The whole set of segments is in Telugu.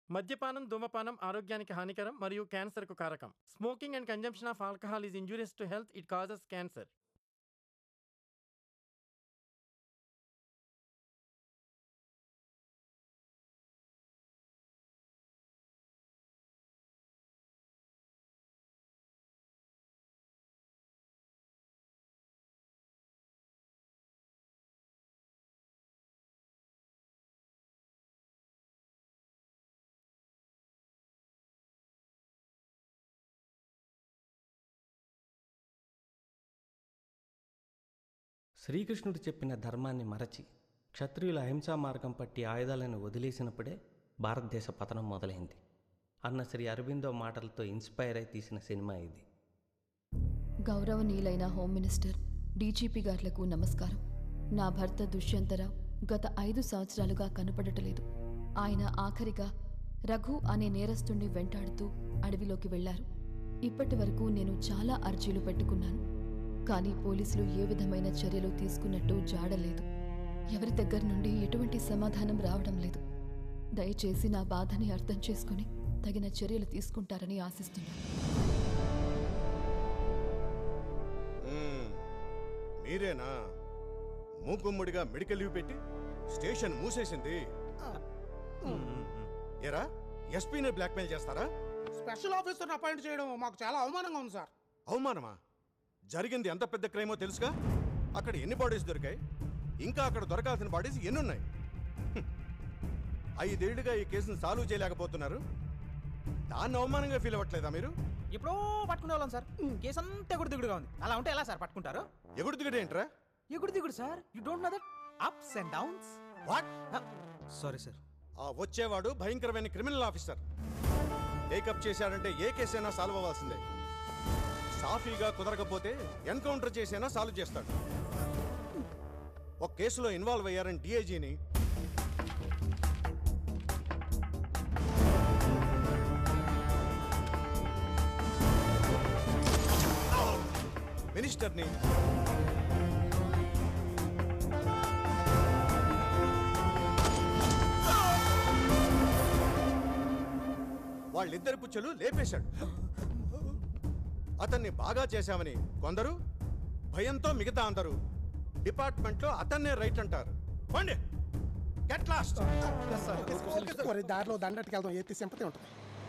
మద్యపానం ధూమపానం ఆరోగ్యానికి హానికరం మరియు క్యాన్సర్కు కారకం smoking and consumption of alcohol is injurious to health it causes cancer శ్రీకృష్ణుడు చెప్పిన ధర్మాన్ని మరచి క్షత్రియుల అహింసా మార్గం పట్టి ఆయుధాలను వదిలేసినప్పుడే భారతదేశ పతనం మొదలైంది అన్న శ్రీ అరవిందో మాటలతో ఇన్స్పైర్ అయి తీసిన సినిమా ఇది గౌరవనీయులైన హోమ్ మినిస్టర్ డీజీపీ గార్లకు నమస్కారం నా భర్త దుష్యంతరావు గత ఐదు సంవత్సరాలుగా కనపడటలేదు ఆయన ఆఖరిగా రఘు అనే నేరస్తుణ్ణి వెంటాడుతూ అడవిలోకి వెళ్లారు ఇప్పటి వరకు నేను చాలా అర్జీలు పెట్టుకున్నాను కానీ పోలీసులు ఏ విధమైన చర్యలు తీసుకున్నట్టు జాడలేదు ఎవరి దగ్గర నుండి ఎటువంటి సమాధానం రావడం లేదు దయచేసి నా బాధని అర్థం చేసుకుని తగిన చర్యలు తీసుకుంటారని ఆశిస్తున్నాను మ్మ్. మీరేనా మూకుమ్మడిగా మెడికల్ లీవ్ పెట్టి స్టేషన్ మూసేసింది ఎరా ఎస్పీని బ్లాక్మెయిల్ చేస్తారా స్పెషల్ ఆఫీసర్ని అపాయింట్ చేయడం మాకు చాలా అవమానంగా ఉంది సార్ అవమానమా జరిగింది ఎంత పెద్ద క్రైమో తెలుసుగా అక్కడ ఎన్ని బాడీస్ దొరికాయి ఇంకా అక్కడ దొరకాల్సిన బాడీస్ ఎన్ని ఉన్నాయి హ్మ్. ఐదేళ్లుగా ఈ కేసును సాల్వ్ చేయలేకపోతున్నారు దాన్ని అవమానంగా ఫీల్ అవ్వట్లేదా మీరు ఎప్పుడో పట్టుకునే వాళ్ళం సార్ కేసు అంతా ఎగుడు దిగుడుగా ఉంది అలా ఉంటే ఎలా సార్ పట్టుకుంటారు ఎగుడు దిగుడు ఏంట్రా ఎగుడు దిగుడు sir you don't know that ups and downs what sorry sir ఆ వచ్చేవాడు భయంకరమైన క్రిమినల్ ఆఫీసర్ టేకప్ చేశాడంటే ఏ కేసైనా సాల్వ్ అవ్వాల్సిందే సాఫీగా కుదరకపోతే ఎన్కౌంటర్ చేసైనా సాల్వ్ చేస్తాడు ఒక కేసులో ఇన్వాల్వ్ అయ్యారని డిఐజీని మినిస్టర్ని వాళ్ళిద్దరి పుచ్చలు లేపేశాడు అతన్ని బాగా చేశామని కొందరు భయంతో మిగతా అందరూ డిపార్ట్మెంట్లో అతన్నే రైట్ అంటారు పండి గెట్ లాస్ట్ ఒరే దారిలో దండటికి వెళ్దాం ఎత్తి సింపతి ఉంటుంది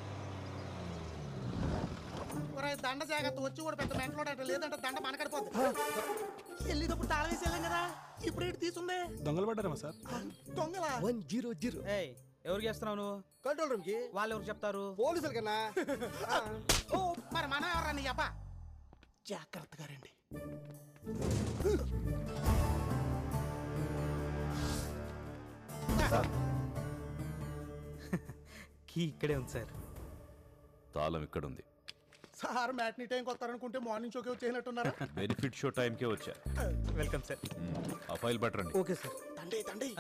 ఒరే దండ జాగ్రత్త వచ్చి కూడా పెద్ద మెంటలో లేదంటే దండ మనకడిపోద్ది వెళ్ళేటప్పుడు తాళం వేసి వెళ్ళాం కదా ఇప్పుడు ఏంటి తీసుంది దొంగలు పడ్డారమ్మా సార్ దొంగలా వన్ జీరో జీరో ఏయ్ ఎవరికి చేస్తున్నావు నువ్వు కంట్రోల్ రూమ్ కి వాళ్ళు ఎవరికి చెప్తారు పోలీసులు కన్నా ఓ మరి మన ఎవరా నీ అబ్బా జాగ్రత్తగా రండి కీ ఇక్కడే ఉంది సార్ తాళం ఇక్కడుంది సార్ మ్యాట్నీ టైంకి వస్తారనుకుంటే మార్నింగ్ షోకి వచ్చేసినట్టున్నారా బెనిఫిట్ షో టైంకే వచ్చా వెల్కమ్ సార్ మ్మ్. ఆ ఫైల్ పట్టరండి ఓకే సార్ తండ్రి తండ్రి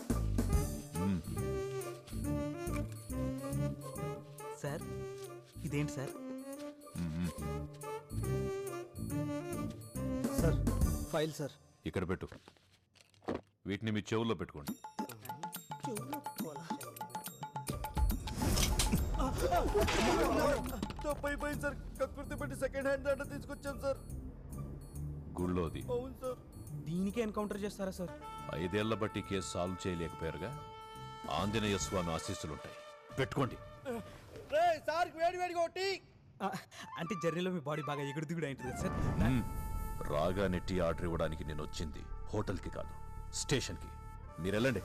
సార్ ఇదేంటి సార్ సార్ ఫైల్ సార్ ఇక్కడ పెట్టు వీటిని మీ చెవుల్లో పెట్టుకోండి తప్పైపోయింది సార్ కకృతి పెట్టి సెకండ్ హ్యాండ్ దండ తీసుకొచ్చాను సార్ గుళ్ళోది అవును సార్ దీనికే ఎన్కౌంటర్ చేస్తారా సార్ ఐదేళ్ల బట్టి కేసు సాల్వ్ చేయలేకపోయారుగా ఆంజనేయ స్వామి ఆశీస్సులుంటాయి పెట్టుకోండి రే సార్ వేడి వేడిగా ఒకటి ఆ, అంటే జర్నీలో మీ బాడీ బాగా ఎగుడు దిగుడు అయింటుంది కదా సార్ మ్మ్. రాగానే టీ ఆర్డర్ ఇవ్వడానికి నేను వచ్చింది హోటల్కి కాదు స్టేషన్కి మీరు వెళ్ళండి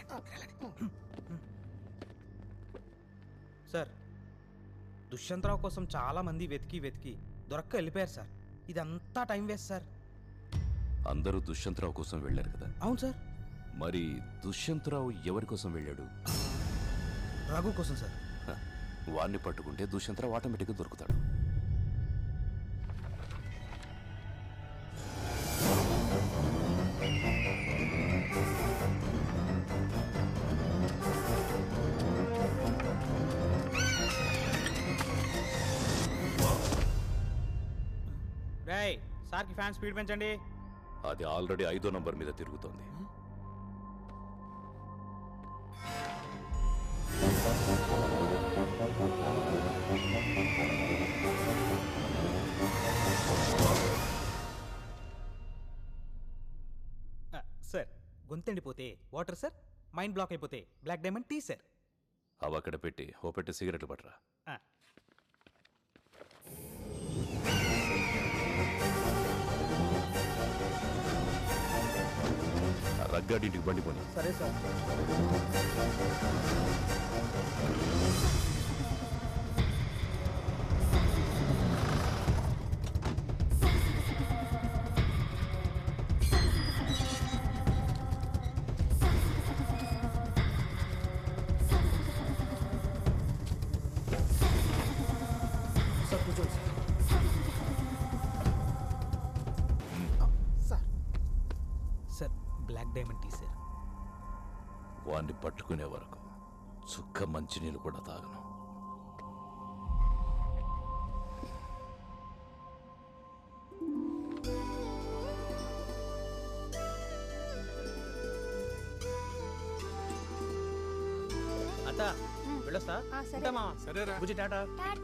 సార్ దుష్యంతరావు కోసం చాలా మంది వెతికి వెతికి దొరక్క వెళ్ళిపోయారు సార్ ఇదంతా టైం వేస్ట్ సార్ అందరూ దుష్యంతరావు కోసం వెళ్ళారు కదా అవును సార్ మరి దుష్యంతరావు ఎవరి కోసం వెళ్ళాడు రఘు కోసం సార్ హ, వాణ్ణి పట్టుకుంటే దుష్యంతరావు ఆటోమేటిక్గా దొరుకుతాడు రేయ్ సార్కి ఫ్యాన్ స్పీడ్ పెంచండి అది ఆల్రెడీ ఐదో నంబర్ మీద తిరుగుతోంది ఆ సార్ గొంతెండిపోతే వాటర్ సార్ మైండ్ బ్లాక్ అయిపోతే బ్లాక్ డైమండ్ టీ సార్ అవి అక్కడ పెట్టి ఓ పెట్టి సిగరెట్లు పట్టరా ఆ. ఆ రగ్గాడింటికి బండి పోని సరే సార్ సార్ కూర్చోండి sir sir sir black diamond tea sir వాణ్ణి పట్టుకునే వరకు చుక్క మంచినీళ్ళు కూడా తాగను అత్త వెళ్ళొస్తా ఉంటామా సరేరా బుజ్జి టాటా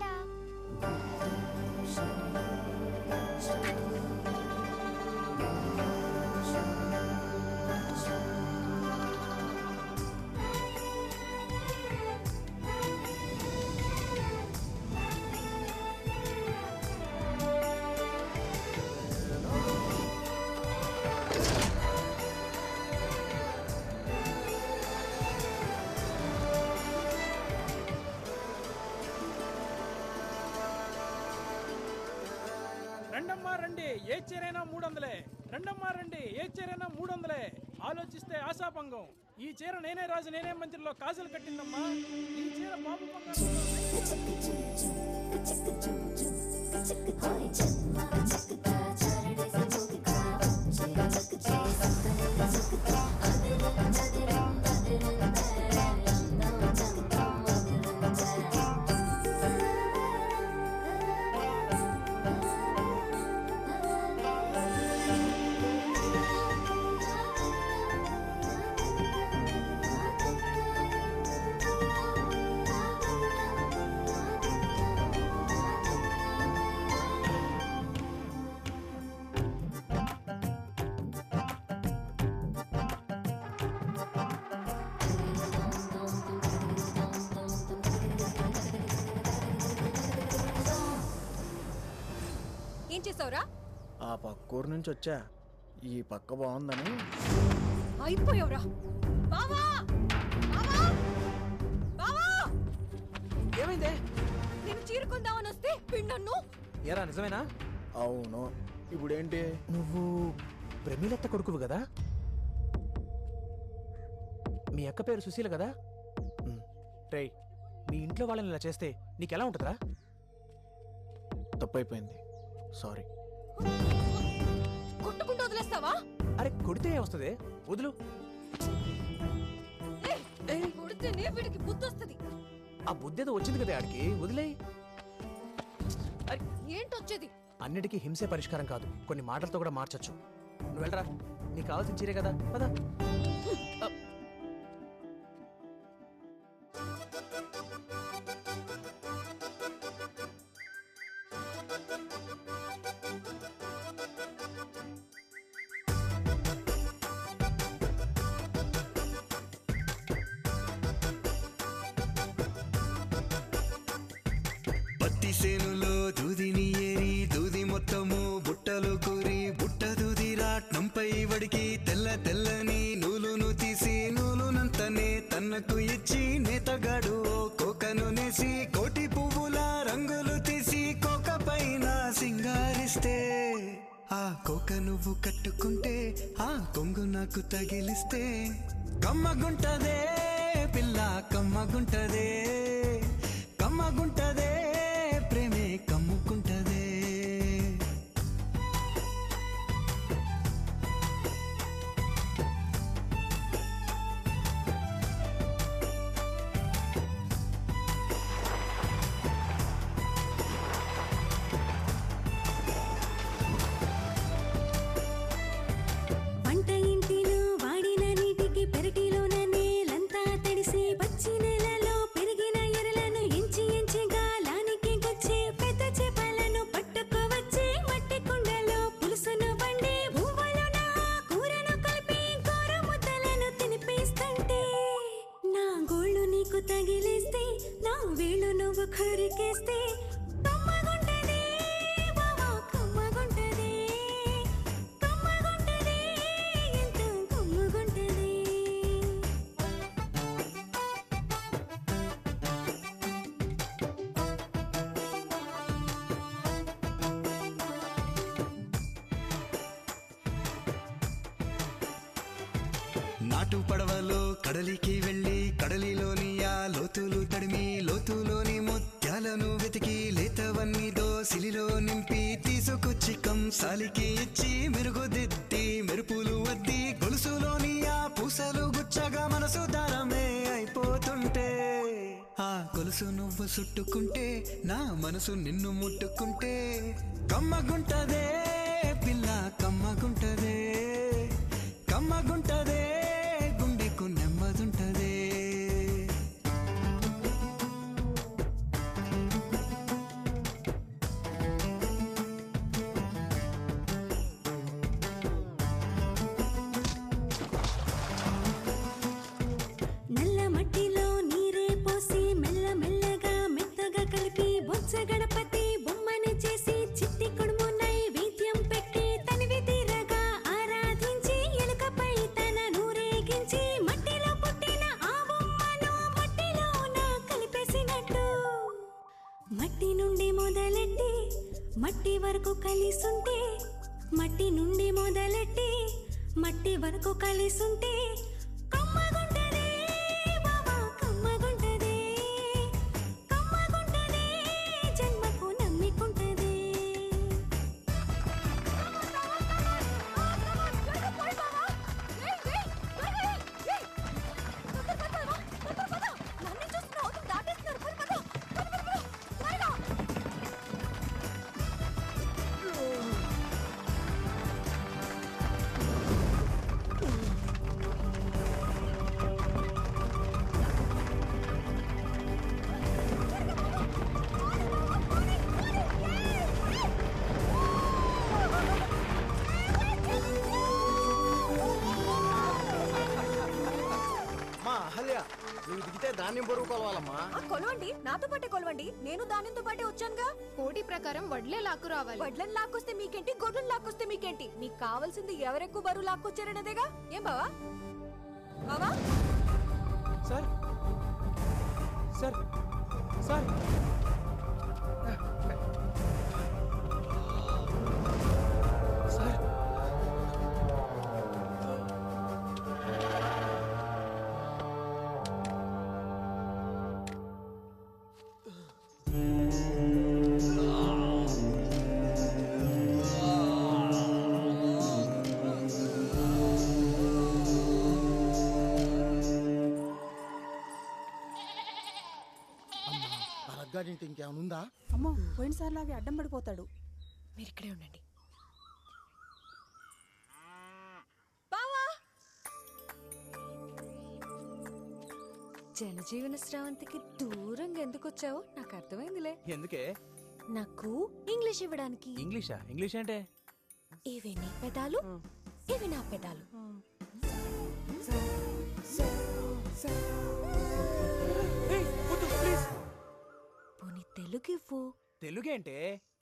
రండమ్మా రండి ఏ చీరైనా మూడు వందలే రండమ్మా రండి ఏ చీరైనా మూడు వందలే ఆలోచిస్తే ఆశాభంగం ఈ చీర నేనే రాజు నేనే మంత్రిలో కాజలు కట్టిందమ్మా ఈ చీర బాబు బంగారు ఏం చేసావురా ఆ పక్కూరు నుంచి వచ్చా ఈ పక్క బాగుందని అయిపోయావురా బావా బావా బావా ఏమైందే నేను చీరుకుందామని వస్తే పిండన్ను ఏరా నిజమేనా అవును ఇప్పుడేంటి నువ్వు ప్రమీలత్త కొడుకువు కదా మీ అక్క పేరు సుశీల కదా రేయ్ మీ ఇంట్లో వాళ్ళని ఇలా చేస్తే నీకెలా ఉంటుందిరా తప్పైపోయింది సారీ కొట్టుకుంటూ వదిలేస్తావా అరే కొడితే వస్తుంది వదులు ఏయ్, కొడితేనే వీడికి బుద్ధి వస్తుంది ఆ బుద్ధి ఏదో వచ్చింది కదా ఆడికి వదిలేయ్ ఏంటొచ్చేది అన్నిటికీ హింసే పరిష్కారం కాదు కొన్ని మాటలతో కూడా మార్చొచ్చు నువ్వు వెళ్ళరా నీకు కావాల్సిన చీరే కదా పదా పత్తి సేనులో దూదిని ఏరి దూది మొత్తము బుట్టలో కూరి బుట్ట దూది రాట్నంపై వడికి తెల్ల తెల్లని నూలును తీసి నూలునంతనే తన్నకు ఇచ్చి నేతగాడు ఓ కోకను నేసి కోటి పువ్వుల రంగులు తీసి కోక పైన సింగారిస్తే ఆ కోక నువ్వు కట్టుకుంటే ఆ కొంగు నాకు తగిలిస్తే కమ్మగుంటదే పిల్ల కమ్మగుంటదే కమ్మగుంటదే ప్రేమే కమ్ముకుంటదే వంట ఇంటిలో వాడిన నీటికి పెరటిలోన నేలంతా తడిసి పచ్చి నేలలో పెరిగిన ఎరలను ఎంచి అటు పడవలో కడలికి వెళ్ళి కడలిలోని ఆ లోతులు తడిమి లోతులోని ముత్యాలను వెతికి లేతవన్నీ దోసిలిలో నింపి తీసుకొచ్చి కంసాలికి ఇచ్చి మెరుగుదిద్ది మెరుపులు వద్ది గొలుసులోని ఆ పూసలు గుచ్చగా మనసు దారమే అయిపోతుంటే ఆ గొలుసు నువ్వు చుట్టుకుంటే నా మనసు నిన్ను ముట్టుకుంటే కమ్మగుంటదే పిల్ల కమ్మగుంటదే కమ్మగుంటదే గుండెకు నెమ్మదుంటదే నల్ల మట్టిలో నీరే పోసి మెల్ల మెల్లగా మెత్తగా కలిపి బొచ్చ గణపతి బొమ్మని చేసి చిట్టి కుడుము నైవేద్యం పెట్టి తనివి తీరగా ఆరాధించి ఎలుకపై తన నూరేగించి మట్టిలో పుట్టిన ఆ బొమ్మను మట్టిలోన కలిపేసినట్టు మట్టి నుండి మొదలెట్టి మట్టి వరకు కలిసుంటే మట్టి నుండి మొదలెట్టి మట్టి వరకు కలిసుంటే కమ్మగుంటదే బాబా కమ్మగుంటదే కమ్మగుంటదే జన్మకు నమ్మికుంటదే మా అహల్య నువ్వు దిగితే ధాన్యం బరువు కొలవాలమ్మా ఆ, కొలవండి నాతో పాటే కొలవండి నేను దానితో పాటే వచ్చానుగా కోటి ప్రకారం వడ్లే లాక్కు రావాలి వడ్లను లాక్కొస్తే మీకేంటి గొడ్లను లాక్కొస్తే మీకేంటి మీకు కావాల్సింది ఎవరెక్కువ బరువు లాక్కొచ్చారనేదేగా ఏం బావా బావా సార్ సార్ సార్ సార్ ఆ రగ్గాడింటి ఇంకేమైనా ఉందా అమ్మో పోయినసారిలాగే అడ్డం పడిపోతాడు మీరు ఇక్కడే ఉండండి బావా జనజీవన స్రవంతికి దూరంగా ఎందుకు వచ్చావో నాకు అర్థమైందిలే ఎందుకే నాకు ఇంగ్లీష్ ఇవ్వడానికి ఇంగ్లీషా ఇంగ్లీష్ అంటే ఇవి నీ పెదాలు ఇవి నా పెదాలు పోనీ తెలుగు ఇవ్వు తెలుగేంటే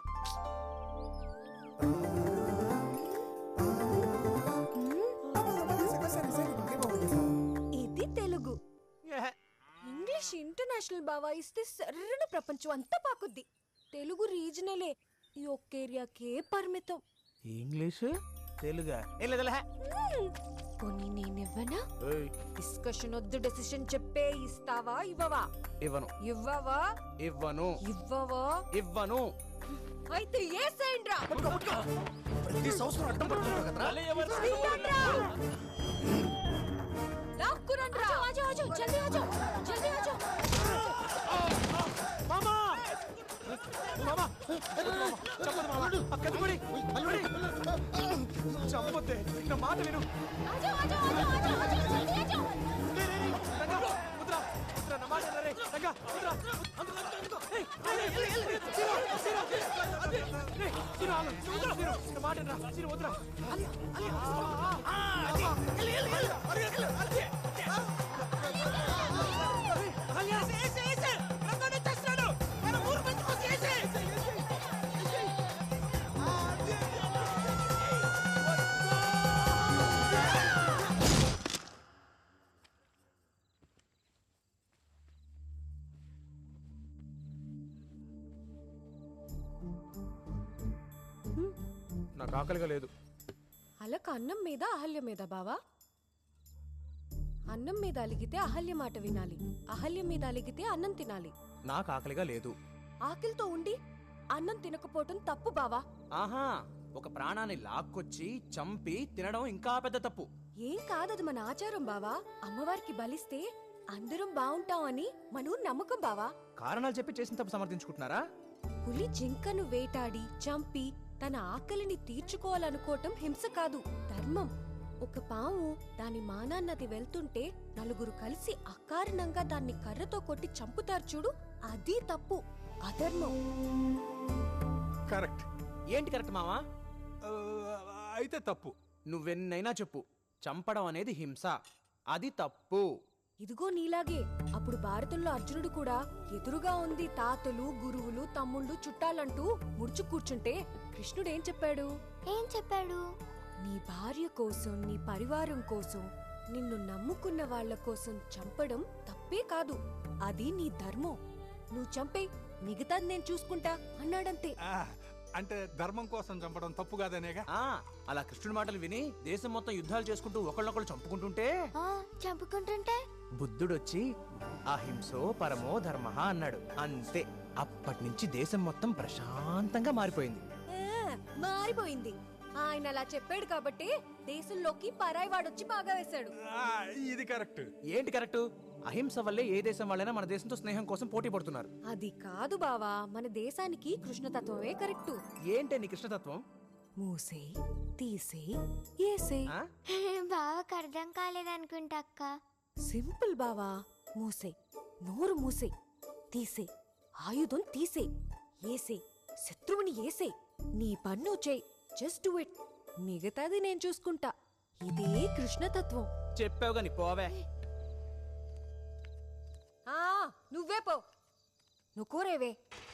ఇది తెలుగు ఇంగ్లీష్ ఇంటర్నేషనల్ బావా ఇస్తే సర్రన ప్రపంచం అంతా పాకుద్ది తెలుగు రీజనలే ఈ ఒక్క ఏరియాకే పరిమితం ఇంగ్లీష్ తెలుగా ఏం లేదులే మ్మ్. పోనీ నేనివ్వనా ఏయ్, డిస్కషన్ వద్దు డెసిషన్ చెప్పే ఇస్తావా ఇవ్వవా ఇవ్వను ఇవ్వవా ఇవ్వను ఇవ్వవా ఇవ్వను అయితే ఏ సైండ్రా ప్రతి సంవత్సరం అడ్డం పడుతున్నావు కదరా లాక్కురండ్రా ఆజో ఆజో జల్దీ ఆజో జల్దీ ఆజో మామా మామా చెప్పదు మామా అక్కడ పడి చంపొద్దే నా మాట విను ఆజో ఆజో ఆజో ఆజో ఆజో జల్దీ ఆజో లే, లే, లే, రంగా, వద్దురా, వద్దురా, నా మాట వినరే, రంగా, వద్దురా, అందులో, అందులో, అందులో, ఏయ్, ఏయ్, ఏయ్, ఏయ్, ఏయ్, సీను, సీను, అదే, ఏయ్, సీను, ఆగు, వద్దురా, సీను, నా మాట వినరా, సీను, వద్దురా. అది, అది, ఆ, ఆ, అది, ఎల్లు, ఎల్లు, ఎల్లు, అది, ఎల్లు, అది, ఏయ్, అలియా, ఏసే, ఏసే, రంగా వచ్చేస్తున్నాడు, మన ఊరు మంచికి వచ్చి ఏసే. నాకు ఆకలిగా లేదు అలక అన్నం మీద అహల్య మీద బావా అన్నం మీద అలిగితే అహల్య మాట వినాలి అహల్య మీద అలిగితే అన్నం తినాలి నాకు ఆకలిగా లేదు ఆకలితో ఉండి అన్నం తినకపోవటం తప్పు బావా ఆహా ఒక ప్రాణాన్ని లాక్కొచ్చి చంపి తినడం ఇంకా పెద్ద తప్పు ఏం కాదది మన ఆచారం బావా అమ్మవారికి బలిస్తే అందరం బావుంటామని మన ఊరు నమ్మకం బావా కారణాలు చెప్పి చేసిన తప్పు సమర్థించుకుంటున్నారా పులి జింకను వేటాడి చంపి తన ఆకలిని తీర్చుకోవాలనుకోవటం హింస కాదు ధర్మం ఒక పాము దాని మానాన్నది వెళ్తుంటే నలుగురు కలిసి అకారణంగా దాన్ని కర్రతో కొట్టి చంపుతారు చూడు అది తప్పు అధర్మం కరెక్ట్ ఏంటి కరెక్ట్ మావా అయితే తప్పు నువ్వెన్నైనా చెప్పు చంపడం అనేది హింస అది తప్పు ఇదిగో నీలాగే అప్పుడు భారతంలో అర్జునుడు కూడా ఎదురుగా ఉంది తాతలు గురువులు తమ్ముళ్ళు చుట్టాలంటూ ముడుచు కూర్చుంటే కృష్ణుడేం చెప్పాడు ఏం చెప్పాడు నీ భార్య కోసం నీ పరివారం కోసం నిన్ను నమ్ముకున్న వాళ్ళ కోసం చంపడం తప్పే కాదు అది నీ ధర్మం నువ్వు చంపే మిగతాది నేను చూసుకుంటా అన్నాడంతే అంటే ధర్మం కోసం చంపడం తప్పు కాదనేగా ఆ అలా కృష్ణుడి మాటలు విని దేశం మొత్తం యుద్ధాలు చేసుకుంటూ ఒకళ్ళొకళ్ళు చంపుకుంటుంటే చంపుకుంటుంటే బుద్ధుడొచ్చి అహింసో పరమో ధర్మ అన్నాడు అంతే అప్పటి నుంచి దేశం మొత్తం ప్రశాంతంగా మారిపోయింది ఆ, మారిపోయింది ఆయన అలా చెప్పాడు కాబట్టి దేశంలోకి పరాయి వాడొచ్చి బాగా వేశాడు ఇది కరెక్ట్ ఏంటి కరెక్ట్ అహింస వల్లే ఏ దేశం వాళ్ళైనా మన దేశంతో స్నేహం కోసం పోటీ పడుతున్నారు అది కాదు బావా మన దేశానికి కృష్ణతత్వమే కరెక్టు ఏంటి నీ కృష్ణతత్వం మూసే తీసే ఏసే బావకు అర్థం కాలేదనుకుంటా అక్క సింపుల్ బావా మూసే నోరు మూసే తీసే ఆయుధం తీసే ఏసే శత్రువుని ఏసే నీ పన్ను చేయి జస్ట్ డూ ఇట్ మిగతాది నేను చూసుకుంటా ఇదే కృష్ణతత్వం చెప్పావు గాని పోవే ఆ నువ్వే పో నువ్వు కూరేవే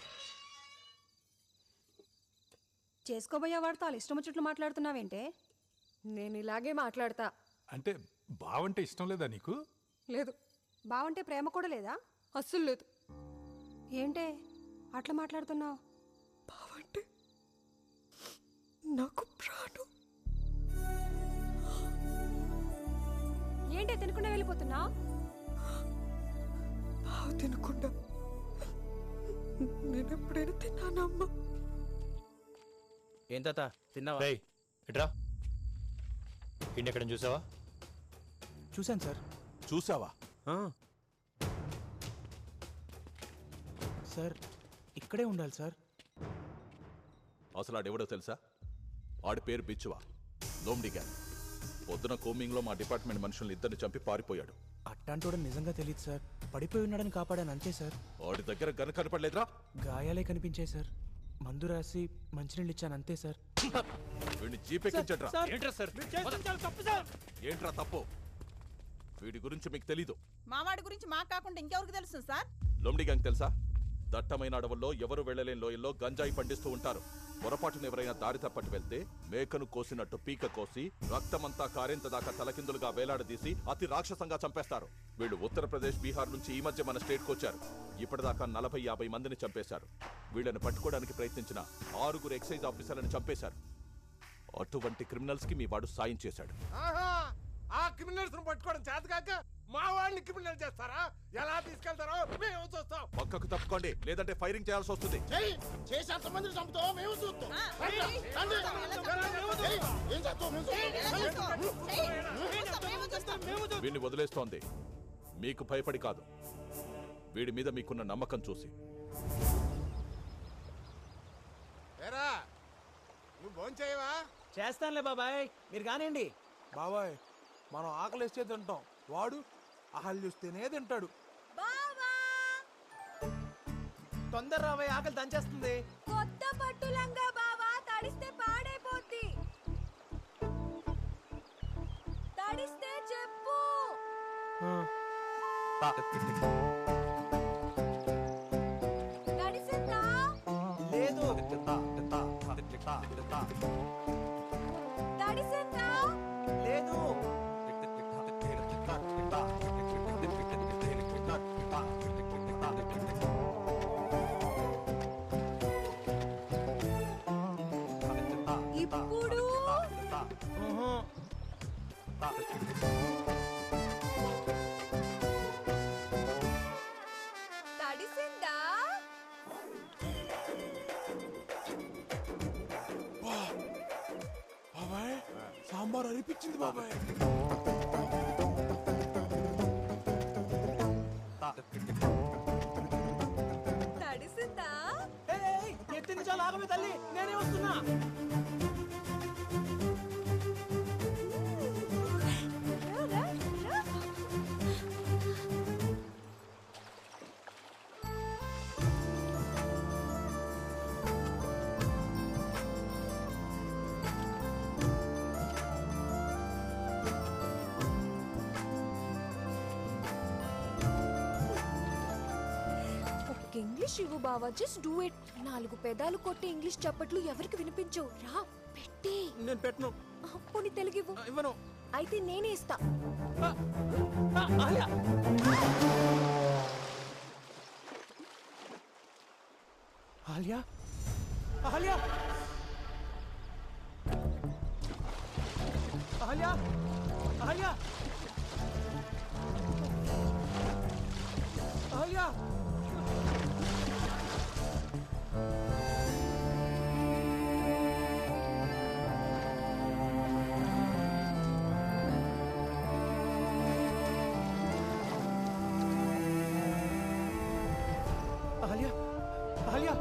చేసుకోబోయే వాడితో వాళ్ళ ఇష్టం వచ్చినట్లు మాట్లాడుతున్నావేంటే నేను ఇలాగే మాట్లాడతా అంటే బావంటే ఇష్టం లేదా నీకు లేదు బావంటే ప్రేమ కూడా లేదా అస్సలు లేదు ఏంటే అట్లా మాట్లాడుతున్నావు బావంటే నాకు ప్రాణం ఏంటే తినకుండా వెళ్ళిపోతున్నా బావ తినకుండా నేను ఎప్పుడైనా తిన్నానమ్మా ఏం తాత తిన్నావా రేయ్ ఇట్రా ఇండి ఎక్కడ చూసావా చూశాను సార్ చూసావా సార్ ఇక్కడే ఉండాలి సార్ అసలు ఆడెవడో తెలుసా ఆడి పేరు బిచ్చువా లోమ్డి గ్యాంగ్ పొద్దున కోమింగ్లో మా డిపార్ట్మెంట్ మనుషుల్ని ఇద్దరిని చంపి పారిపోయాడు అట్టాంటోడు నిజంగా తెలియదు సార్ పడిపోయి ఉన్నాడని కాపాడాను అంతే సార్ వాడి దగ్గర గన కనపడలేదురా గాయాలే కనిపించాయి సార్ మందు రాసి మంచినీళ్ళు ఇచ్చాను అంతే సార్ వీడిని జీపెక్కించట్రా ఏంట్రా సార్ తప్పు సార్ ఏంట్రా తప్పు వీడి గురించి మీకు తెలీదు మావాడి గురించి మాకు కాకుండా ఇంకెవరికి తెలుసు సార్ లోమ్డి గ్యాంగ్ తెలుసా దట్టమైన అడవుల్లో ఎవరు వెళ్ళలేని లోయల్లో గంజాయి పండిస్తూ ఉంటారు పొరపాటున ఎవరైనా దారి తప్పట్టు వెళ్తే మేకను కోసినట్టు పీక కోసి రక్తమంతా కారేంత దాకా తలకిందులుగా వేలాడదీసి అతి రాక్షసంగా చంపేస్తారు వీళ్ళు ఉత్తరప్రదేశ్ బీహార్ నుంచి ఈ మధ్య మన స్టేట్కి వచ్చారు ఇప్పటిదాకా నలభై యాభై మందిని చంపేశారు వీళ్ళని పట్టుకోవడానికి ప్రయత్నించిన ఆరుగురు ఎక్సైజ్ ఆఫీసర్లను చంపేశారు అటువంటి క్రిమినల్స్ కి మీ వాడు సాయం చేశాడు ఆహా ఆ క్రిమినల్స్ పట్టుకోవడం చేత కాక మా వాడిని క్రిమినల్ చేస్తారా ఎలా తీసుకెళ్తారో మేము చూస్తాం పక్కకు తప్పుకోండి లేదంటే ఫైరింగ్ చేయాల్సి వస్తుంది చెయ్యి చేసి అంతమందిని చంపుతావో మేము చూస్తాం రండి, రండి. చెయ్యి, ఏం చేస్తావు మేము చూస్తాం. వీడిని వదిలేస్తోంది మీకు భయపడి కాదు వీడి మీద మీకున్న నమ్మకం చూసి ఏరా నువ్వు భోంచేయవా చేస్తానులే బాబాయ్ మీరు కానివ్వండి బాబాయ్ మనం ఆకలిస్తే తింటాం వాడు ఆకలి చూస్తేనే తింటాడు తొందర రాబోయే ఆకలి దంచేస్తుంది కొత్త పట్టులంగా బావా తడిస్తే పాడైపోద్ది తడిస్తే చెప్పు తడిసిందా లేదు తడిసిందా లేదు ఇప్పుడు ఊహు. సాంబార్ అనిపించింది బాబాయ్ తడిసిందా ఎత్తి నిమిషాలు ఆగమే తల్లి నేనే వస్తున్నా ఒక్క ఇంగ్లీష్ ఇవ్వు బావా జస్ట్ డూ ఇట్ నాలుగు పెదాలు కొట్టి ఇంగ్లీష్ చప్పట్లు ఎవరికి వినిపించవు రా పెట్టి నేను పెట్టను పోనీ తెలుగు ఇవ్వు ఇవ్వను అయితే నేనే ఇస్తా ఆలియా ఆలియా ఆలియా ఆలియా ఆలియా ఆలియా ఆలియా ఆలియా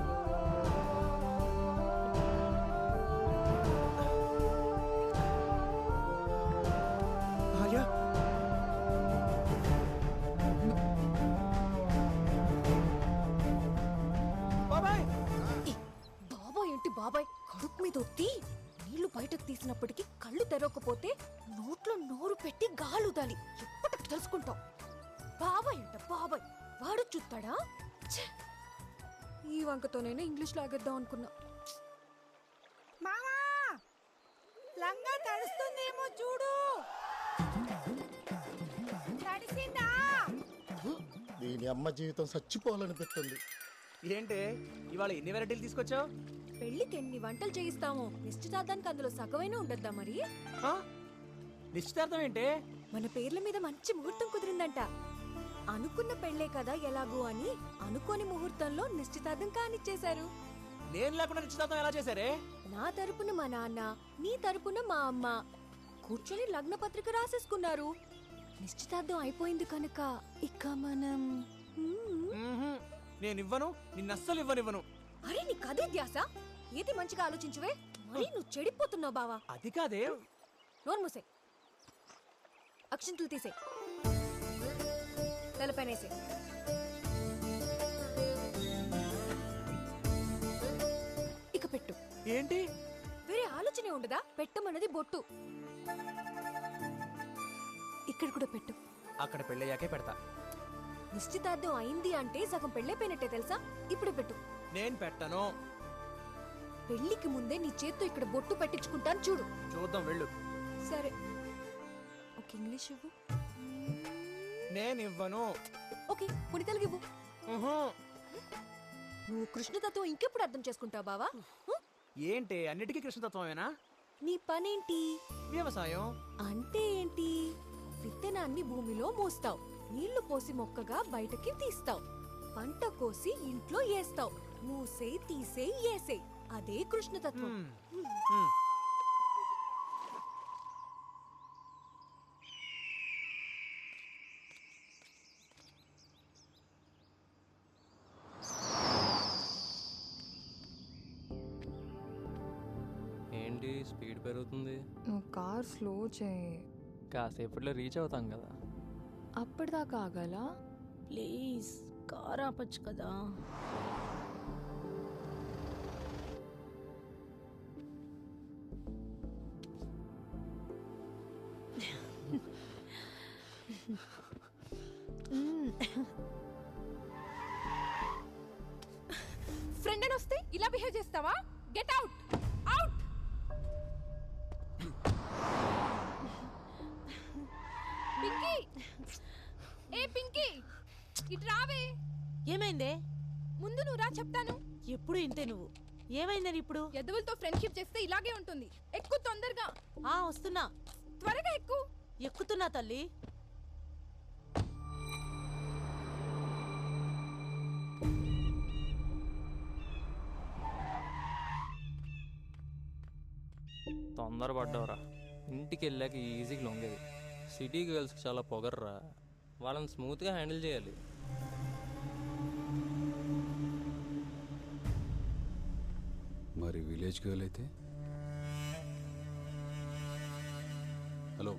ఆలియా బాబాయ్ బాబాయ్ ఏంటి బాబాయ్ కడుపు మీద ఒత్తి నీళ్లు బయటకు తీసినప్పటికీ కళ్ళు తెరవకపోతే నోట్లో నోరు పెట్టి గాలుదాలి ఎప్పటికి తెలుసుకుంటాం బాబాయ్ అంట బాబాయ్ వాడు చూస్తాడా ఛే! ఈ వంకతోనైనా ఇంగ్లీష్ లాగేద్దాం అనుకున్నా మామా లంగా తడుస్తుందేమో చూడు తడిసిందా దీని అమ్మ జీవితం చచ్చిపోవాలనిపిస్తుంది ఏంటి ఇవాళ ఎన్ని వెరైటీలు తీసుకొచ్చావు పెళ్లికి ఎన్ని వంటలు చేయిస్తామో నిశ్చితార్థానికి అందులో సగమైనా ఉండద్దా మరి నిశ్చితార్థం ఏంటి మన పేర్ల మీద మంచి ముహూర్తం కుదిరిందంట అనుకున్న పెళ్ళే కదా ఎలాగూ అని అనుకోని ముహూర్తంలో నిశ్చితార్థం కానిచ్చేశారు నేను లేకుండా నిశ్చితార్థం ఎలా చేశారే నా తరపున మా నాన్న నీ తరపున మా అమ్మ కూర్చొని లగ్న పత్రిక రాసేసుకున్నారు నిశ్చితార్థం అయిపోయింది కనుక ఇక మనం హ్మ్. నేను ఇవ్వను నిన్ను అస్సలు ఇవ్వనివ్వను అరే నీ కదే ధ్యాస ఏది మంచిగా ఆలోచించవే మరి నువ్వు చెడిపోతున్నావు బావా అది కాదే నోరు మూసే అక్షంతులు తీసే తలపైనేసే ఇక పెట్టు ఏంటి వేరే ఆలోచనే ఉండదా పెట్టమన్నది బొట్టు ఇక్కడ కూడా పెట్టు అక్కడ పెళ్ళయ్యాకే పెడతా నిశ్చితార్థం అయింది అంటే సగం పెళ్ళైపోయినట్టే తెలుసా ఇప్పుడు పెట్టు నేను పెట్టను పెళ్లికి ముందే నీ చేత్తో ఇక్కడ బొట్టు పెట్టించుకుంటాను చూడు చూద్దాం వెళ్ళు సరే ఒక ఇంగ్లీష్ ఇవ్వు నేను ఇవ్వను ఓకే పుని తెలుగు ఇవ్వు నువ్వు కృష్ణతత్వం ఇంకెప్పుడు అర్థం చేసుకుంటావు బావా హ? ఏంటి అన్నిటికీ కృష్ణతత్వమేనా నీ పనేంటి వ్యవసాయం అంటే ఏంటి విత్తనాన్ని భూమిలో మోస్తావు నీళ్లు పోసి మొక్కగా బయటకి తీస్తావు పంట కోసి ఇంట్లో ఏస్తావు మూసే తీసే ఏసే అదే కృష్ణతత్వం హ్మ్. ఏంటి స్పీడ్ పెరుగుతుంది నువ్వు కార్ స్లో చేయి కాసేపట్లో రీచ్ అవుతాం కదా అప్పటిదాకా ఆగాల ప్లీజ్ కార్ ఆపచ్చు కదా ఫ్రెండ్ అని వస్తే ఇలా బిహేవ్ చేస్తావా గెట్ అవుట్ అవుట్ పింకీ ఏ పింకీ ఇటు రావే ఏమైందే ముందు నువ్వు రా చెప్తాను ఎప్పుడు ఇంతే నువ్వు ఏమైందని ఇప్పుడు ఎదువులతో ఫ్రెండ్షిప్ చేస్తే ఇలాగే ఉంటుంది ఎక్కువ తొందరగా ఆ వస్తున్నా త్వరగా ఎక్కువ ఎక్కుతున్నా తల్లి తొందరపడ్డావురా ఇంటికి వెళ్ళాక ఈజీగా లొంగేది సిటీ గర్ల్స్కి చాలా పొగర్రా వాళ్ళని స్మూత్గా హ్యాండిల్ చేయాలి మరి విలేజ్ గర్ల్ అయితే హలో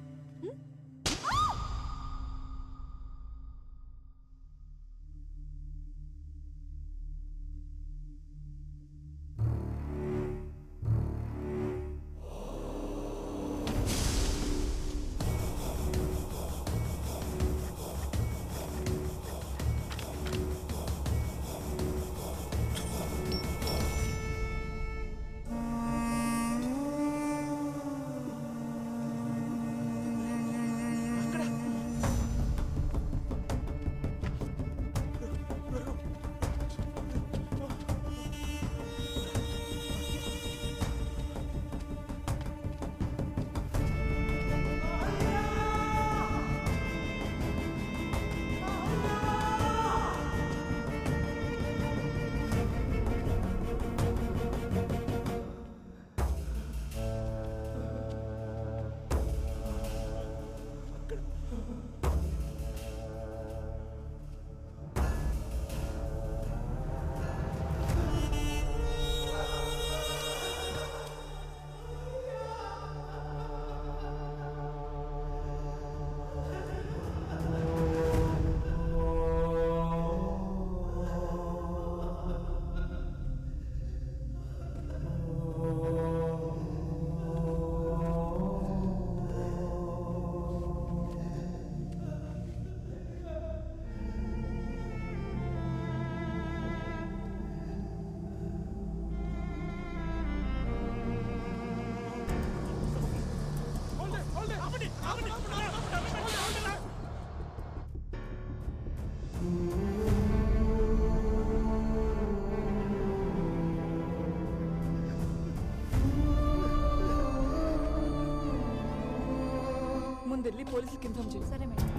ముందెళ్ళి పోలీసులకి ఇన్ఫార్మ్ చేయి సరే మేడం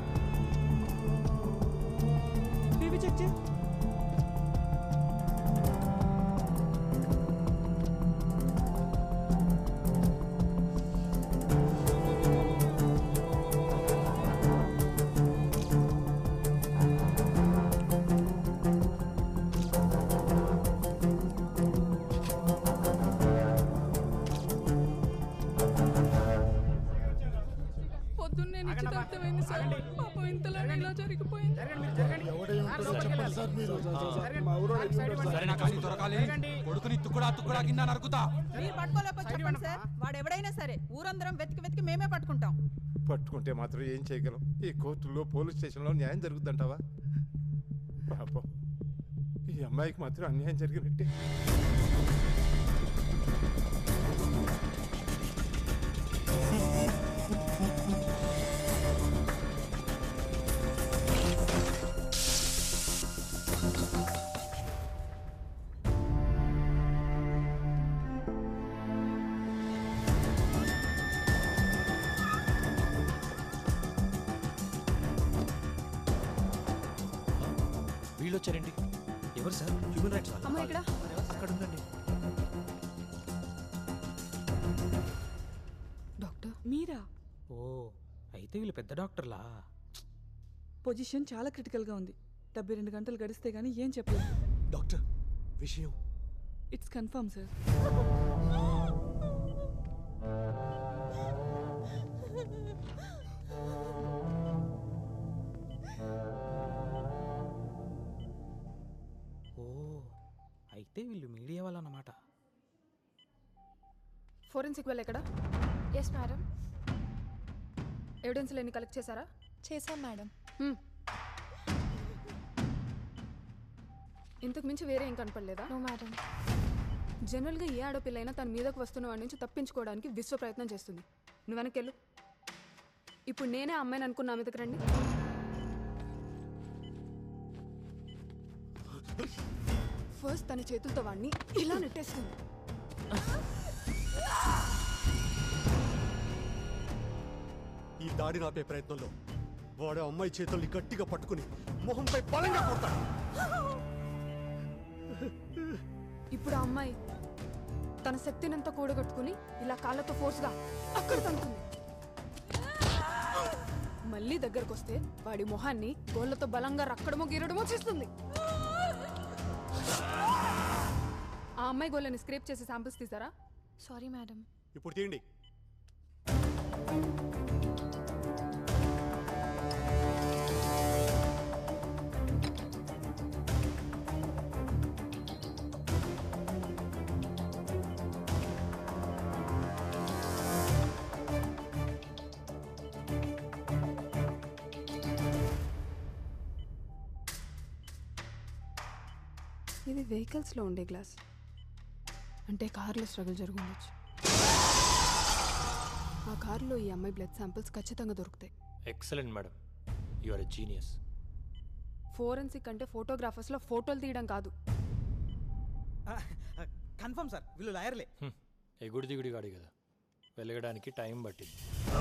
బీబీ చెక్ చేయి పొద్దున్నే నిశ్చితార్థమైంది సార్ పాపం ఇంతలో ఇలా జరిగిపోయింది సరేనా కానీ దొరకాలి కొడుకుని తుక్కుడా తుక్కుడా కింద నరుకుతా మీరు పట్టుకోలేకపోతే చెప్పండి సార్ వాడు ఎవడైనా సరే ఊరందరం వెతికి వెతికి మేమే పట్టుకుంటాం పట్టుకుంటే మాత్రం ఏం చేయగలం ఈ కోర్టులో పోలీస్ స్టేషన్లో న్యాయం జరుగుద్దంటావా పాపం ఈ అమ్మాయికి మాత్రం అన్యాయం జరిగినట్టే వీళ్ళు వచ్చారేంటి ఎవరు సార్ హ్యూమన్ రైట్స్ అమ్మ ఇక్కడ అక్కడ ఉందండి డాక్టర్ మీరా ఓ అయితే వీళ్ళు పెద్ద డాక్టర్లా పొజిషన్ చాలా క్రిటికల్గా ఉంది డెబ్బై రెండు గంటలు గడిస్తే గానీ ఏం చెప్పలేదు డాక్టర్ విషయం ఇట్స్ కన్ఫర్మ్ సార్ ఓ అయితే వీళ్ళు మీడియా వాళ్ళు అన్నమాట ఫోరెన్సిక్ వాళ్ళు ఎక్కడ ఎస్ మేడం ఎవిడెన్స్లు ఎన్ని కలెక్ట్ చేశారా చేశాం మేడం ఇంతకు మించి వేరే ఏం కనపడలేదా నో మేడం జనరల్గా ఏ ఆడపిల్లైనా తన మీదకు వస్తున్న వాడి నుంచి తప్పించుకోవడానికి విశ్వ ప్రయత్నం చేస్తుంది నువ్వు వెనకెళ్ళు ఇప్పుడు నేనే ఆ అమ్మాయిని అనుకున్న ఆమె దగ్గర రండి ఫస్ట్ తన చేతులతో వాడిని ఇలా నెట్టేస్తుంది ఈ దాడి నాపే ప్రయత్నంలో వాడు అమ్మాయి చేతుల్ని గట్టిగా పట్టుకుని మొహంపై బలంగా కొడతాడు ఇప్పుడు ఆ అమ్మాయి తన శక్తినంతా కూడగట్టుకుని ఇలా కాళ్ళతో ఫోర్స్గా అక్కడ తనుకుంది మళ్ళీ దగ్గరకు వస్తే వాడి మొహాన్ని గోళ్ళతో బలంగా రక్కడమో గీరడమో చేస్తుంది ఆ అమ్మాయి గోళ్ళని స్క్రేప్ చేసి శాంపిల్స్ తీసారా సారీ మేడం ఇప్పుడు తీయండి ఇది వెహికల్స్లో ఉండే గ్లాస్ అంటే కార్లో స్ట్రగుల్ జరుగుండొచ్చు ఆ కారులో ఈ అమ్మాయి బ్లడ్ శాంపిల్స్ ఖచ్చితంగా దొరుకుతాయి excellent madam you are a genius forensic అంటే ఫోటోగ్రాఫర్స్లో ఫోటోలు తీయడం కాదు కన్ఫర్మ్ సార్ వీళ్ళు లాయర్లే ఎగుడి దిగుడి గాడి కదా వెలగడానికి టైం పట్టింది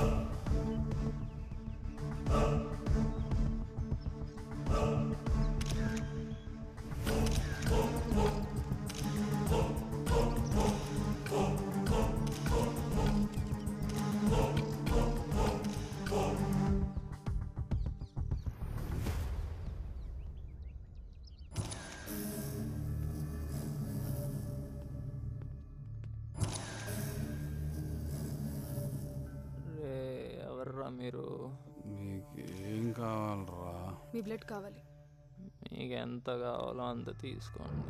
రే ఎవర్రా మీరు మీకేం కావాలరా మీ బ్లడ్ కావాలి మీకు ఎంత కావాలో అంత తీసుకోండి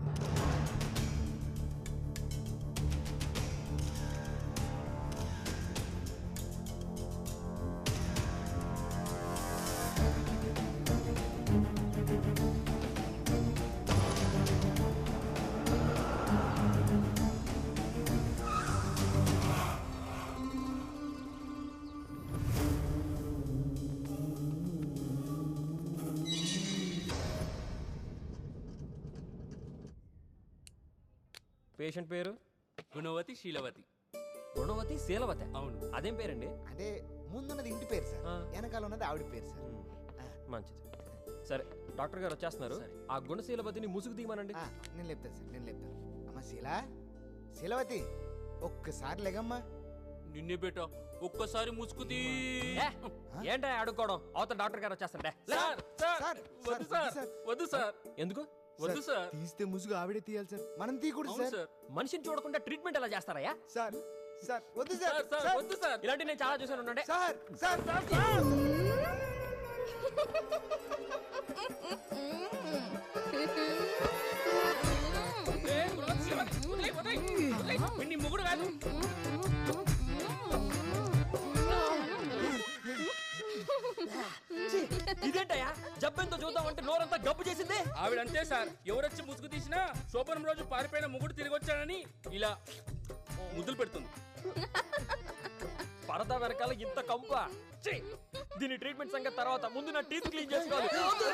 పేషెంట్ పేరు గుణవతి శీలవతి గుణవతి శీలవతి అవును అదేం పేరండి అంటే ముందున్నది ఇంటి పేరు సార్ వెనకాల ఉన్నది ఆవిడ పేరు సార్ మంచిది సరే డాక్టర్ గారు వచ్చేస్తున్నారు ఆ గుణశీలవతిని ముసుగు తీయమనండి నేను లేపుతాను సార్ నేను లేపుతాను అమ్మా శీలా శీలవతి ఒక్కసారి లెగమ్మా నిన్నే బేట ఒక్కసారి ముసుకుతీ ఏ, ఏంటా అడుక్కోవడం అవతల డాక్టర్ గారు వచ్చేస్తాండే సార్ సార్ వద్దు సార్ వద్దు సార్ ఎందుకు వద్దు సార్ తీస్తే ముసుగు ఆవిడే తీయాలి సార్ మనం తీయకూడదు అవును సార్ మనిషిని చూడకుండా ట్రీట్మెంట్ ఎలా చేస్తారయ్యా సార్ సార్ వద్దు సార్ సార్, వద్దు సార్ ఇలాంటి నేను చాలా చూసాను ఉండండి సార్ సార్ సార్ నీ ముగుడు కాదు ఇదేంటయ్యా జబ్బెంతో చూద్దామంటే నోరంతా గబ్బు చేసింది ఆవిడంతే సార్ ఎవరొచ్చి ముసుగు తీసినా శోభనం రోజు పారిపోయిన ముగుడు తిరిగి వచ్చానని ఇలా ముద్దులు పెడుతుంది పరదా వెనకాల ఇంత కంప ఛీ! దీని ట్రీట్మెంట్ సంగతి తర్వాత ముందు నా టీత్ క్లీన్ చేసుకోవాలి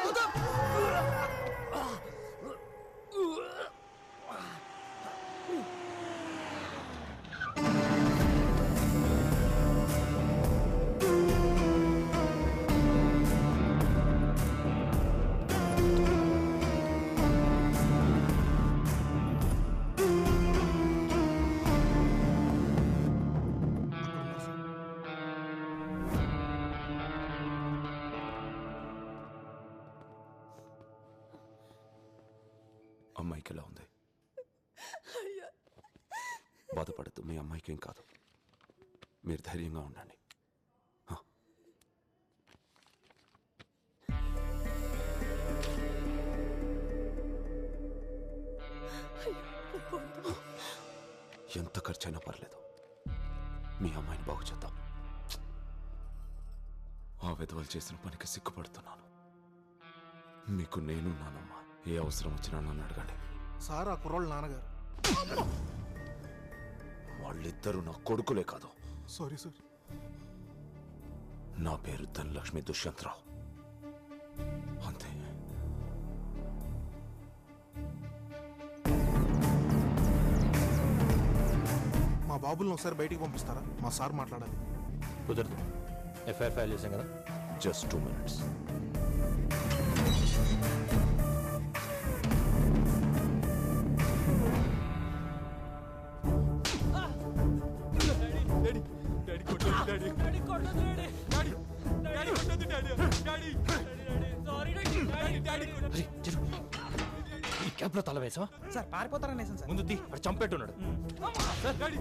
అమ్మాయికి ఎలా ఉంది బాధపడద్దు మీ అమ్మాయికి ఏం కాదు మీరు ధైర్యంగా ఉండండి హ. ఎంత ఖర్చైనా పర్లేదు మీ అమ్మాయిని బాగు చేద్దాం ఆ విధవలు చేసిన పనికి సిగ్గుపడుతున్నాను మీకు నేను నానమ్మా ఏ అవసరం వచ్చినా నన్ను అడగండి సార్ ఆ కుర్రోళ్ళ నాన్నగారు వాళ్ళిద్దరూ నా కొడుకులే కాదు సారీ సార్ నా పేరు ధనలక్ష్మి దుష్యంతరావు అంతే మా బాబుల్ని ఒకసారి బయటికి పంపిస్తారా మా సార్ మాట్లాడాలి కుదరదు ఎఫ్ఐఆర్ ఫైల్ చేశాం కదా just two minutes daddy daddy కొట్టొద్దు డాడీ డాడీ కొట్టొద్దు డాడీ డాడీ డాడీ కొట్టొద్దు daddy daddy sorry daddy daddy ఈ క్యాబ్ లో తల వేసావా సార్ పారిపోతారని వేసాను సార్ ముందు ది అక్కడ చంపెట్టున్నాడు సార్ డాడీ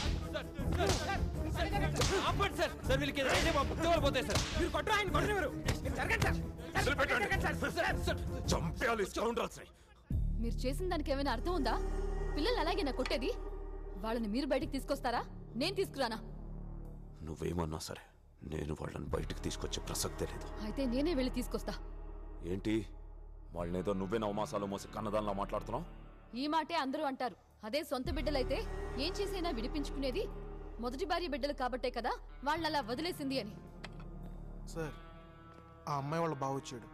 ఆపండి సార్ సార్ వీళ్ళకి ఏదో అయితే మా పుస్తకాలు పోతాయి సార్ మీరు కొట్టరు ఆయన కొట్టరు మీరు జరగండి సార్ సార్ జరగండి సార్ సార్ సార్ చంపేయాలి స్కౌండ్రల్స్ మీరు చేసిన దానికి ఏమైనా అర్థం ఉందా పిల్లల్ని అలాగే నా కొట్టేది వాళ్ళని మీరు బయటికి తీసుకొస్తారా నేను తీసుకురానా నువ్వేమన్నా సరే నేను వాళ్ళని బయటికి తీసుకొచ్చే ప్రసక్తే లేదు అయితే నేనే వెళ్ళి తీసుకొస్తా ఏంటి వాళ్ళనేదో నువ్వే నవమాసాలు మోసి కన్నదానిలా మాట్లాడుతున్నావు ఈ మాటే అందరూ అంటారు అదే సొంత బిడ్డలైతే ఏం చేసైనా విడిపించుకునేది మొదటి భార్య బిడ్డలు కాబట్టే కదా వాళ్ళని అలా వదిలేసింది అని సార్ ఆ అమ్మాయి వాళ్ళ బావ వచ్చాడు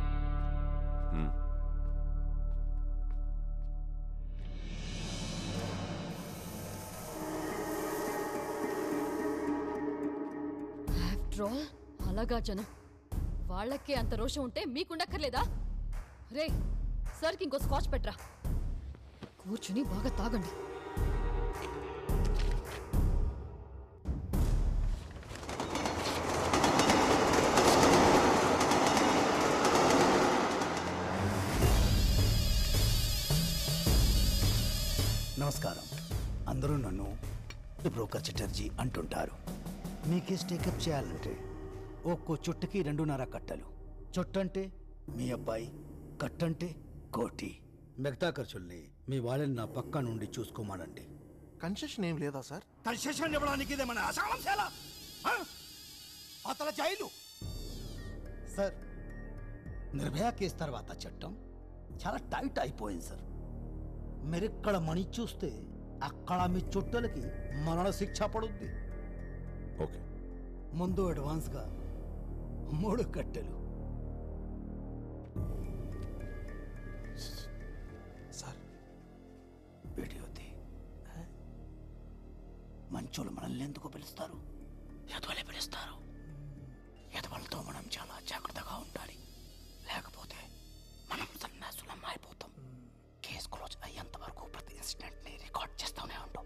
ఆఫ్టర్ ఆల్ అలాగా జనం వాళ్ళకే అంత రోషం ఉంటే మీకుండక్కర్లేదా రే సర్కి ఇంకో స్కాచ్ పెట్టరా కూర్చుని బాగా తాగండి నమస్కారం అందరూ నన్ను బ్రోకర్ చటర్జీ అంటుంటారు మీ కేసు టేకప్ చేయాలంటే ఒక్కో చుట్టకి రెండున్నర కట్టలు చుట్టంటే మీ అబ్బాయి కట్టంటే కోటి మిగతా ఖర్చుల్ని మీ వాళ్ళని నా పక్క నుండి చూసుకోమానండి కన్సెషన్ ఏం లేదా సార్ కన్సెషన్ ఇవ్వడానికి ఇదేమన్నా అసామస్యాల అతల జైలు సార్ నిర్భయ కేసు తర్వాత చట్టం చాలా టైట్ అయిపోయింది సార్ మీరిక్కడ మనీ చూస్తే అక్కడ మీ చుట్టలకి మరణ శిక్ష పడుద్ది ఓకే ముందు అడ్వాన్స్గా మూడు కట్టెలు సార్ వీడియోది మంచోళ్ళు మనల్ని ఎందుకు పిలుస్తారు ఎదవలే పిలుస్తారు ఎదవలతో మనం చాలా జాగ్రత్తగా ఉండాలి లేకపోతే మనం సన్యాసులం అయిపోతాం కేసు క్లోజ్ అయ్యేంత వరకు ప్రతి ఇన్సిడెంట్ ని రికార్డ్ చేస్తూనే ఉంటాం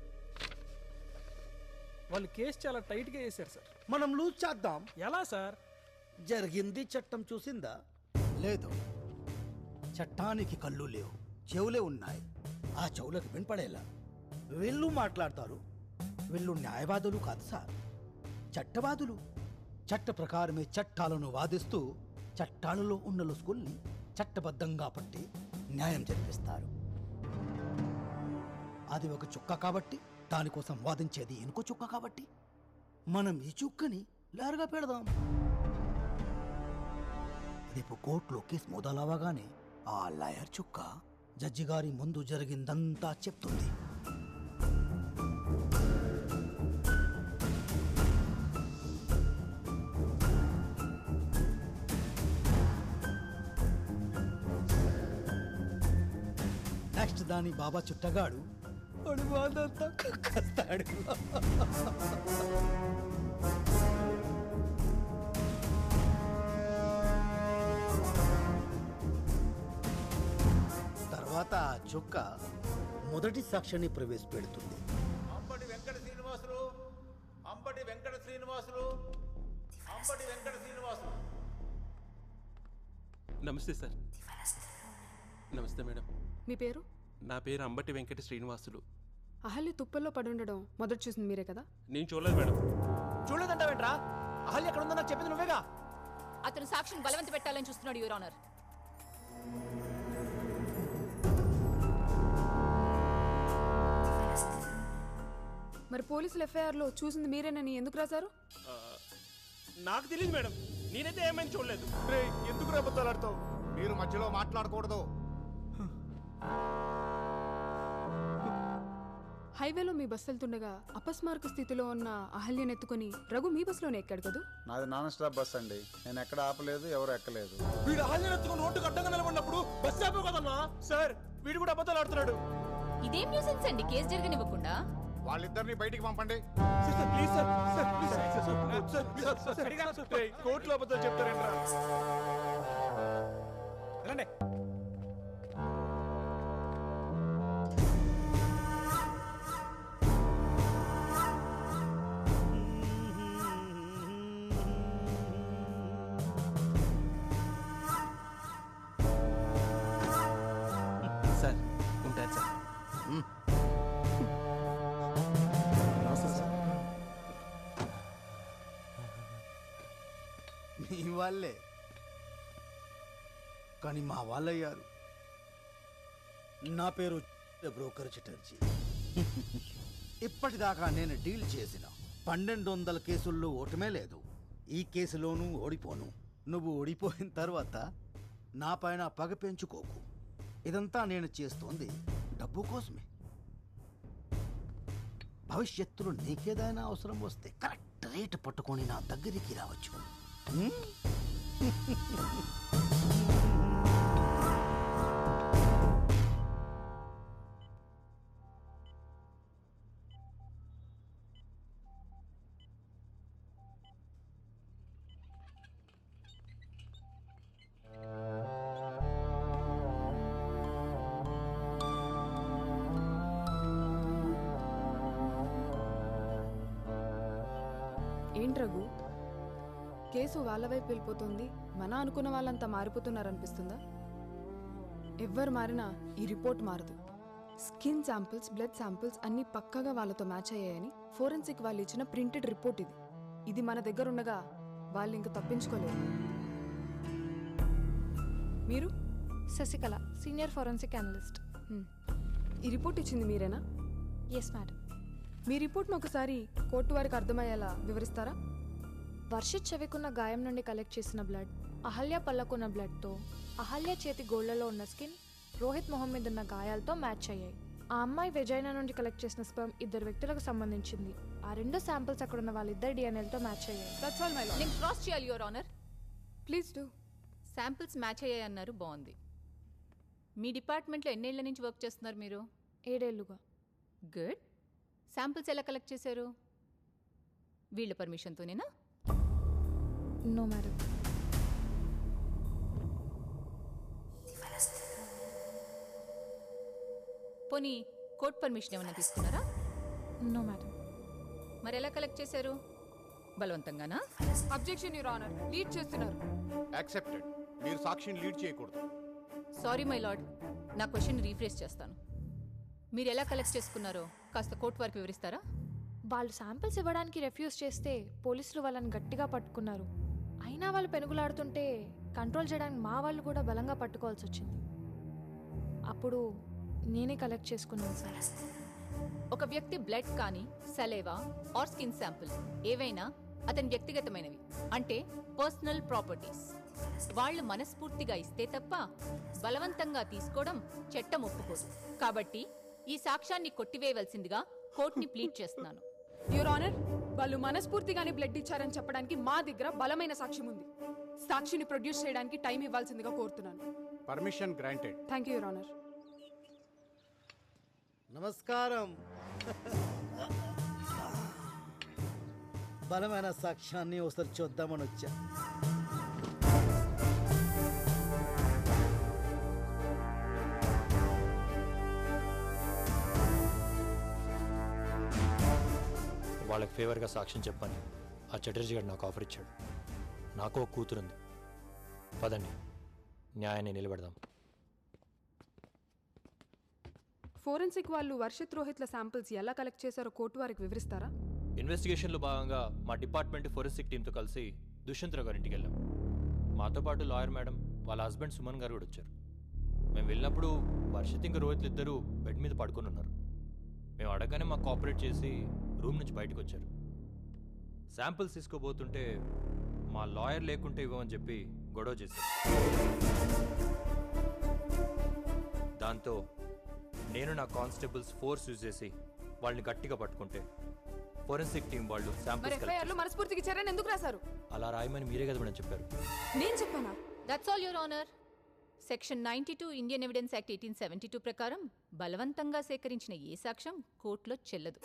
వాళ్ళు కేసు చాలా టైట్ గా చేశారు సార్ మనం లూజ్ చేద్దాం ఎలా సార్ జరిగింది చట్టం చూసిందా లేదు చట్టానికి కళ్ళు లేవు చెవులే ఉన్నాయి ఆ చెవులకు వినపడేలా వీళ్ళు మాట్లాడతారు వీళ్ళు న్యాయవాదులు కాదు సార్ చట్టవాదులు చట్ట ప్రకారమే చట్టాలను వాదిస్తూ చట్టాలలో ఉన్న లొసుగుల్ని చట్టబద్ధంగా పట్టి న్యాయం జరిపిస్తారు అది ఒక చుక్క కాబట్టి దానికోసం వాదించేది ఇంకో చుక్క కాబట్టి మనం ఈ చుక్కని లేరుగా పెడదాం రేపు కోర్టులో కేసు మొదలవగానే ఆ లాయర్ చుక్క జడ్జి గారి ముందు జరిగిందంతా చెప్తుంది నెక్స్ట్ దాని బాబా చుట్టగాడు వాడు బాధంతా కస్తాడు తర్వాత ఆ చుక్క మొదటి సాక్ష్యాన్ని ప్రవేశపెడుతుంది అంబటి వెంకట శ్రీనివాసులు అంబటి వెంకట శ్రీనివాసులు అంబటి వెంకట శ్రీనివాసులు నమస్తే సార్ నమస్తే మేడం మీ పేరు నా పేరు అంబటి వెంకట శ్రీనివాసులు అహల్య తుప్పల్లో పడి ఉండడం మొదట చూసింది మీరే కదా నేను చూడలేదు మేడం చూడలేదంటావేంట్రా అహల్య ఎక్కడ ఉందో నాకు చెప్పింది నువ్వేగా అతను సాక్షిని బలవంత పెట్టాలని చూస్తున్నాడు యువర్ ఆనర్ మరి పోలీసులు ఎఫ్ఐఆర్ లో చూసింది మీరేనని ఎందుకు రాశారు ఆ, నాకు తెలియదు మేడం నేనైతే ఏమైనా చూడలేదు రే ఎందుకు రేపొద్దాలు ఆడతావు మీరు మధ్యలో మాట్లాడకూడదు హైవేలో మీ బస్సు వెళ్తుండగా అపస్మారక స్థితిలో ఉన్న అహల్యను ఎత్తుకొని రఘు మీ బస్సులోనే ఎక్కాడు కదూ నాది నాన్ స్టాప్ బస్ అండి నేను ఎక్కడ ఆపలేదు ఎవరు ఎక్కలేదు వీడు అహల్య ఎత్తుకుని రోడ్డు అడ్డంగా నిలబడినప్పుడు బస్ ఆపే కదన్నా సార్ వీడు కూడా అబద్ధాలు ఆడుతున్నాడు ఇదేం న్యూసెన్స్ అండి కేసు జరగనివ్వకుండా వాళ్ళిద్దరిని బయటికి పంపండి please sir sir please sir sir please sir sir రేయ్, కోర్టులో అబద్ధాలు చెప్తారేంట్రా రండి వాళ్ళే కానీ మా వాళ్ళయ్యారు నా పేరు బ్రోకర్ చటర్జీ ఇప్పటిదాకా నేను డీల్ చేసిన పన్నెండు వందల కేసుల్లో ఓటమే లేదు ఈ కేసులోనూ ఓడిపోను నువ్వు ఓడిపోయిన తర్వాత నా పైన పగ పెంచుకోకు ఇదంతా నేను చేస్తోంది డబ్బు కోసమే భవిష్యత్తులో నీకేదైనా అవసరం వస్తే కరెక్ట్ రేటు పట్టుకొని నా దగ్గరికి రావచ్చు హ్మ్? ఏంటి రఘు కేసు వాళ్ళ వైపు వెళ్ళిపోతుంది మన అనుకున్న వాళ్ళంతా మారిపోతున్నారనిపిస్తుందా ఎవ్వరు మారినా ఈ రిపోర్ట్ మారదు స్కిన్ శాంపిల్స్ బ్లడ్ శాంపిల్స్ అన్నీ పక్కగా వాళ్ళతో మ్యాచ్ అయ్యాయని ఫోరెన్సిక్ వాళ్ళు ఇచ్చిన ప్రింటెడ్ రిపోర్ట్ ఇది ఇది మన దగ్గర ఉండగా వాళ్ళు ఇంక తప్పించుకోలేరు మీరు శశికళ సీనియర్ ఫోరెన్సిక్ అనలిస్ట్ ఈ రిపోర్ట్ ఇచ్చింది మీరేనా ఎస్ మేడం మీ రిపోర్ట్ను ఒకసారి కోర్టు వారికి అర్థమయ్యేలా వివరిస్తారా వర్షిత్ చెవికున్న గాయం నుండి కలెక్ట్ చేసిన బ్లడ్ అహల్య పళ్ళకున్న బ్లడ్తో అహల్య చేతి గోళ్లలో ఉన్న స్కిన్ రోహిత్ మొహం మీద ఉన్న గాయాలతో మ్యాచ్ అయ్యాయి ఆ అమ్మాయి వెజైనా నుండి కలెక్ట్ చేసిన స్పర్మ్ ఇద్దరు వ్యక్తులకు సంబంధించింది ఆ రెండు శాంపిల్స్ అక్కడ ఉన్న వాళ్ళిద్దరు డిఎన్ఏలతో మ్యాచ్ అయ్యాయి దట్స్ ఆల్ మై నేను క్రాస్ చేయాలి your honour please do samples match అయ్యాయి అన్నారు బాగుంది మీ డిపార్ట్మెంట్లో ఎన్నేళ్ల నుంచి వర్క్ చేస్తున్నారు మీరు ఏడేళ్లుగా గుడ్ శాంపిల్స్ ఎలా కలెక్ట్ చేశారు వీళ్ళ పర్మిషన్తోనేనా నో మేడం పోనీ కోర్ట్ పర్మిషన్ ఏమైనా తీసుకున్నారా నో మేడం మరి ఎలా కలెక్ట్ చేశారు బలవంతంగానా అబ్జెక్షన్ యువర్ ఆనర్ లీడ్ చేస్తున్నారు యాక్సెప్టెడ్ మీరు సాక్షిని లీడ్ చేయకూడదు సారీ మై లార్డ్ నా క్వశ్చన్ రీఫ్రేస్ చేస్తాను మీరు ఎలా కలెక్ట్ చేసుకున్నారో కాస్త కోర్టు వారికి వివరిస్తారా వాళ్ళు శాంపిల్స్ ఇవ్వడానికి రెఫ్యూజ్ చేస్తే పోలీసులు వాళ్ళని గట్టిగా పట్టుకున్నారు అయినా వాళ్ళు పెనుగులాడుతుంటే కంట్రోల్ చేయడానికి మా వాళ్ళు కూడా బలంగా పట్టుకోవాల్సి వచ్చింది అప్పుడు నేనే కలెక్ట్ చేసుకున్నాను సార్ ఒక వ్యక్తి బ్లడ్ కానీ సలేవా ఆర్ స్కిన్ శాంపుల్ ఏవైనా అతని వ్యక్తిగతమైనవి అంటే పర్సనల్ ప్రాపర్టీస్ వాళ్ళు మనస్ఫూర్తిగా ఇస్తే తప్ప బలవంతంగా తీసుకోవడం చట్టం ఒప్పుకోదు కాబట్టి ఈ సాక్ష్యాన్ని కొట్టివేయవలసిందిగా కోర్టుని ప్లీడ్ చేస్తున్నాను యువర్ ఆనర్ వాళ్ళు మనస్ఫూర్తిగానే బ్లడ్ ఇచ్చారని చెప్పడానికి మా దగ్గర బలమైన సాక్ష్యం ఉంది సాక్షిని ప్రొడ్యూస్ చేయడానికి టైం ఇవ్వాల్సిందిగా కోరుతున్నాను permission granted thank you your honour నమస్కారం బలమైన సాక్ష్యాన్ని ఒకసారి చూద్దామని వచ్చా వాళ్ళకి ఫేవర్గా సాక్ష్యం చెప్పని ఆ చటర్జీ గారు నాకు ఆఫర్ ఇచ్చాడు నాకు ఒక కూతురుంది పదండి న్యాయాన్ని నిలబెడదాం ఫోరెన్సిక్ వాళ్ళు వర్షిత్ రోహిత్ల శాంపిల్స్ ఎలా కలెక్ట్ చేశారో కోర్టు వారికి వివరిస్తారా ఇన్వెస్టిగేషన్లో భాగంగా మా డిపార్ట్మెంట్ ఫోరెన్సిక్ టీంతో కలిసి దుష్యంతరావు గారింటికి వెళ్ళాం మాతో పాటు లాయర్ మేడం వాళ్ళ హస్బెండ్ సుమన్ గారు కూడా వచ్చారు మేము వెళ్ళినప్పుడు వర్షిత్ ఇంకా రోహిత్ ఇద్దరు బెడ్ మీద పడుకొని ఉన్నారు మేము అడగగానే మాకు కోఆపరేట్ చేసి రూమ్ నుంచి బయటకు వచ్చారు శాంపిల్స్ తీసుకోబోతుంటే మా లాయర్ లేకుంటే ఇవ్వమని చెప్పి గొడవ చేశారు దాంతో నేను నా కానిస్టేబుల్స్ ఫోర్స్ యూజ్ చేసి వాళ్ళని గట్టిగా పట్టుకుంటే ఫోరెన్సిక్ టీం వాళ్ళు మరి శాంపిల్స్ ఎఫ్ఐఆర్ లో మనస్ఫూర్తికి ఇచ్చారని ఎందుకు రాశారు అలా రాయమని మీరే కదా మేడం చెప్పారు నేను చెప్పానా that's all your honour section ninety two Indian evidence act eighteen seventy two ప్రకారం బలవంతంగా సేకరించిన ఏ సాక్ష్యం కోర్టులో చెల్లదు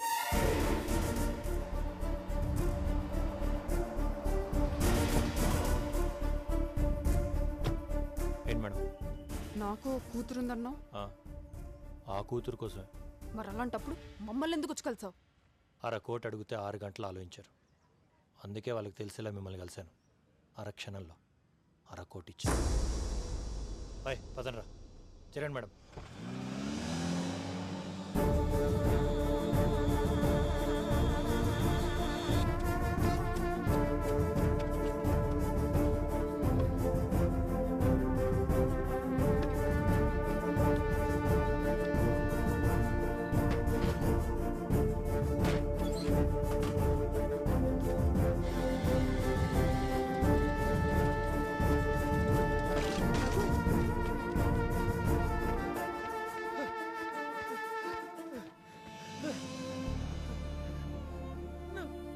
ఏంటి మేడం నాకు కూతురుందన్నావు ఆ, ఆ కూతురు కోసమే మరి అలాంటప్పుడు మమ్మల్ని ఎందుకు వచ్చి కలిసావు అర కోట్ అడిగితే ఆరు గంటలు ఆలోచించారు అందుకే వాళ్ళకి తెలిసేలా మిమ్మల్ని కలిశాను అర క్షణంలో అర కోటి ఇచ్చాను బాయ్ పదండ్రా చిరండి మేడం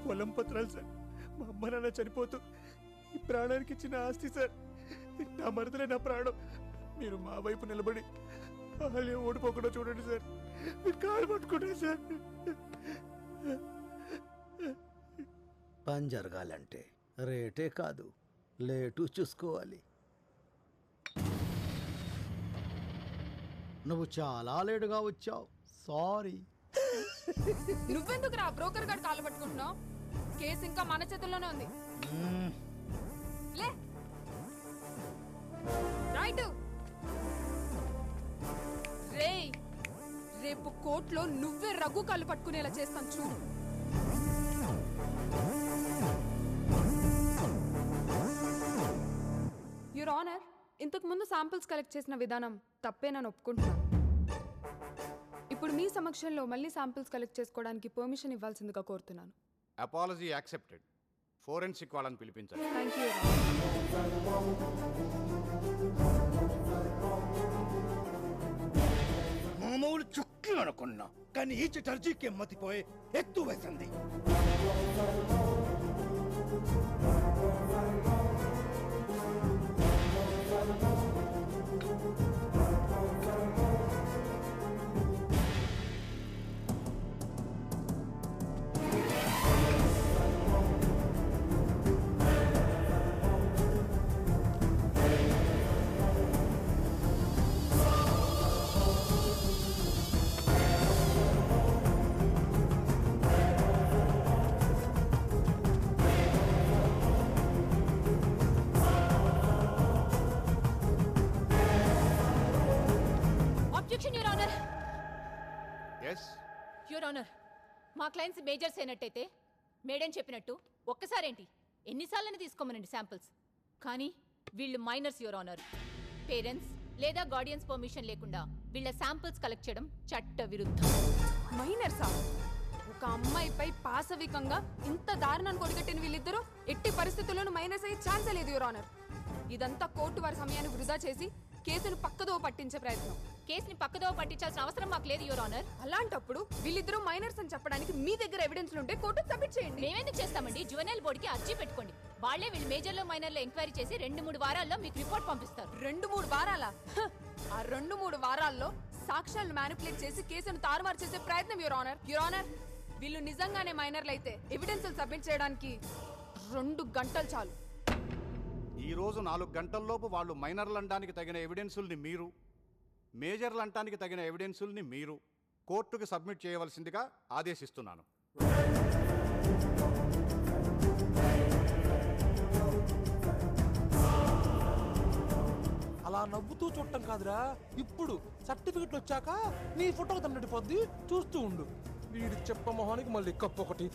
పొలం పత్రాలు సార్ మా అమ్మ నాన్న చనిపోతూ ఈ ప్రాణానికి ఇచ్చిన ఆస్తి సార్ నా మరదలే నా ప్రాణం మీరు మా వైపు నిలబడి అహల్య ఓడిపోకుండా చూడండి సార్ మీరు కాలు పట్టుకుంటే సార్ పని జరగాలంటే రేటే కాదు లేటు చూసుకోవాలి నువ్వు చాలా లేటుగా వచ్చావు సారీ నువ్వెందుకు రా బ్రోకర్ గారు కాలు పట్టుకుంటున్నావు కేసు ఇంకా మన చేతుల్లోనే ఉంది లే రైట్ రేయ్ రేపు కోర్టులో నువ్వే రఘు కాళ్ళు పట్టుకునేలా చేస్తాను చూడు యువర్ ఆనర్ ఇంతకు ముందు శాంపిల్స్ కలెక్ట్ చేసిన విధానం తప్పేనని ఒప్పుకుంటున్నాను ఇప్పుడు మీ సమక్షంలో మళ్ళీ శాంపిల్స్ కలెక్ట్ చేసుకోవడానికి పర్మిషన్ ఇవ్వాల్సిందిగా కోరుతున్నాను అపాలజీ యాక్సెప్టెడ్ ఫోరెన్సిక్ వాళ్ళని పిలిపించండి థ్యాంక్ యూ మామూలు చుక్కలు అనుకున్నా కానీ ఈ చటర్జీకి ఎమ్మతిపోయి ఎత్తు వేసింది objection your honour yes your honour మా క్లయింట్స్ మేజర్స్ అయినట్టయితే మేడం చెప్పినట్టు ఒక్కసారేంటి ఎన్నిసార్లని తీసుకోమనండి శాంపిల్స్ కానీ వీళ్ళు మైనర్స్ యువర్ ఆనర్ పేరెంట్స్ లేదా గార్డియన్స్ పర్మిషన్ లేకుండా వీళ్ళ శాంపిల్స్ కలెక్ట్ చేయడం చట్ట విరుద్ధం మైనర్సా ఒక అమ్మాయిపై పాశవికంగా ఇంత దారుణాన్ని కొడిగట్టిన వీళ్ళిద్దరూ ఎట్టి పరిస్థితుల్లోనూ మైనస్ అయ్యే ఛాన్సే లేదు యువర్ ఆనర్ ఇదంతా కోర్టు వారి సమయాన్ని వృధా చేసి కేసును పక్కదో పట్టించే ప్రయత్నం కేసుని పక్కదో పట్టించాల్సిన అవసరం మాకు లేదు యువర్ ఆనర్ అలాంటప్పుడు వీళ్ళిద్దరూ మైనర్స్ అని చెప్పడానికి మీ దగ్గర ఎవిడెన్స్ ఉంటే కోర్టు సబ్మిట్ చేయండి మేమెందుకు చేస్తామండి జువెనల్ బోర్డుకి అర్జీ పెట్టుకోండి వాళ్ళే వీళ్ళు మేజర్లో మైనర్లో ఎంక్వైరీ చేసి రెండు మూడు వారాల్లో మీకు రిపోర్ట్ పంపిస్తారు రెండు మూడు వారాలా హ! ఆ రెండు మూడు వారాల్లో సాక్ష్యాలను మ్యానిపులేట్ చేసి కేసును తారుమారు చేసే ప్రయత్నం యువర్ ఆనర్ యువర్ ఆనర్ వీళ్ళు నిజంగానే మైనర్లు అయితే ఎవిడెన్స్ సబ్మిట్ చేయడానికి రెండు గంటలు చాలు ఈ రోజు నాలుగు గంటల్లోపు వాళ్ళు మైనర్లు అనడానికి తగిన ఎవిడెన్సుల్ని మీరు మేజర్లు అనడానికి తగిన ఎవిడెన్సుల్ని మీరు కోర్టుకు సబ్మిట్ చేయవలసిందిగా ఆదేశిస్తున్నాను అలా నవ్వుతూ చూడటం కాదురా ఇప్పుడు సర్టిఫికెట్ వచ్చాక నీ ఫోటో తన్నడిపోద్ది చూస్తూ ఉండు వీడి చెప్ప మొహానికి మళ్ళీ కప్పు ఒకటి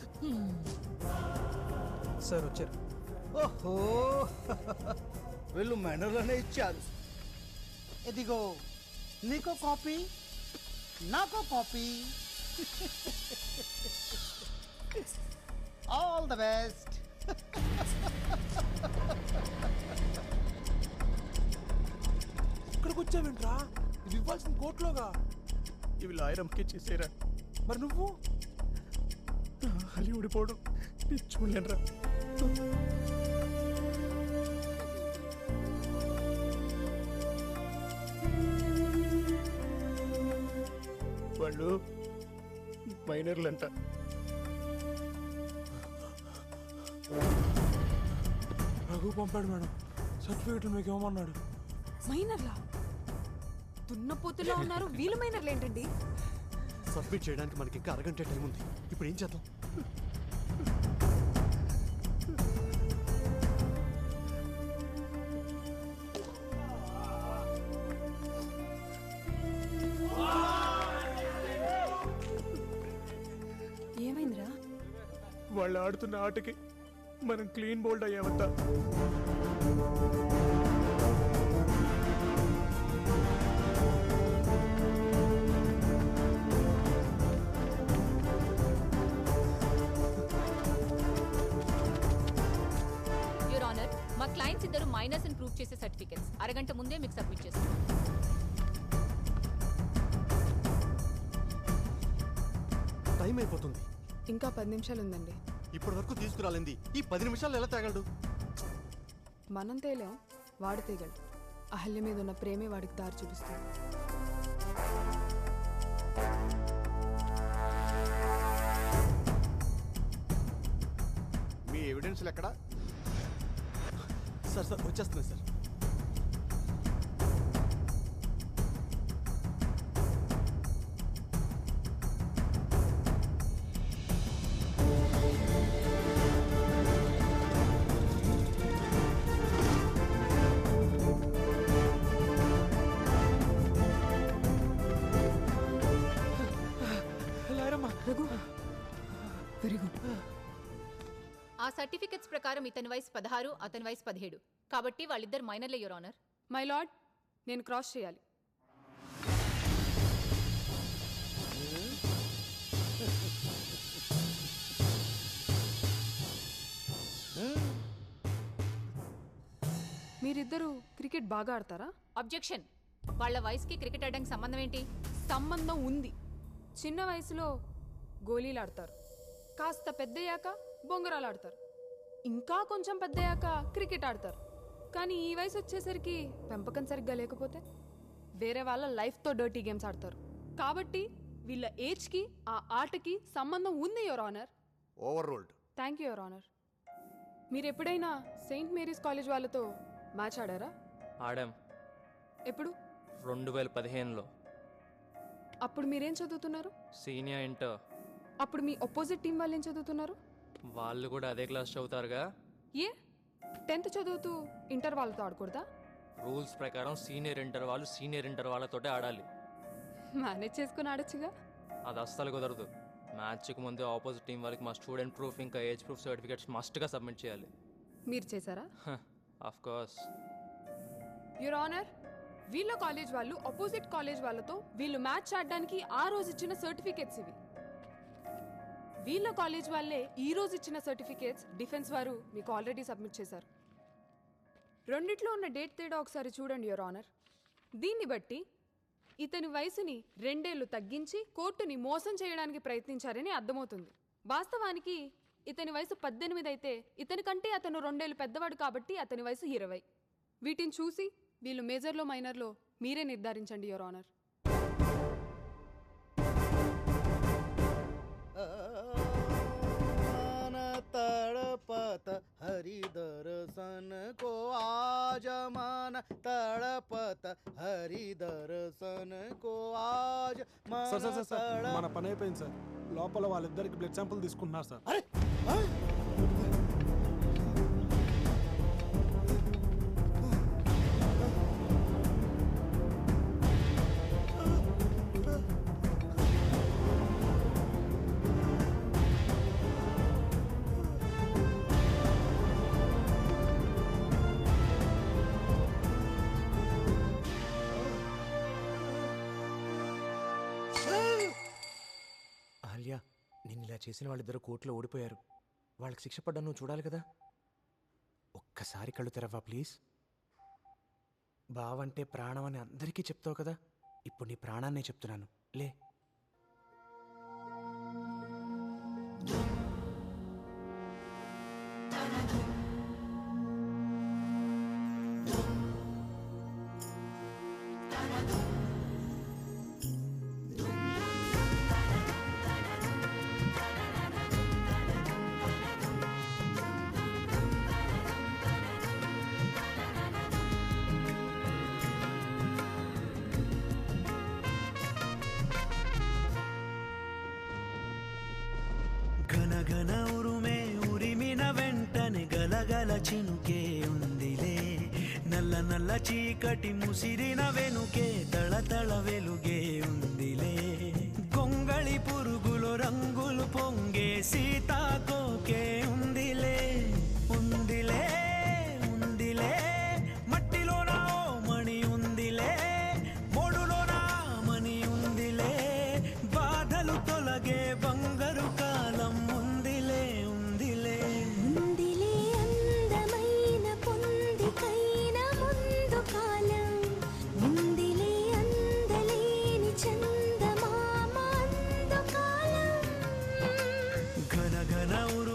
సార్ వచ్చారు ఓహో వీళ్ళు మెనర్లనే ఇచ్చారు ఇదిగో నీకో కాపీ నాకో కాపీ ఆల్ ద బెస్ట్ ఇక్కడికి వచ్చావేంట్రా ఇది ఇవ్వాల్సిన కోర్టులోగా ఇవి లాయర్ అమ్మకి చేసేరా మరి నువ్వు హలి ఊడిపోవడం నేను చూడలేనురా వాళ్ళు మైనర్లంట రఘు పంపాడు మేడం సర్టిఫికెట్లు మీకు ఇవ్వమన్నాడు మైనర్లా దున్నపోతుల్లో ఉన్నారు వీళ్ళు మైనర్లు ఏంటండి సబ్మిట్ చేయడానికి మనకి ఇంకా అరగంట టైం ఉంది ఇప్పుడు ఏం చేద్దాం ఏమైందిరా వాళ్ళు ఆడుతున్న ఆటకి మనం క్లీన్ బోల్డ్ అయ్యామంతా యువర్ ఆనర్ మా క్లయింట్స్ ఇద్దరు మైనర్స్ అని ప్రూవ్ చేసే సర్టిఫికెట్స్ అరగంట ముందే మీకు సబ్మిట్ చేస్తాం టైం అయిపోతుంది ఇంకా పది నిమిషాలు ఉందండి ఇప్పటి వరకు తీసుకురాలింది ఈ పది నిమిషాలు ఎలా తేగలడు మనం తేలేం వాడు తేగలడు అహల్య మీద ఉన్న ప్రేమే వాడికి దారి చూపిస్తుంది మీ ఎవిడెన్స్లు ఎక్కడ సార్ సార్ వచ్చేస్తున్నాయి సార్ రఘు వెరీ గుడ్ ఆ సర్టిఫికెట్స్ ప్రకారం ఇతని వయసు పదహారు అతని వయసు పదిహేడు కాబట్టి వాళ్ళిద్దరు మైనర్లే యువర్ ఆనర్ మై లార్డ్ నేను క్రాస్ చేయాలి మీరిద్దరూ క్రికెట్ బాగా ఆడతారా అబ్జెక్షన్ వాళ్ళ వయసుకి క్రికెట్ ఆడడానికి సంబంధం ఏంటి సంబంధం ఉంది చిన్న వయసులో గోళీలు ఆడతారు కాస్త పెద్దయ్యాక బొంగరాలు ఆడతారు ఇంకా కొంచెం పెద్దయ్యాక క్రికెట్ ఆడతారు కానీ ఈ వయసు వచ్చేసరికి పెంపకం సరిగ్గా లేకపోతే వేరే వాళ్ళ లైఫ్తో డర్టీ గేమ్స్ ఆడతారు కాబట్టి వీళ్ళ ఏజ్కి ఆ ఆటకి సంబంధం ఉంది your honour overruled thank you your honour మీరు ఎప్పుడైనా సెయింట్ మేరీస్ కాలేజ్ వాళ్ళతో మ్యాచ్ ఆడారా ఆడాం ఎప్పుడు రెండు వేల పదిహేనులో అప్పుడు మీరేం చదువుతున్నారు సీనియర్ ఇంటర్ అప్పుడు మీ ఒపోజిట్ టీం వాళ్ళు ఏం చదువుతున్నారు వాళ్ళు కూడా అదే క్లాస్ చదువుతారుగా ఏ టెన్త్ చదువుతూ ఇంటర్ వాళ్ళతో ఆడకూడదా రూల్స్ ప్రకారం సీనియర్ ఇంటర్ వాళ్ళు సీనియర్ ఇంటర్ వాళ్ళతోటే ఆడాలి మేనేజ్ చేసుకుని ఆడొచ్చుగా అది అస్సలు కుదరదు మ్యాచ్కి ముందే ఆపోజిట్ టీం వాళ్ళకి మా స్టూడెంట్ ప్రూఫ్ ఇంకా ఏజ్ ప్రూఫ్ సర్టిఫికేట్స్ మస్ట్గా సబ్మిట్ చేయాలి మీరు చేశారా ఆఫ్ కోర్స్ యువర్ ఆనర్ వీళ్ళ కాలేజ్ వాళ్ళు అపోజిట్ కాలేజ్ వాళ్ళతో వీళ్ళు మ్యాచ్ ఆడడానికి ఆ రోజు ఇచ్చిన సర్టిఫికేట్స్ ఇవి వీళ్ళ కాలేజ్ వాళ్ళే ఈ రోజు ఇచ్చిన సర్టిఫికేట్స్ డిఫెన్స్ వారు మీకు ఆల్రెడీ సబ్మిట్ చేశారు రెండిట్లో ఉన్న డేట్ తేడా ఒకసారి చూడండి యువర్ ఆనర్ దీన్ని బట్టి ఇతని వయసుని రెండేళ్లు తగ్గించి కోర్టుని మోసం చేయడానికి ప్రయత్నించారని అర్థమవుతుంది వాస్తవానికి ఇతని వయసు పద్దెనిమిది అయితే ఇతని కంటే అతను రెండేళ్లు పెద్దవాడు కాబట్టి అతని వయసు ఇరవై వీటిని చూసి వీళ్ళు మేజర్లో మైనర్లో మీరే నిర్ధారించండి యువర్ ఆనర్ मन तड़पत हरि दर्शन को आज मन तड़पत हरि दर्शन को आज मन సార్ సార్ సార్ సార్ तड़प- మన పని అయిపోయింది సార్ లోపల వాళ్ళిద్దరికి బ్లడ్ శాంపుల్ తీసుకుంటున్నారు సార్ అహల్య నిన్ను ఇలా చేసిన వాళ్ళిద్దరు కోర్టులో ఓడిపోయారు వాళ్ళకి శిక్ష పడ్డా నువ్వు చూడాలి కదా ఒక్కసారి కళ్ళు తెరవా ప్లీజ్ బావంటే ప్రాణం అని అందరికీ చెప్తావు కదా ఇప్పుడు నీ ప్రాణాన్నే చెప్తున్నాను లే ఘన ఘన ఉరుమే ఉరిమిన వెంటనే గలగల చినుకే ఉందిలే నల్ల నల్ల చీకటి ముసిరిన వెనుకే తళతళ వెలుగే ఉందిలే కొంగళి పురుగులు రంగులు పొంగే సీతాకోకే ఉందిలే ఉందిలే ఉందిలే మట్టిలోన ఓ మణి ఉందిలే మోడులోన మణి ఉందిలే బాధలు తొలగే బంగారు కాలం ఉందిలే ఉందిలే ఉందిలే అందమైన పొందికైన ముందు కాలం ఉందిలే అందలేని చందమామ అందకాలం ఘన ఘన ఉరు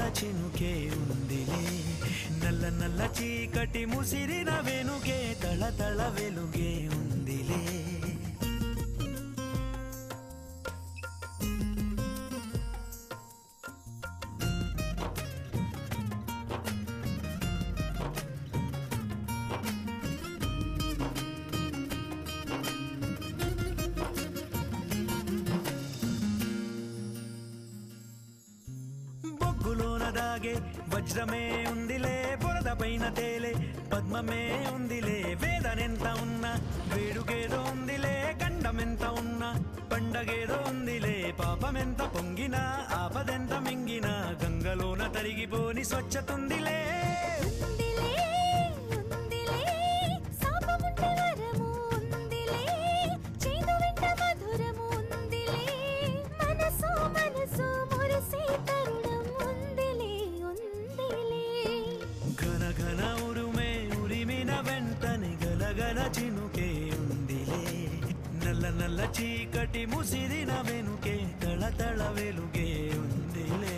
చినుకే ఉందిలే నల్ల నల్ల చీకటి ముసిరిన వెనుకే తళ తళ వెలుగే ఉందిలే బొగ్గులోన దాగే వజ్రమే ఉందిలే బురద పైన తేలే పద్మమే ఉందిలే వేదనెంత ఉన్నా వేడుకేదో ఉందిలే గండమెంత ఉన్నా పండగేదో ఉందిలే పాపమెంత పొంగినా ఆపదెంత మింగినా గంగలోన తరిగిపోని స్వచ్ఛతుందిలే శాపముంటే వరము ఉందిలే చేదు వెంట మధురము ఉందిలే మనసు మనసు మురిసే తరుణం ఉందిలే ఉందిలే ఘన ఘన ఉరుమే ఉరిమిన వెంటనే గలగల చినుకే ఉందిలే నల్ల నల్ల చీకటి ముసిరిన వెనుకే తళ తళ వెలుగే ఉందిలే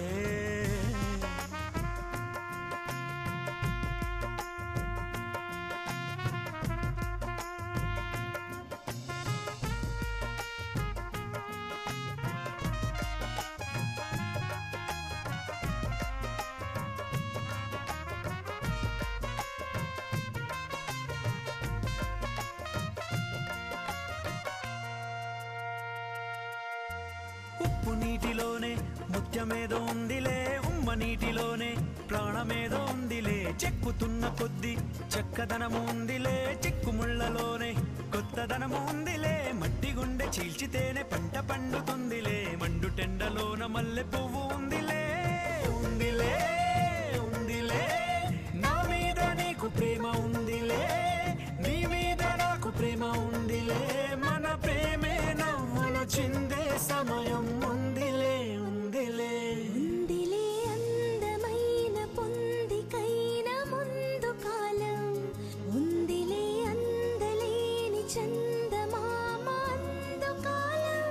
ఉప్పు నీటిలోనే ముత్యమేదో ఉందిలే ఉమ్మ నీటిలోనే ప్రాణమేదో ఉందిలే చెక్కుతున్న కొద్ది చక్కదనము ఉందిలే చిక్కుముళ్ళలోనే కొత్తదనము ఉందిలే మట్టి గుండె చీల్చితేనే పంట పండుతుందిలే మండు టెండలోన మల్లె పువ్వు ఉందిలే ఉందిలే ఉందిలే నా మీద నీకు ప్రేమ ఉందిలే నీ మీద నాకు ప్రేమ ఉందిలే మన ప్రేమే నవ్వులు చిందే సమయం ఉందిలే ఉందిలే ఉందిలే అందమైన పొందికైన ముందు కాలం ఉందిలే అందలేని చందమామ అందుకాలం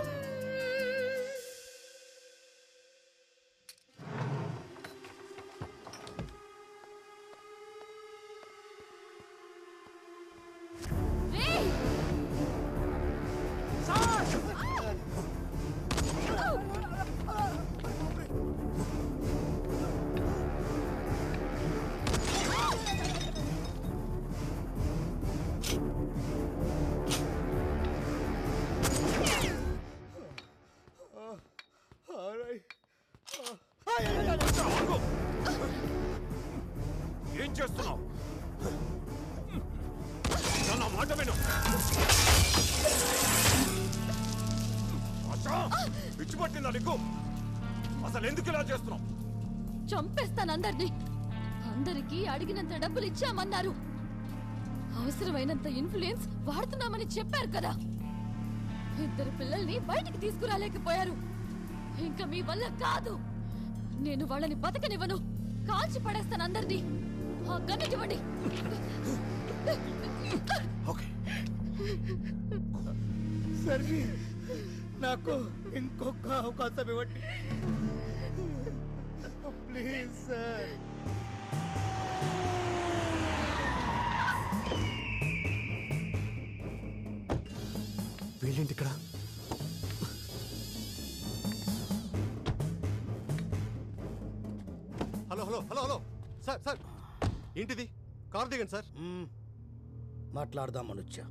ఏం చేస్తున్నావు నా మాట విను ఆశా, పిచ్చి పట్టిందా నీకు అసలు ఎందుకు ఇలా చేస్తున్నావు చంపేస్తాను అందరినీ అందరికీ అడిగినంత డబ్బులు ఇచ్చామన్నారు అవసరమైనంత ఇన్ఫ్లుయెన్స్ వాడుతున్నామని చెప్పారు కదా ఇద్దరు పిల్లల్ని బయటికి తీసుకురాలేకపోయారు ఇంకా మీ వల్ల కాదు నేను వాళ్ళని బతకనివ్వను కాల్చి పడేస్తాను అందరినీ ఆ గన్నిటివ్వండి సరే నాకు ఇంకొక అవకాశం ఇవ్వండి ప్లీజ్ సార్ వీళ్ళేంటి ఇక్కడ hello hello hello hello sir sir ఏంటిది కార్ దిగండి సార్ మాట్లాడదాం అనొచ్చా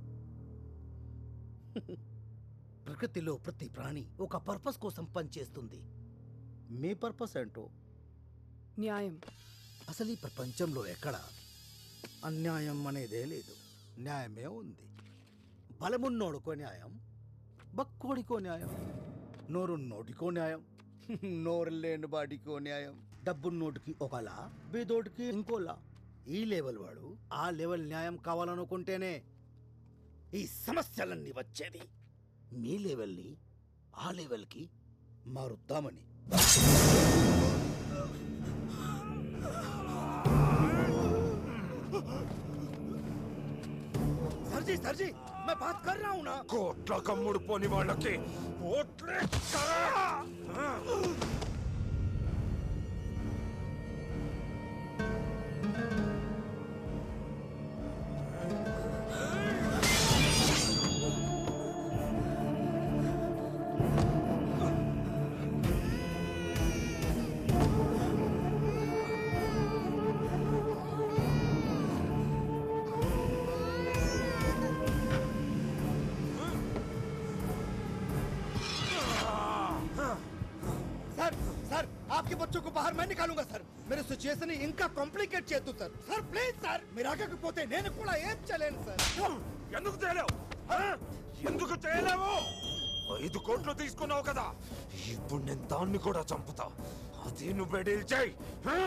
ప్రకృతిలో ప్రతి ప్రాణి ఒక పర్పస్ కోసం పనిచేస్తుంది మీ పర్పస్ ఏంటో న్యాయం అసలు ఈ ప్రపంచంలో ఎక్కడ అన్యాయం అనేదే లేదు న్యాయమే ఉంది బలమున్నోడుకో న్యాయం బక్కోడికో న్యాయం నోరున్నోటికో న్యాయం నోరు లేని బాడికో న్యాయం డబ్బున్నోటికి ఒకలా బీదోటికి ఇంకోలా ఈ లెవెల్ వాడు ఆ లెవెల్ న్యాయం కావాలనుకుంటేనే ఈ సమస్యలన్నీ వచ్చేది మీ లెవెల్ని ఆ లెవెల్కి మారుద్దామని सरजी सरजी मैं बात कर रहा हूँ ना కోట్ల కమ్ముడు పోని వాళ్ళకి ఓట్లే आपके बच्चों को बाहर मैं निकालूंगा सर मेरे సిచ్యుయేషన్ ఇంకా కాంప్లికేట్ చేద్దు సార్ సార్ ప్లీజ్ సార్ మీరు ఆగకపోతే నేను కూడా ఏం చేయలేను సార్ ఎందుకు చేయలేవు ఆ? ఎందుకు చేయలేవు ఐదు కోట్లు తీసుకున్నావు కదా ఇప్పుడు నేను దాన్ని కూడా చంపుతా అది నువ్వే డీల్ చేయి ఆ?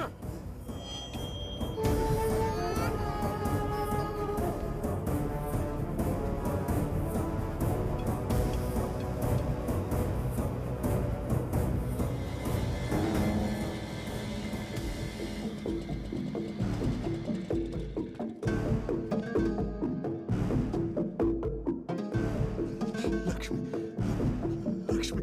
లక్ష్మి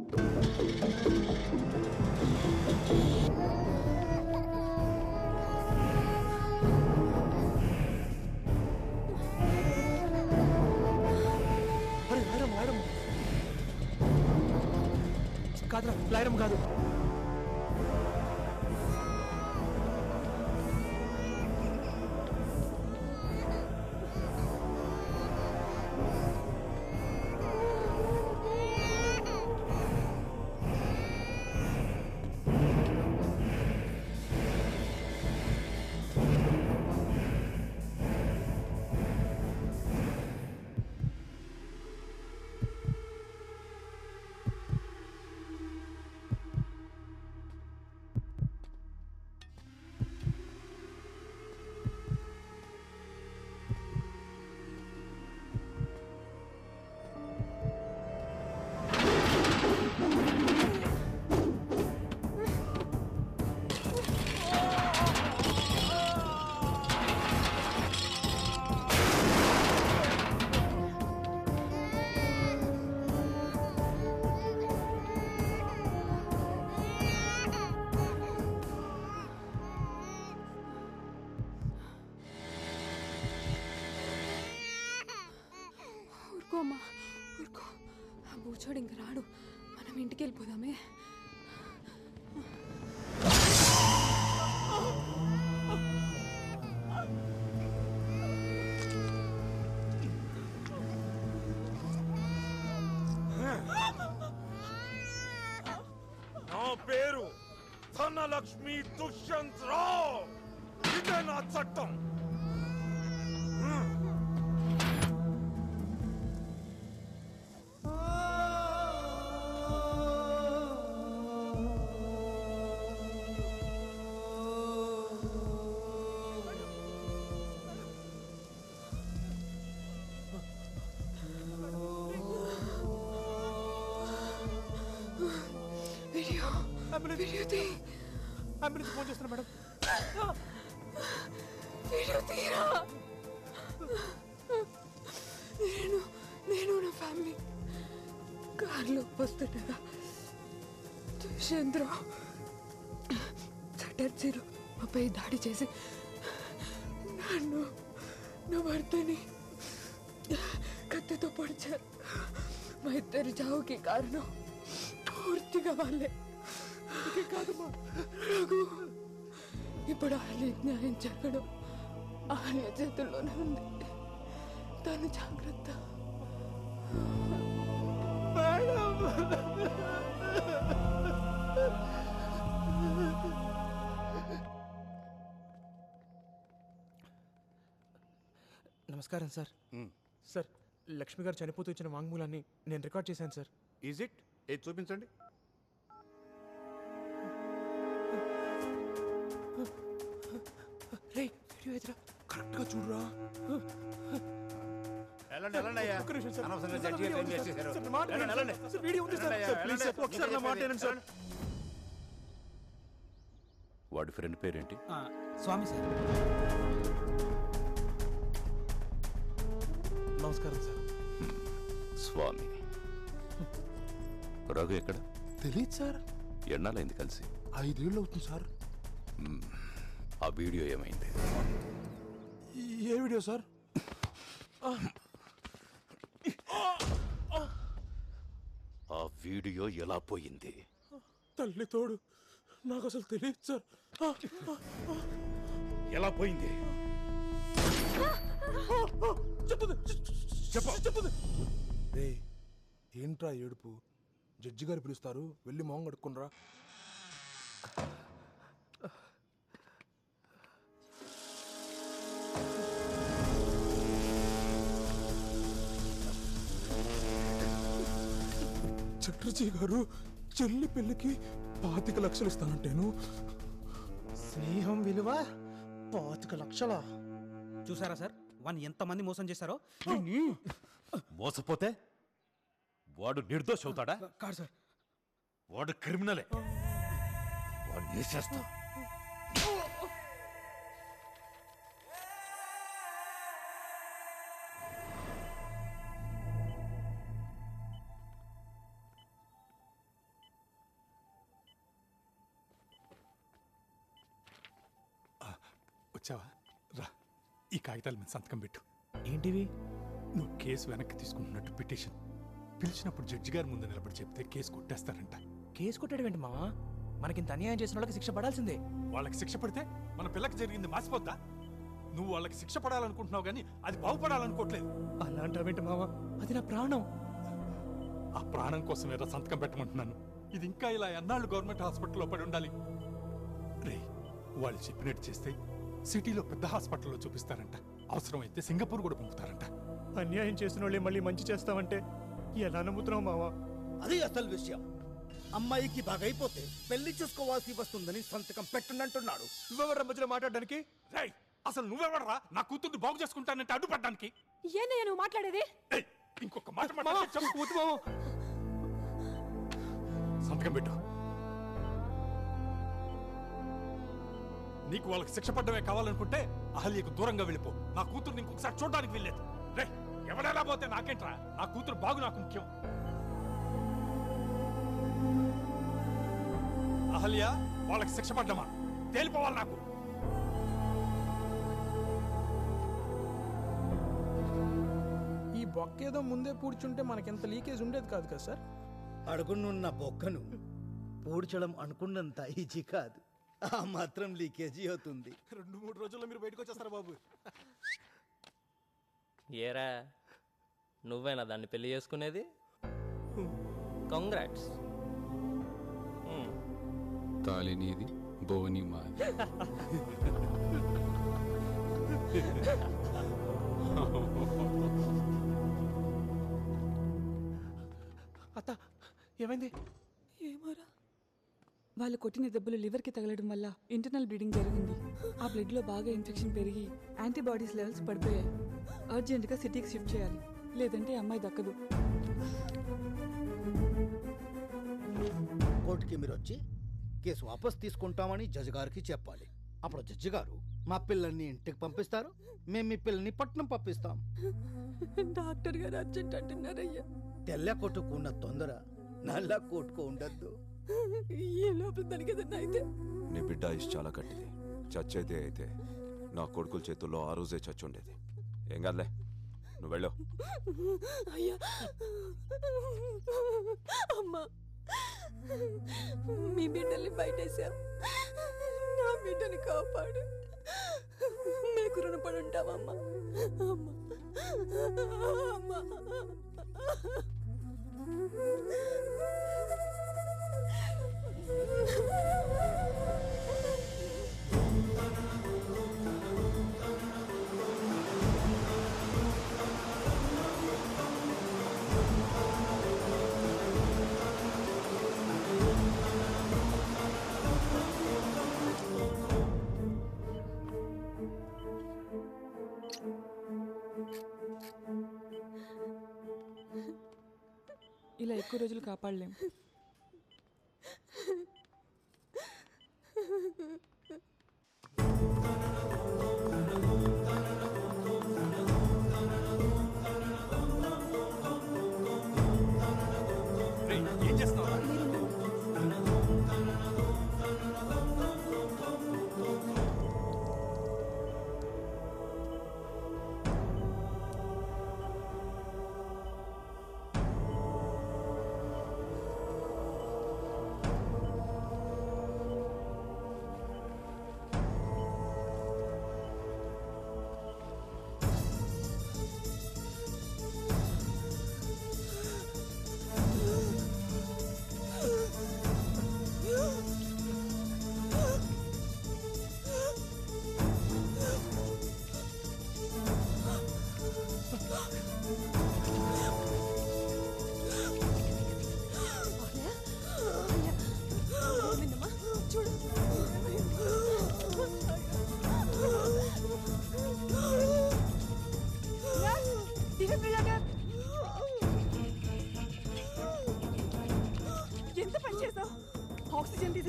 అరే లాయరం లాయరం కాదురా లాయరం కాదు ఊరుకో అమ్మా ఊరుకో ఆ బూచోడు ఇంక రాడు మనం ఇంటికి వెళ్ళిపోదామే నా పేరు ధనలక్ష్మి దుష్యంత్ రావు ఇదే నా చట్టం వీడియో వీడియో తీ అంబులెన్స్ ఫోన్ చేస్తున్నా మేడం వీడియో తీరా నేను నేను నా ఫ్యామిలీ కార్లో వస్తుండగా దుష్యంత్ర చటర్జీలు మాపై దాడి చేసి నన్ను నా భర్తని కత్తితో పొడిచారు మా ఇద్దరి చావుకి కారణం పూర్తిగా వాళ్ళే అందుకే కాదమ్మా రఘు ఇప్పుడు ఆలయ న్యాయం జరగడం ఆలయ చేతుల్లోనే ఉంది తను జాగ్రత్త నమస్కారం సార్ సార్ లక్ష్మి గారు చనిపోతూ ఇచ్చిన వాంగ్మూలాన్ని నేను రికార్డ్ చేశాను సార్ ఈజ్ ఇట్ ఏది చూపించండి రే వీడియో ఎదురా కరెక్ట్గా చూడరా వెళ్ళండి వెళ్ళండి అయ్యా ఒక్క నిమిషం సార్. అనవసరంగా సార్, జడ్జి వీడియో ఏం ఉంది సార్. చేసేశారు సార్, నా మాట వెళ్ళండి, వినండి వెళ్ళండి. సార్, వీడియో ఉంది సార్. వెళ్ళండి సార్, అయ్యా, ప్లీజ్ సార్, వెళ్ళండి. ఒకసారి నా మాట వినండి సార్. వాడి ఫ్రెండ్ పేరేంటి స్వామి సార్ నమస్కారం సార్ స్వామి రఘు ఎక్కడ తెలియదు సార్ ఎన్నాలైంది కలిసి ఐదేళ్ళు అవుతుంది సార్ మ్మ్. ఆ వీడియో ఏమైంది ఏ వీడియో సార్ ఆ వీడియో ఎలా పోయింది తల్లి తోడు నాకు అసలు తెలియదు సార్ ఆ, ఆ, ఆ. ఎలా పోయింది చెప్తుంది చెప్ప చెప్తుంది రే ఏంట్రా ఏడుపు జడ్జి గారు పిలుస్తారు వెళ్ళి మొహం కడుక్కునరా చక్రజీ గారు చెల్లి పెళ్లికి పాతిక లక్షలు ఇస్తానంటేను స్నేహం విలువ పాతిక లక్షల చూసారా సార్ వాడిని ఎంతమంది మోసం చేశారో మోసపోతే వాడు నిర్దోష అవుతాడా కాదు సార్ వాడు క్రిమినలే వాడిని వేసేస్తా వచ్చావా రా ఈ కాగితాల మీద సంతకం పెట్టు ఏంటివి నువ్వు కేసు వెనక్కి తీసుకుంటున్నట్టు పిటిషన్ పిలిచినప్పుడు జడ్జి గారి ముందు నిలబడి చెప్తే కేసు కొట్టేస్తారంట కేసు కొట్టడం ఏంటి మావా మనకింత అన్యాయం చేసిన వాళ్ళకి శిక్ష పడాల్సిందే వాళ్ళకి శిక్ష పడితే మన పిల్లకి జరిగింది మాసిపోద్దా నువ్వు వాళ్ళకి శిక్ష పడాలనుకుంటున్నావు కానీ అది బాగుపడాలనుకోవట్లేదు అలాంటివేంటి మావా అది నా ప్రాణం ఆ ప్రాణం కోసం ఏదో సంతకం పెట్టమంటున్నాను ఇది ఇంకా ఇలా ఎన్నాళ్ళు గవర్నమెంట్ హాస్పిటల్లో పడి ఉండాలి రే వాళ్ళు చెప్పినట్టు చేస్తే సిటీలో పెద్ద హాస్పిటల్లో చూపిస్తారంట అవసరమైతే సింగపూర్ కూడా పంపుతారంట అన్యాయం చేసిన వాళ్ళే మళ్ళీ మంచి చేస్తామంటే ఎలా నమ్ముతున్నావు మావా అది అసలు విషయం అమ్మాయికి బాగైపోతే పెళ్లి చేసుకోవాల్సి వస్తుందని సంతకం పెట్టనంటున్నాడు నువ్వెవరు మధ్యలో మాట్లాడడానికి రేయ్ అసలు నువ్వెవడరా నా కూతుర్ని బాగు చేసుకుంటానంటే అడ్డుపడ్డానికి ఏందయ్యా నువ్వు మాట్లాడేది ఇంకొక మాట మాట్లాడితే చంపుకు. సంతకం పెట్టు నీకు వాళ్ళకి శిక్ష పడ్డమే కావాలనుకుంటే అహల్యకు దూరంగా వెళ్ళిపో నా కూతుర్ని ఇంకొకసారి చూడడానికి వెళ్ళలేదు రే ఎవడెలా పోతే నాకేంట్రా నా కూతురు బాగు నాకు ముఖ్యం అహల్య వాళ్ళకి శిక్ష పడ్డమా తేలిపోవాలి నాకు ఈ బొక్కేదో ముందే పూడ్చుంటే మనకింత లీకేజ్ ఉండేది కాదు కదా సార్ అడుగునున్న బొక్కను పూడ్చడం అనుకున్నంత ఈజీ కాదు ఆ మాత్రం లీకేజీ అవుతుంది రెండు మూడు రోజుల్లో మీరు బయటకు వచ్చేస్తారా బాబు ఏరా నువ్వేనా దాన్ని పెళ్లి చేసుకునేది కంగ్రాట్స్ తాళి నీది బోని మాది అత్త ఏమైంది ఏమోరా వాళ్ళు కొట్టిన దెబ్బలు లివర్కి తగలడం వల్ల ఇంటర్నల్ బ్లీడింగ్ జరిగింది ఆ బ్లడ్లో బాగా ఇన్ఫెక్షన్ పెరిగి యాంటీబాడీస్ లెవెల్స్ పడిపోయాయి అర్జెంటుగా సిటీకి షిఫ్ట్ చేయాలి లేదంటే అమ్మాయి దక్కదు కోర్టుకి మీరు వచ్చి కేసు వాపస్ తీసుకుంటామని జడ్జి గారికి చెప్పాలి అప్పుడు జడ్జి గారు మా పిల్లల్ని ఇంటికి పంపిస్తారు మేము మీ పిల్లల్ని పట్నం పంపిస్తాం డాక్టర్ గారు అర్జెంట్ అంటున్నారయ్యా తెల్ల కొట్టుకు ఉన్న తొందర నల్ల కోటుకు ఉండద్దు ఈ లోపల దానికి ఏదన్నా అయితే నీ బిడ్డ ఇష్ చాలా గట్టిది చచ్చేదే అయితే నా కొడుకుల చేతుల్లో ఆ రోజే చచ్చుండేది ఏం కాదులే నువ్వు వెళ్ళు అయ్యా అమ్మా మీ బిడ్డల్ని బయటేశాం నా బిడ్డని కాపాడు మీకు రుణపడి ఉంటావమ్మా అమ్మా ఇలా ఎక్కువ రోజులు కాపాడలేం రేయ్, ఏం చేస్తున్నావు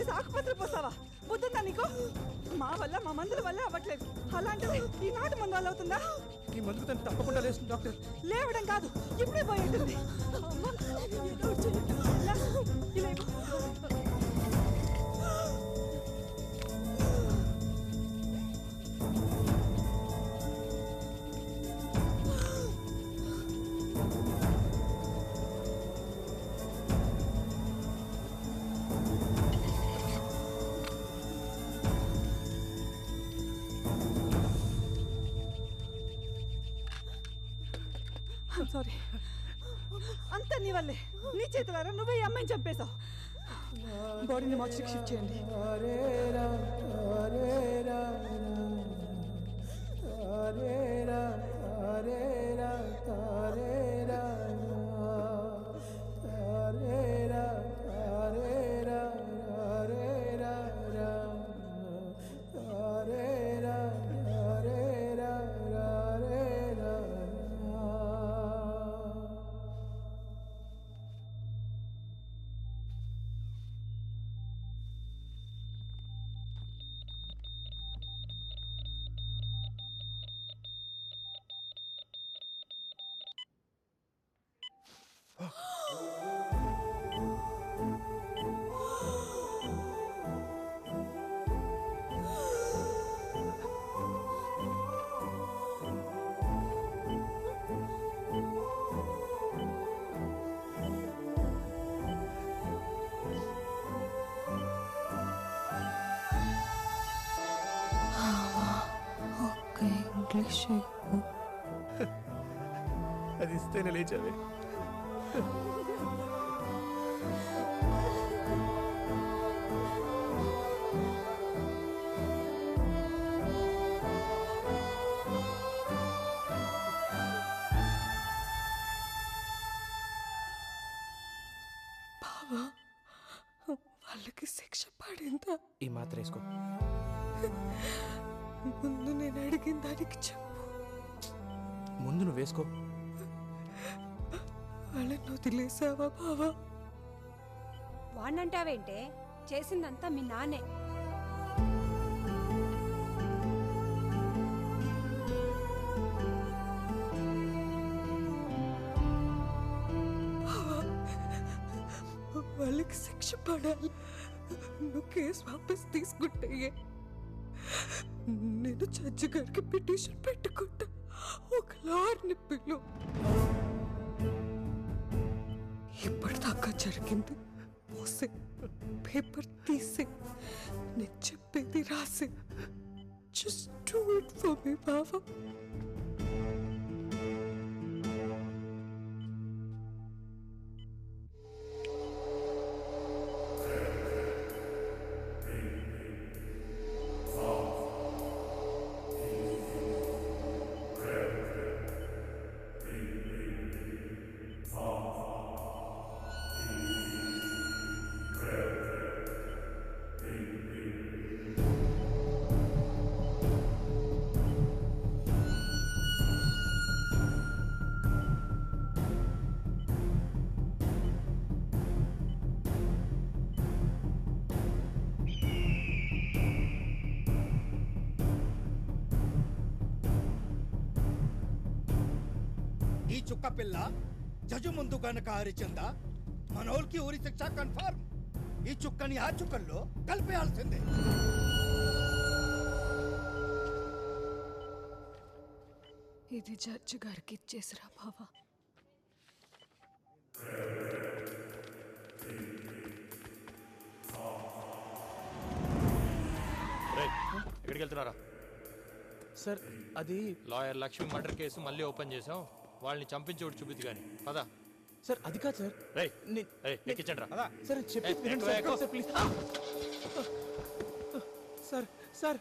తెలిసి ఆకుపత్రి పోసావా బుద్ధుందా నీకు మా వల్ల మా మందుల వల్ల అవ్వట్లేదు అలాంటిది ఈ నాటు మందు వల్ల అవుతుందా ఈ మందుకు తను తప్పకుండా లేస్తుంది డాక్టర్ లేవడం కాదు ఇప్పుడే పోయి ఉంటుంది అమ్మ, ఏదో ఒకటి చెయ్యి. ఇలా, ఇలా ఇవ్వు. సారీ అంతా నీ వల్లే నీ చేతులారా నువ్వే ఈ అమ్మాయిని చంపేశావు బాడీని మార్చికి షిఫ్ట్ చేయండి ఓకే ఇంగ్లీష్ అది ఇస్తేనే లేచావే బావా వాళ్ళకి శిక్ష పడిందా ఈ మాత్ర వేసుకో ముందు నేను అడిగిన దానికి చెప్పు ముందు నువ్వు వేసుకో వాళ్ళని వదిలేసావా బావా వాణ్ణంటావేంటే చేసిందంతా మీ నాన్నే బావా వాళ్ళకి శిక్ష పడాలి నువ్వు కేసు వాపస్ తీసుకుంటే నేను జడ్జి గారికి పిటిషన్ పెట్టుకుంటా ఒక లాయర్ని పిలు ఇప్పటిదాకా జరిగింది పోసే పేపర్ తీసే నేను చెప్పేది రాసే just do it for me బావా ఈ చుక్క పిల్ల జజు ముందు గనక అరిచిందా మనోల్కి ఊరి శిక్ష కన్ఫర్మ్ ఈ చుక్కని ఆ చుక్కల్లో కలిపేయాల్సిందే ఇది జడ్జి గారికి ఇచ్చేసిరా బావా రేయ్, ఎక్కడికి వెళ్తున్నారా సార్ అది లాయర్ లక్ష్మి మర్డర్ కేసు మళ్ళీ ఓపెన్ చేసాం వాళ్ళని చంపించి ఒకటి చూపిద్ది కానీ పదా సార్ అది కాదు సార్ రేయ్ రేయ్, ఎక్కించండి రా సార్ చెప్పి ఏయ్, వినండి ఎక్కువ, సార్, ఎక్కువ. సార్ ప్లీజ్ సార్ సార్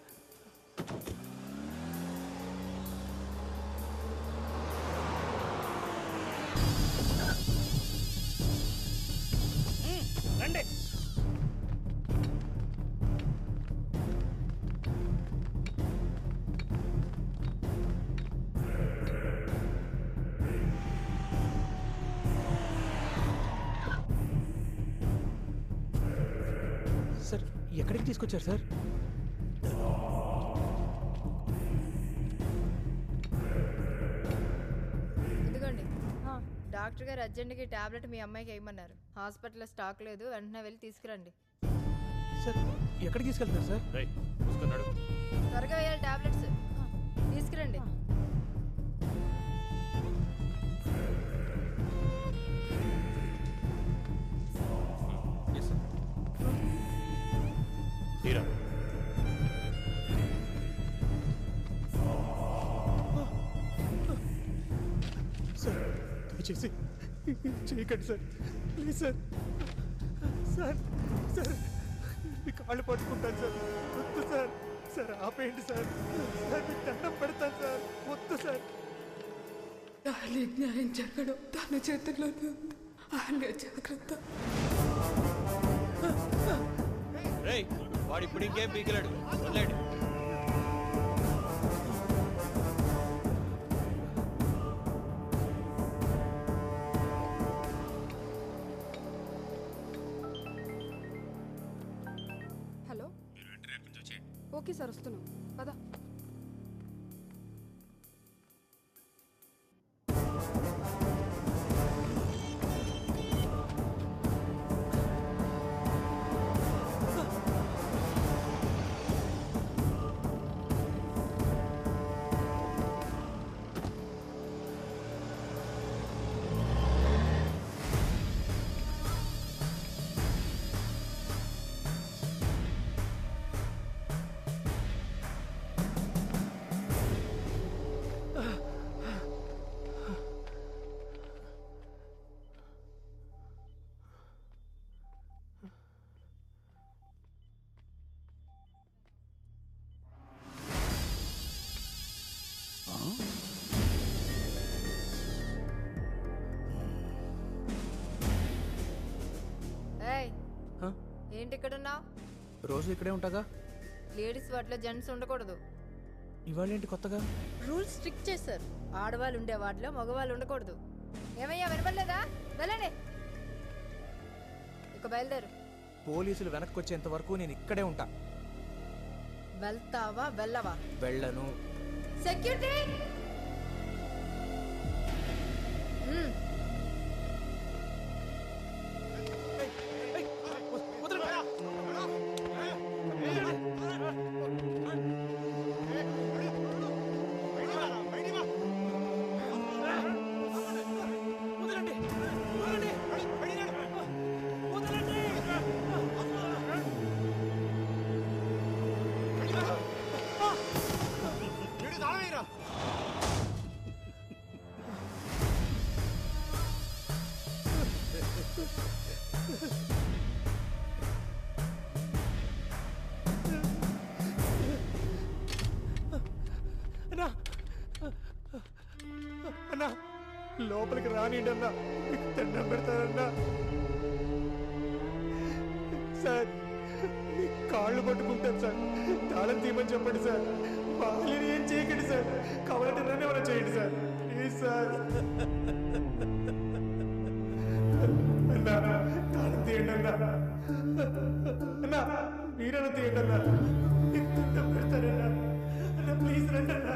రండి సార్ ఎక్కడికి తీసుకొచ్చారు సార్ ఇదిగోండి డాక్టర్ గారు అర్జెంట్గా ఈ టాబ్లెట్ మీ అమ్మాయికి వేయమన్నారు హాస్పిటల్లో స్టాక్ లేదు వెంటనే వెళ్ళి తీసుకురండి సార్ ఎక్కడికి తీసుకెళ్తున్నారు సార్ రేయ్ చూసుకున్నాడు త్వరగా వేయాలి టాబ్లెట్స్ తీసుకురండి తీరా సార్ దయచేసి చేయకండి sir please sir sir sir మీ కాళ్ళు పట్టుకుంటాను సార్ వద్దు సార్ సార్ ఆపేయండి సార్ సార్ మీకు దండం పెడతాను సార్ వద్దు సార్ డార్లింగ్ న్యాయం జరగడం తన చేతుల్లోనే ఉంది ఆయన జాగ్రత్త రేయ్ వాడు ఇప్పుడు ఇంకేం పీకలేడు వదిలేడు హలో ఓకే సార్ వస్తున్నాం పదా ఏయ్ ఏంటి ఇక్కడ ఉన్నావు రోజు ఇక్కడే ఉంటాగా లేడీస్ వాటిలో జెంట్స్ ఉండకూడదు ఇవాళ ఏంటి కొత్తగా రూల్స్ స్ట్రిక్ట్ చేశారు ఆడవాళ్ళు ఉండే వాటిలో మగవాళ్ళు ఉండకూడదు ఏమయ్యా వినపడలేదా వెళ్ళండి ఇక బయలుదేరు పోలీసులు వెనక్కి వచ్చేంత వరకు నేను ఇక్కడే ఉంటా వెళ్తావా వెళ్ళవా వెళ్ళను సెక్యూరిటీ అన్నా అన్నా లోపలికి రానియండి అన్నా మీకు దండం పెడతానన్నా సార్ మీ కాళ్ళు పట్టుకుంటాను సార్ తాళం తీయమని చెప్పండి సార్ బాగాలేని ఏం చేయకండి సార్ కావాలంటే నన్ను ఏమైనా చేయండి సార్ ప్లీజ్ సార్ అన్నా తాళం తీయండి అన్నా అన్నా మీరన్నా తీయండి అన్నా మీకు దండం పెడతారన్నా అన్నా ప్లీజ్ రండి అన్నా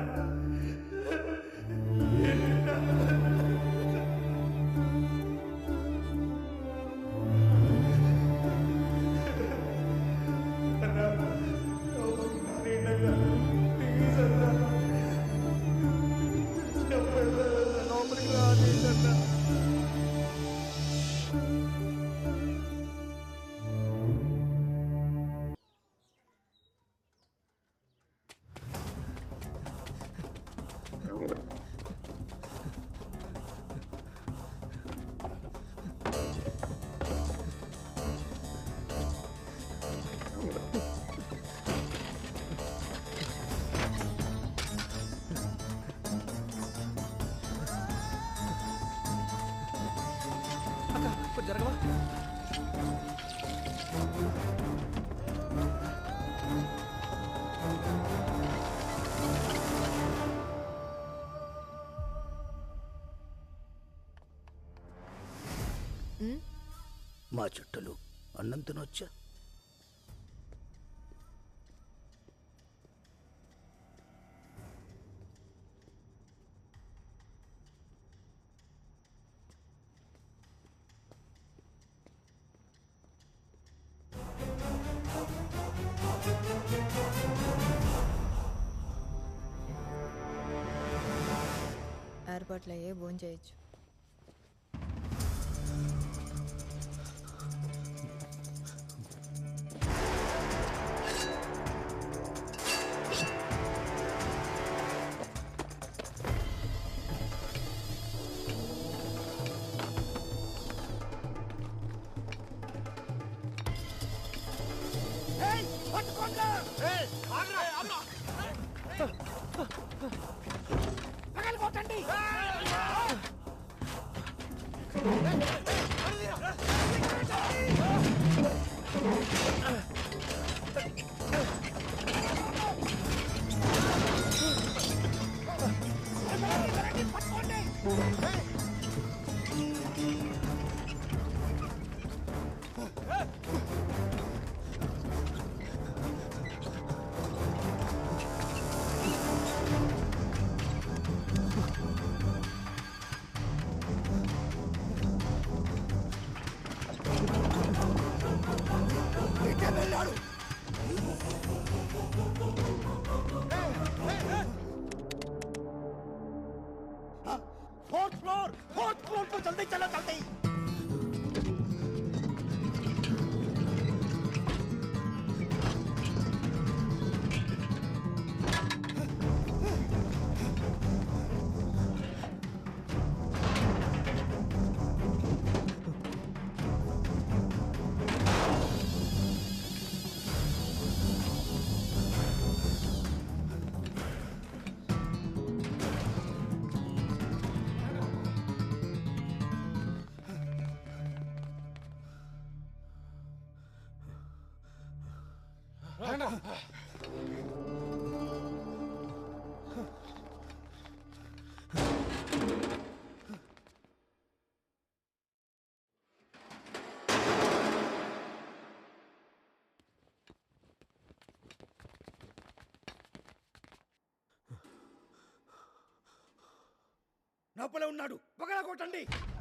లోపలికి రానియండి అన్నా అక్క ఇప్పుడు జరగవా మా చుట్టలు అన్నం తినొచ్చా అలవాట్లు అయ్యే భోజనం చేయొచ్చు పగలగొట్టండి వెళ్ళాడు फोर्थ फ्लोर फोर्थ फ्लोर पर जल्दी चलो जल्दी లోపల ఉన్నాడు పగల కొట్టండి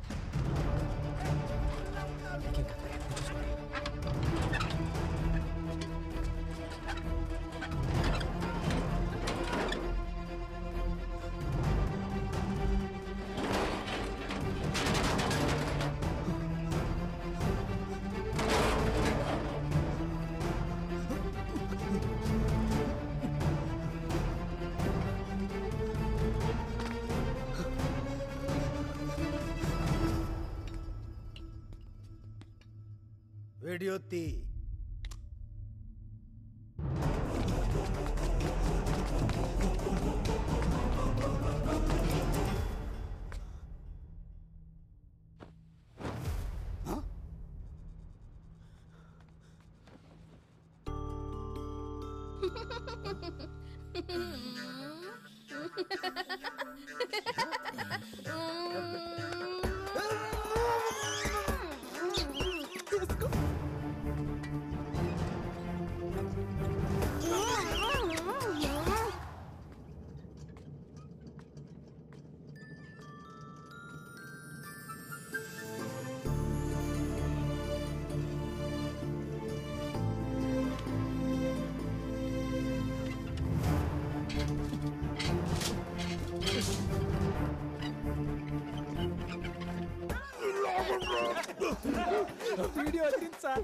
వీడియో తీ వీడియో వచ్చింది సార్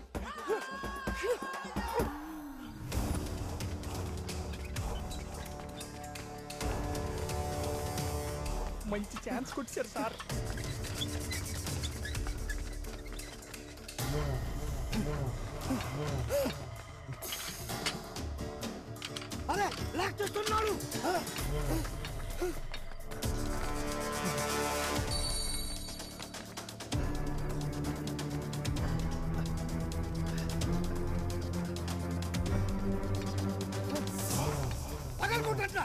మంచి ఛాన్స్ కొట్టారు సార్ అరే లాక్ చేస్తున్నాడు పగలగొట్టండి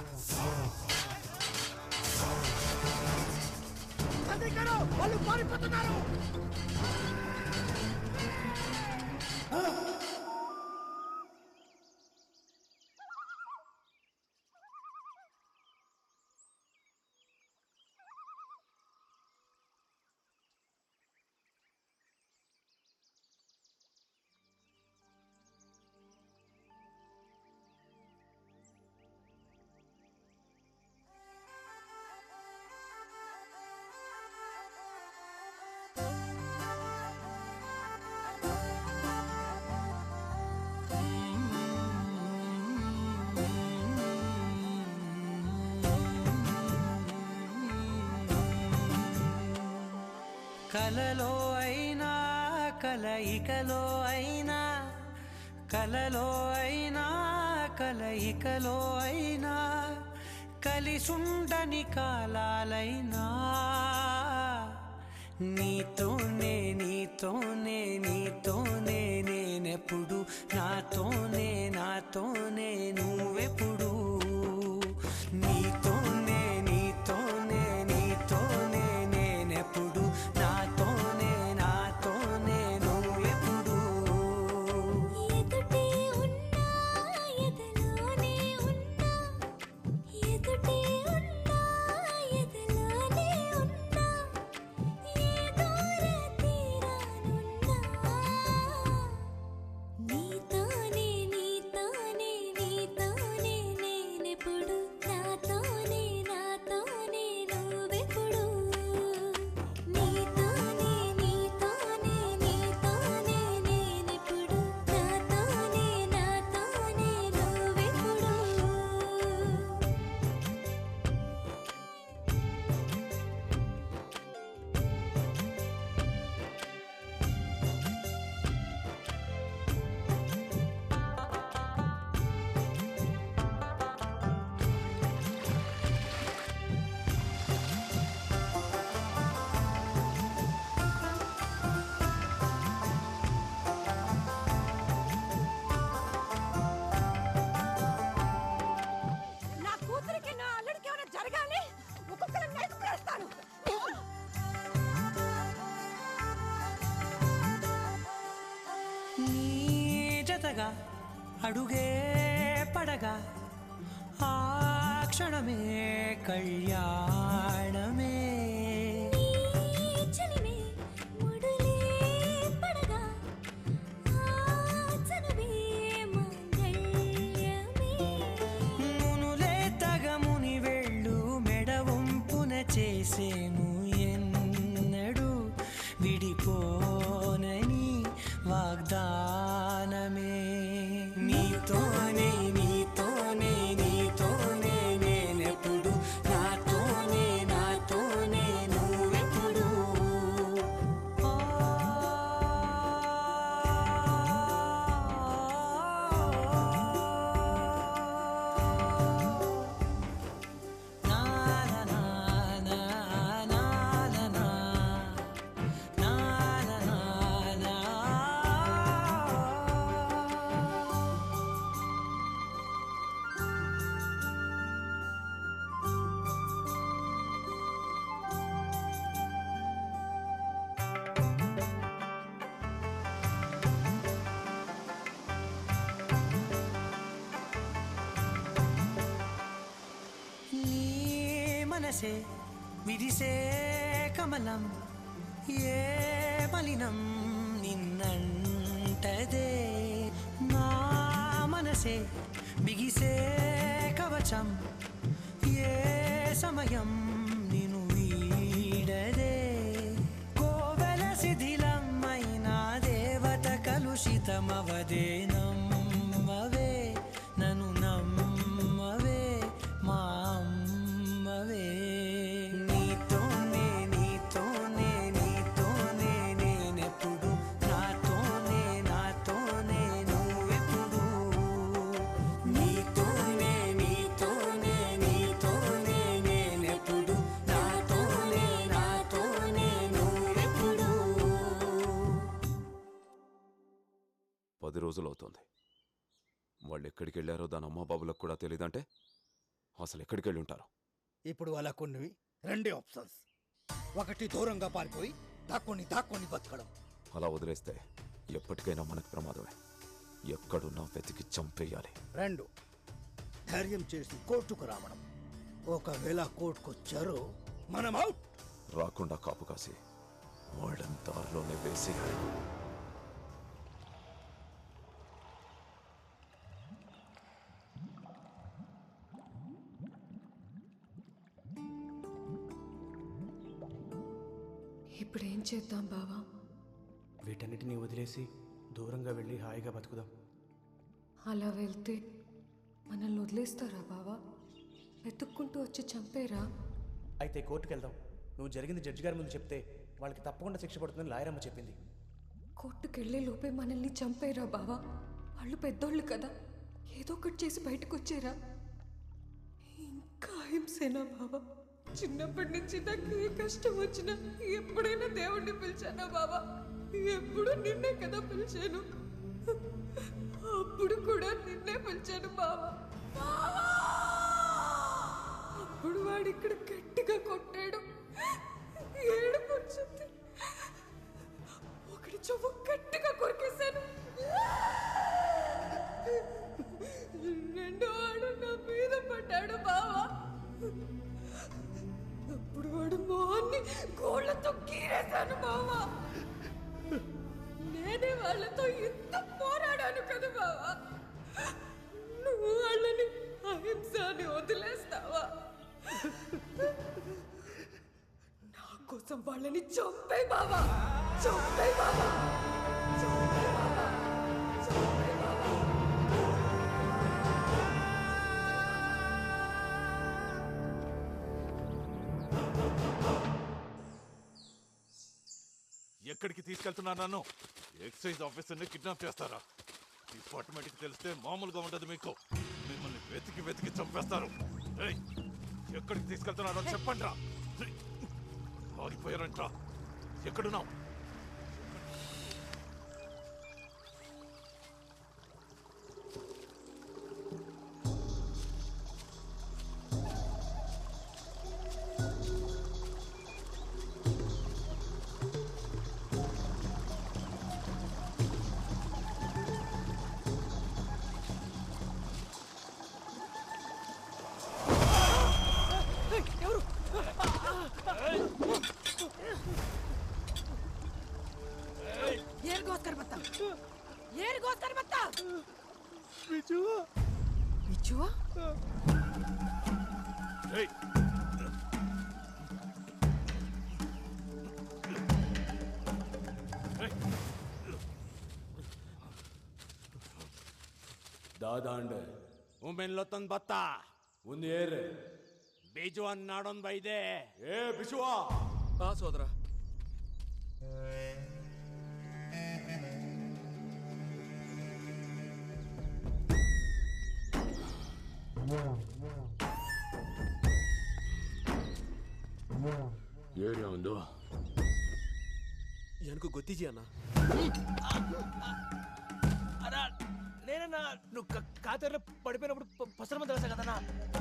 అధికారు వాళ్ళు పారిపోతున్నారు కలలో అయినా కలయికలో అయినా కలలో అయినా కలయికలో అయినా కలిసుండని కాలాలైనా నీతోనే నీతోనే నీతోనే నేనెప్పుడు నాతోనే నాతోనే నువ్వెప్పుడు నీతోనే నీతోనే నీతోనే నేనెప్పుడు నాతోనే నాతోనే నువ్వెప్పుడు ఎదుటే ఉన్నా ఎదలోనే ఉన్నా ఎదుటే ఉన్నా ఎదలోనే ఉన్నా ఏ దూర తీరానున్నా నీతోనే నీతోనే నీతోనే నేనెప్పుడు నాతోనే నాతోనే నువ్వెప్పుడు నీతోనే నీతోనే నీతోనే నేనెప్పుడు నాతోనే నాతోనే నువ్వెప్పుడు నా కూతురికి నా అల్లుడికి ఏమైనా జరగాలి ఒక్కొక్కరిని నైట్ చేస్తాను నీ జతగా అడుగే పడగా ఆ క్షణమే కళ్యాణమే చలిమే ముడులే పడగా ఆచనమే మంగళ్యమే మునులే తగముని వెళ్ళు మెడవంపున చేసేను ఎన్నడు విడిపోనని వాగ్దానమే నీతోనే నీతోనే నీతోనే నేనెప్పుడు నాతోనే నాతోనే నువ్వెప్పుడు నీ మనసే విరిసే కమలం ఏ మలినం నిన్నంటదే నా మనసే బిగిసే కవచం ఏ సమయం నిను వీడదే కోవెల శిథిలమైన దేవత కలుషితమవదే నమ్మవే నన్ను నమ్మవే మా అమ్మవే నీతోనే నీతోనే నీతోనే నేనెప్పుడు నాతోనే నాతోనే నువ్వెప్పుడు నీతోనే నీతోనే నీతోనే నేనెప్పుడు నాతోనే నాతోనే నువ్వెప్పుడు పది రోజులు అవుతోంది వాళ్ళు ఎక్కడికి వెళ్ళారో దాని అమ్మా బాబులకు కూడా తెలియదంటే అసలు ఎక్కడికి వెళ్ళి ఉంటారు ఇప్పుడు అలా కొన్ని రెండే ఆప్షన్స్ ఒకటి దూరంగా పారిపోయి దాక్కొని దాక్కొని బతకడం అలా వదిలేస్తే ఎప్పటికైనా మనకు ప్రమాదమే ఎక్కడున్నా వెతికి చంపేయాలి రెండు ధైర్యం చేసి కోర్టుకు రావడం ఒకవేళ కోర్టుకు వచ్చారో మనం అవుట్ రాకుండా కాపు కాసి వాళ్ళని దారిలోనే వేసేయాలి ఇప్పుడు ఏం చేద్దాం బావా వీటన్నిటిని వదిలేసి దూరంగా వెళ్ళి హాయిగా బతుకుదాం అలా వెళ్తే మనల్ని వదిలేస్తారా బావా వెతుక్కుంటూ వచ్చి చంపేరా అయితే కోర్టుకు వెళ్దాం నువ్వు జరిగింది జడ్జి గారి ముందు చెప్తే వాళ్ళకి తప్పకుండా శిక్ష పడుతుందని లాయరమ్మ చెప్పింది కోర్టుకెళ్లే లోపే మనల్ని చంపేరా బావా వాళ్ళు పెద్దోళ్ళు కదా ఏదో ఒకటి చేసి బయటకు వచ్చారా ఇంకా హింసేనా బావా చిన్నప్పటి నుంచి నాకు ఏ కష్టం వచ్చినా ఎప్పుడైనా దేవుణ్ణి పిలిచానా బావా ఎప్పుడు నిన్నే కదా పిలిచాను అప్పుడు కూడా నిన్నే పిలిచాను బావా అప్పుడు వాడు ఇక్కడ గట్టిగా కొట్టాడు ఏడుపు వచ్చింది ఒకటి చెవు గట్టిగా కొరికేశాను రెండో వాడు నా మీద పడ్డాడు బావా అప్పుడు వాడు మొహాన్ని గోళ్లతో గీరేశాను బావా నేనే వాళ్ళతో ఎంత పోరాడాను కదా బావా నువ్వు వాళ్ళని అహింస అని వదిలేస్తావా నా కోసం వాళ్ళని చంపే బావా చంపే బావా చంపే బావా చంపే బావా ఎక్కడికి తీసుకెళ్తున్నా నన్ను ఎక్సైజ్ ఆఫీసర్ని కిడ్నాప్ చేస్తారా డిపార్ట్మెంట్కి తెలిస్తే మామూలుగా ఉండదు మీకు మిమ్మల్ని వెతికి వెతికి చంపేస్తారు ఏయ్, ఎక్కడికి తీసుకెళ్తున్నారో చెప్పండి రా ఆగిపోయారంట్రా ఎక్కడున్నావు ఎవరు ఏరు గోస్కర్ బత్తా ఏరు గోస్కర్ బత్తా బిజువా బిజువా ఏయ్, ದಾದಾಂಡ್ ಉಮೆನ್ಲೊತ್ತೊಂದ್ ಬತ್ತ ಒಂದು ಏರ್ ಬೀಜು ಅನ್ನಾಡೊಂದ್ ಬೈದೆ ಏ ಬಿಸುವಾ ఆ సోదరా ಏರಿಯಾ ಒಂದು ఎనుకు గొత్తిజీ అన్న అన్నా నేనన్నా నువ్వు క- కాతేరులో పడిపోయినప్పుడు ప- పసరమ తెలుసా కదన్నా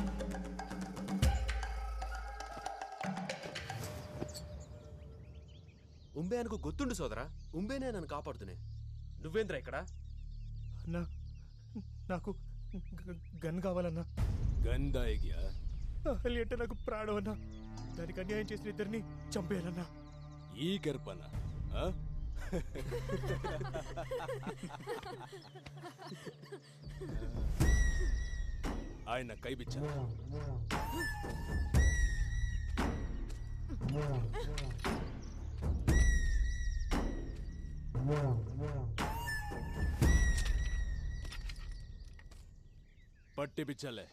ఉంబే అనుకు ಗೊತ್ತುಂಡು ಸೋದರ ఉంబేనే నన్ను కాపాడుతునే నువ్వేంద్రా ఇక్కడ అన్నా నాకు గ- గన్ కావాలన్నా ಗಂಧ ಹೇಗ್ಯಾ అహల్య అంటే నాకు ప్రాణం అన్నా దానికి అన్యాయం చేసిన ఇద్దరిని చంపేయాలన్నా ಈ ಗರ್ಭನ ಆ? ఆయన కై బిచ్చ పట్టి బిచ్చలే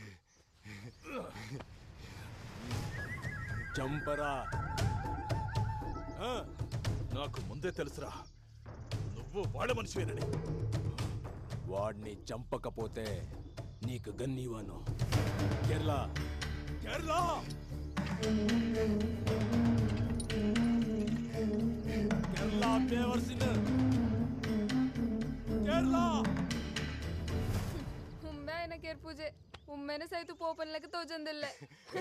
చంపరా ఆ, నాకు ముందే తెలుసురా నువ్వు వాళ్ళ మనిషివేనని వాడిని చంపకపోతే నీకు గన్నీవాను కేరళ కేరళ కేరళ బేవర్సిన కేరళ ಉಮ್ಮೆ ಏನಕ್ಕೆ ಪೂಜೆ ಉಮ್ಮೆನೆ ಸೈತು ಪೋಪನ್ಲಕ್ಕೆ ತೋಜಂದಿಲ್ಲೆ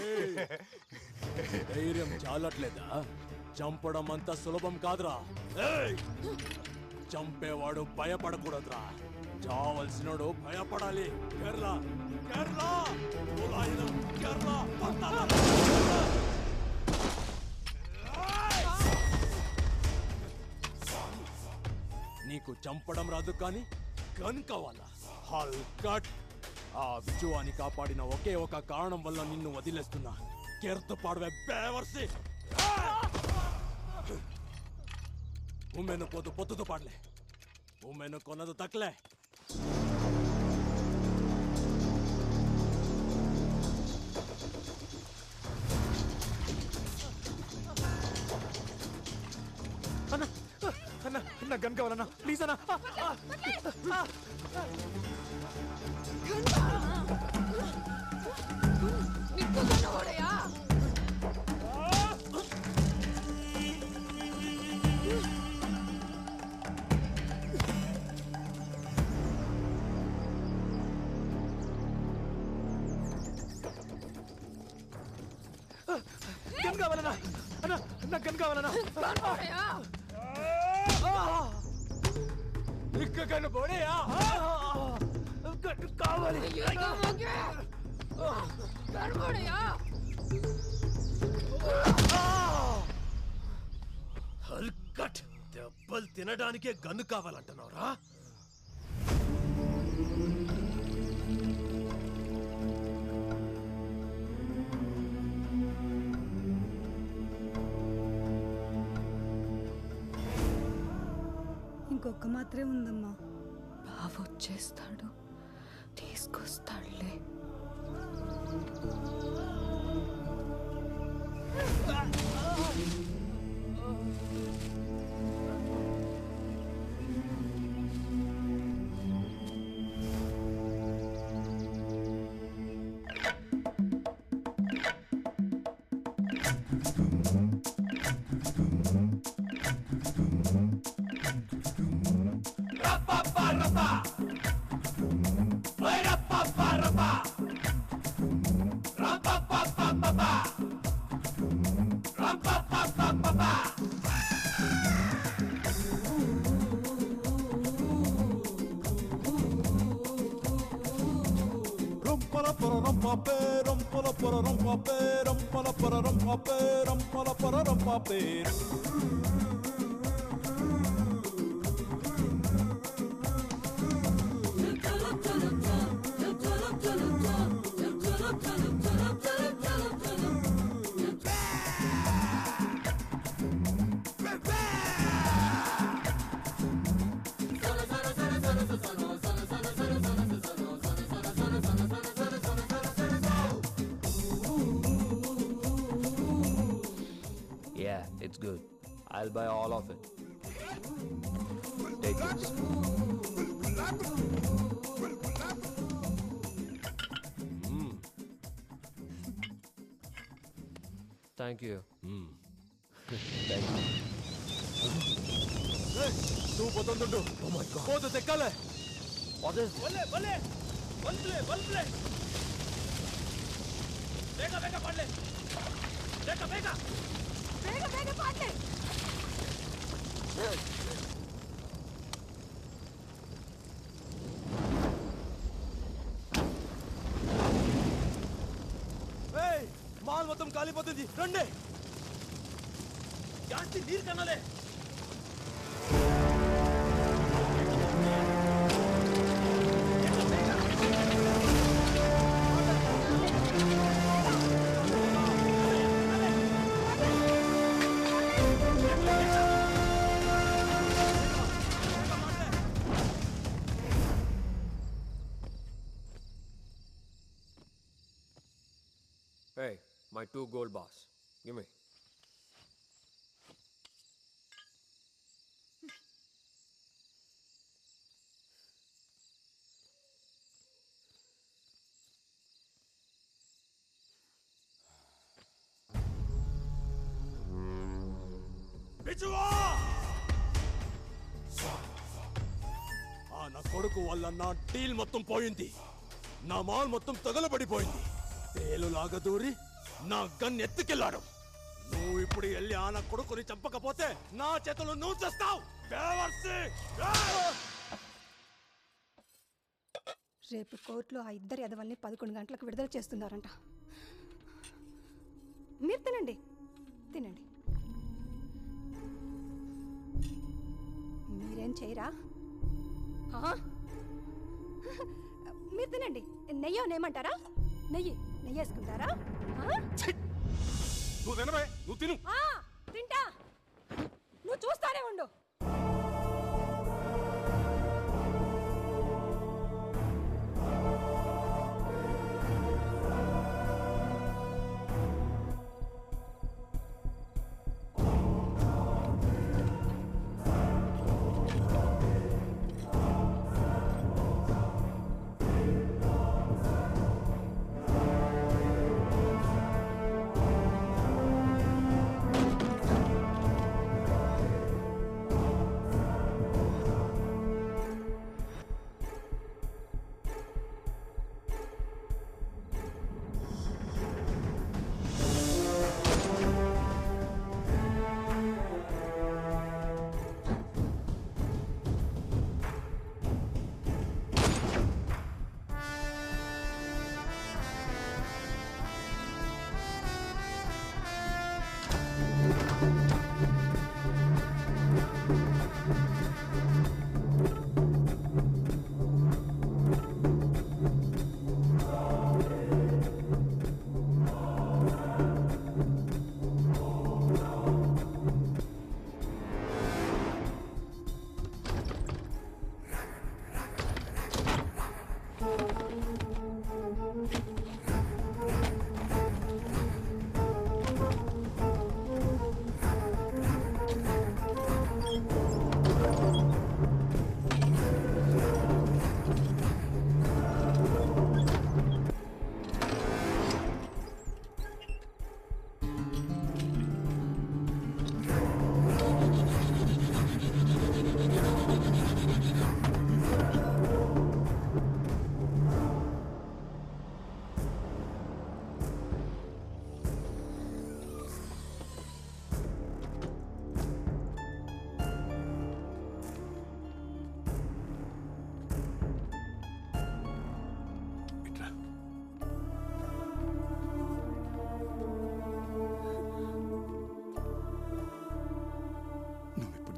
ధైర్యం చాలట్లేదా చంపడం అంత సులభం కాదురా ఏయ్! చంపేవాడు భయపడకూడదురా చావలసినోడు భయపడాలి కేరళ కేరళ కులాయిలం, కేరళ పంతాలం. నీకు చంపడం రాదు కానీ గన్ కావాలా హల్కట్ ఆ విజువాని కాపాడిన ఒకే ఒక కారణం వల్ల నిన్ను వదిలేస్తున్నా ಕೆರ್ತು ಪಾಡುವೆ ಬೇವರ್ಸಿ ಉಮ್ಮೆನು ಪೋದು ಪೊತ್ತದು ಪಾಡ್ಲೆ ಉಮ್ಮೆನು ಕೊನ್ನದು ತಕ್ಲೆ నాకు గన్ కావాలన్నా ప్లీజ్ అన్నా ఆ, ఆ, ఆ. గన్ కావాలన్నా అన్నా నాకు గన్ కావాలన్నా ఇక్క కన్ను పోడేయా గన్ కావాలి హల్కట్ దెబ్బలు తినడానికే గన్ను కావాలంటున్నావురా ఇంకొక మాత్రమే ఉందమ్మా బావ వచ్చేస్తాడు తీసుకొస్తాడులే Yeah, it's good. I'll buy all of it. Take this. Mm. Thank you. Thank you. నువ్వు పోతుండు పోతు తెక్కాలే What is this? ಬಲ್ಲೆ ಬಲ್ಲೆ ಬಲ್ಪ್ಲೆ ಬಲ್ಪ್ಲೆ ಬೇಗ ಬೇಗ ಪಡ್ಲೆ ಬೇಗ ಬೇಗ ಬೇಗ ಬೇಗ ಪಾಡ್ಲೆ ఏయ్ మాల్ మొత్తం కాలిపోతుంది రండి ಜಾಸ್ತಿ ನೀರ್ ಕನ್ನಲೆ Hey, my two gold bars. Give me. బిచువా ఆ నా కొడుకు వల్ల నా డీల్ మొత్తం పోయింది నా మాల్ మొత్తం తగలబడిపోయింది తేలులాగా దూరి నా గన్ ఎత్తుకెళ్ళాడు నువ్వు ఇప్పుడు వెళ్ళి ఆ నా కొడుకుని చంపకపోతే నా చేతులు నువ్వు చేస్తావు రేపు కోర్టులో ఆ ఇద్దరు ఎదవల్ని పదకొండు గంటలకు విడుదల చేస్తున్నారంట మీరు తినండి తినండి మీరేం చేయరా ఆ? మీరు తినండి నెయ్యి ఏమంటారా నెయ్యి నెయ్యి వేసుకుంటారా ఆ? నువ్వు తినవే నువ్వు తిను ఆ, తింటా నువ్వు చూస్తానే ఉండు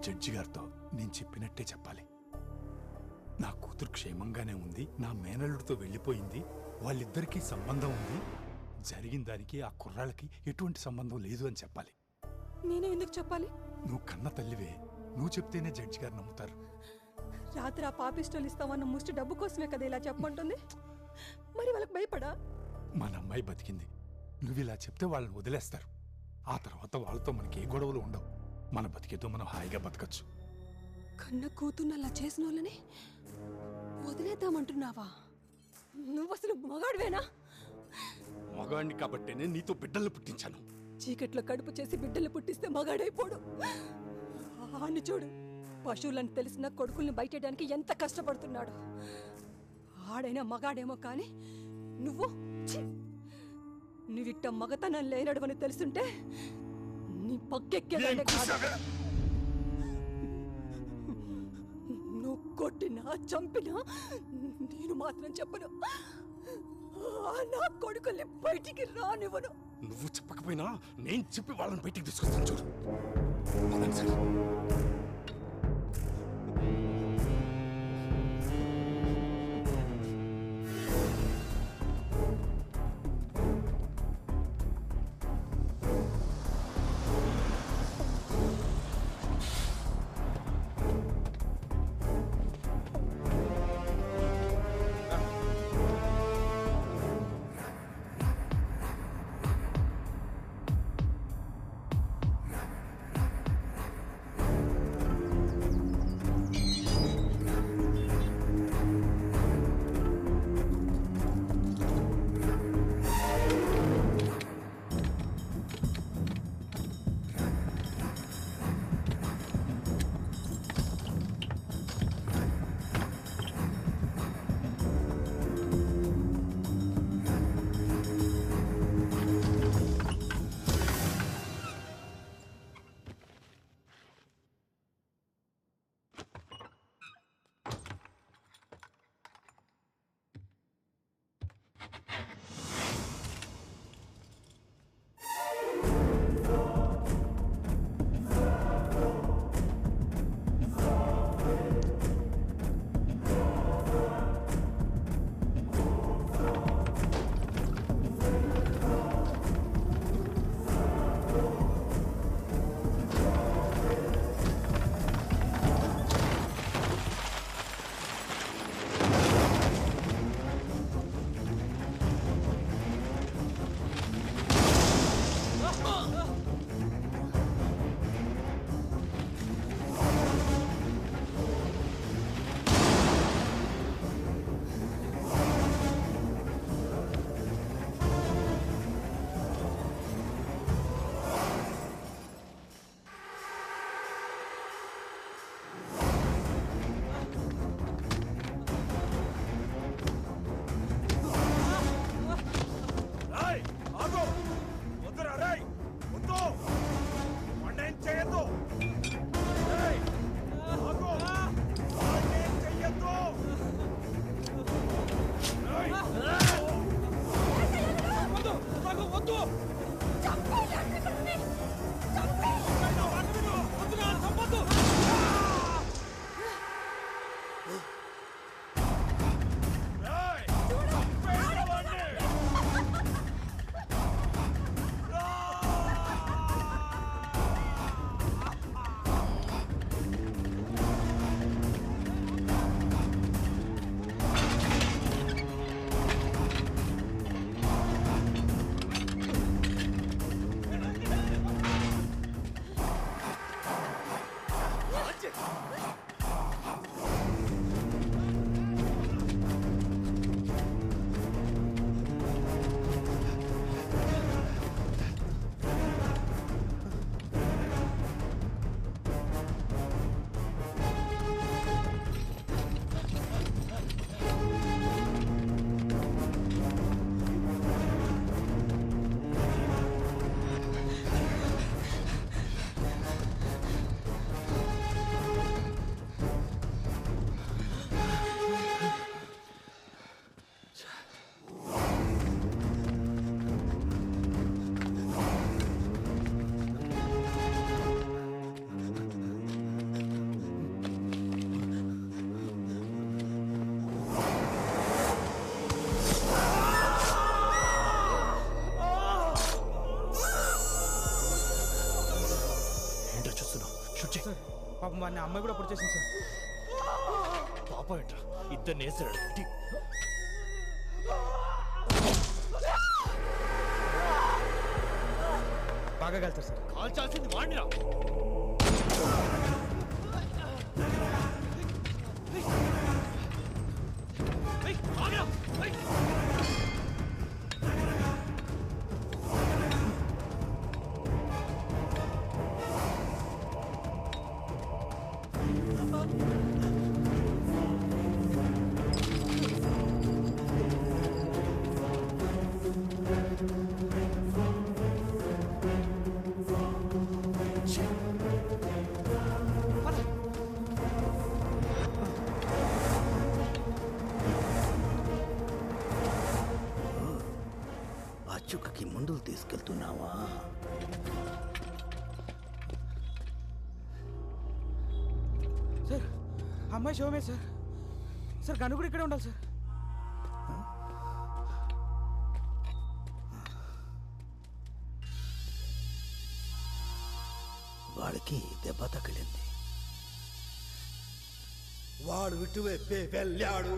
జడ్జి గారితో నేను చెప్పినట్టే చెప్పాలి నా కూతురు క్షేమంగానే ఉంది నా మేనల్లుడితో వెళ్ళిపోయింది వాళ్ళిద్దరికీ సంబంధం ఉంది జరిగిన దానికి ఆ కుర్రాళ్ళకి ఎటువంటి సంబంధం లేదు అని చెప్పాలి నేనే ఎందుకు చెప్పాలి నువ్వు కన్న తల్లివే నువ్వు చెప్తేనే జడ్జి గారు నమ్ముతారు రాత్రి ఆ పాపిస్టోలు ఇస్తామన్న ముష్టి డబ్బు కోసమే కదా ఇలా చెప్పమంటుంది మరి వాళ్ళకి భయపడా మన అమ్మాయి బతికింది నువ్వు ఇలా చెప్తే వాళ్ళని వదిలేస్తారు ఆ తర్వాత వాళ్ళతో మనకి ఏ గొడవలు ఉండవు మన బతికేదో మనం హాయిగా బతకచ్చు కన్న కూతుర్ని అలా చేసిన వాళ్ళని వదిలేద్దామంటున్నావా నువ్వు అసలు మగాడివేనా మగాడిని కాబట్టేనే నీతో బిడ్డలు పుట్టించాను చీకట్లో కడుపు చేసి బిడ్డలు పుట్టిస్తే మగాడైపోడు అని చూడు పశువులని తెలిసిన కొడుకుల్ని బయటడానికి ఎంత కష్టపడుతున్నాడు ఆడైనా మగాడేమో కానీ నువ్వు ఛీ! నువ్విట్ట మగతనం లేనడవని తెలుసుంటే నీ పక్కెక్కేదాన్నే కాదు నువ్వు కొట్టినా చంపినా నేను మాత్రం చెప్పను ఆ నా కొడుకుల్ని బయటికి రానివ్వను నువ్వు చెప్పకపోయినా నేను చెప్పి వాళ్ళని బయటికి తీసుకొస్తాను చూడు పదండి సార్. రాయ్ ఆగు వద్దురా రాయ్ వద్దు వాణ్ణేం చేయొద్దు రాయ్ ఆగు వాణ్ణేం చెయ్యొద్దు రాయ్ వద్దు నాకు వద్దు రాయ్ చంపేయ్ వాణ్ణి ఆ పాపం వాడిని అమ్మాయి కూడా పొడి చేసింది సార్ పాప ఏంట్రా ఇద్దరు వేసాడు బాగా కలుస్తారు సార్ కాల్చాల్సింది వాడిరా ఆ చుక్కకి మందులు తీసుకెళ్తున్నావా సార్ అమ్మాయి శివమే సార్ సార్ గను కూడా ఇక్కడే ఉండాలి సార్ వాడికి దెబ్బ తగిలింది వాడు ఇటువైపే వెళ్ళాడు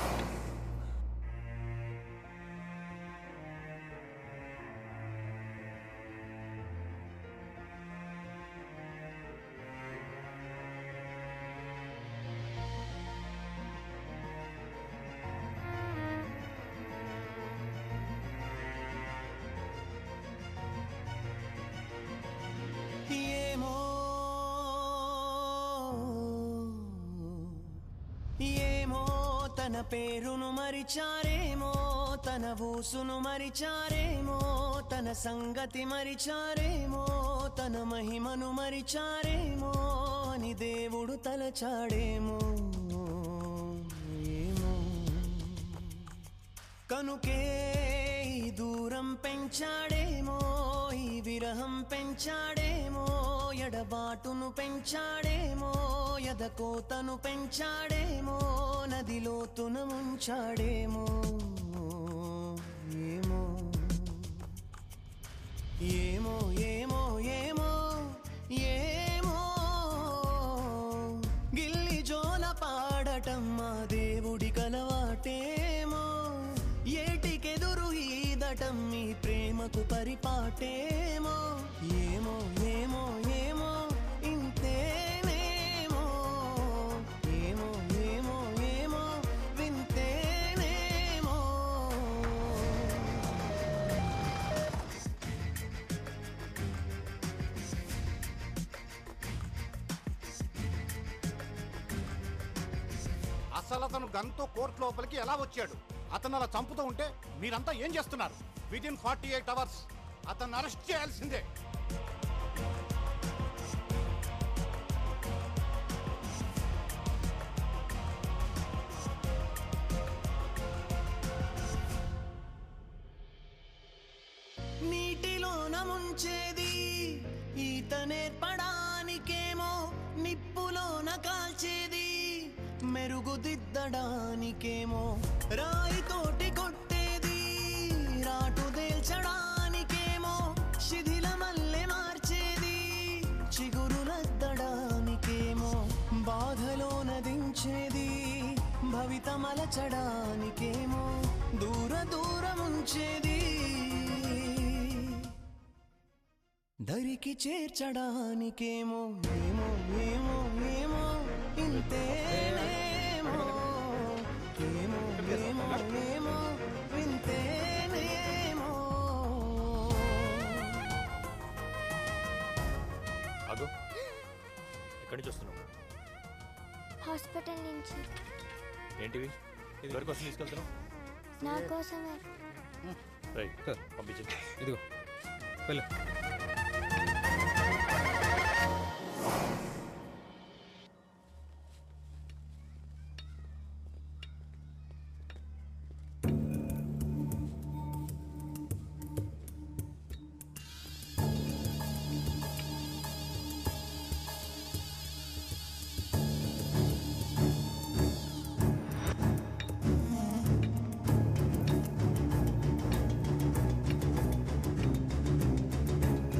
ఏమో ఏమో తన పేరును మరిచారేమో తన ఊసును మరిచారేమో తన సంగతి మరిచారేమో తన మహిమను మరిచారేమో అని దేవుడు తలచాడేమో ఏమో కనుకే ఈ దూరం పెంచాడేమో ఈ విరహం పెంచాడేమో ఎడబాటును పెంచాడేమో ఎదకోతను పెంచాడేమో నదిలోతున ముంచాడేమో ఏమో ఏమో ఏమో ఏమో ఏమో గిల్లి జోల పాడటం మా దేవుడి కలవాటేమో ఏటికెదురు ఈదటం మీ ప్రేమకు పరిపాటేమో ఏమో ఏమో ఏమో ఇంతేనేమో ఏమో ఏమో ఏమో వింతేనేమో అసలు అతను గన్తో కోర్టు లోపలికి ఎలా వచ్చాడు అతను అలా చంపుతూ ఉంటే మీరంతా ఏం చేస్తున్నారు within forty eight hours అతన్ని అరెస్ట్ చేయాల్సిందే నీటిలోన ముంచేది ఈత నేర్పడానికేమో నిప్పులోన కాల్చేది మెరుగుదిద్దడానికేమో రాయితోటి కొట్టేది రాటు దేల్చడానికేమో శిథిలమల్లె మార్చేది చిగురులద్దడానికేమో బాధలోన దించేది భవితమలచడానికేమో దూర దూరముంచేది దరికి చేర్చడానికేమో ఏమో ఏమో ఏమో ఇంతేనేమో ఏమో ఏమో ఏమో వింతేనేమో అగో ఎక్కడి నుంచి వస్తున్నావు హాస్పిటల్ నుంచి ఏంటివి ఎవరి కోసం తీసుకెళ్తున్నావు నా కోసమే రైట్ పంపించండి ఇదిగో వెళ్ళు ఏమో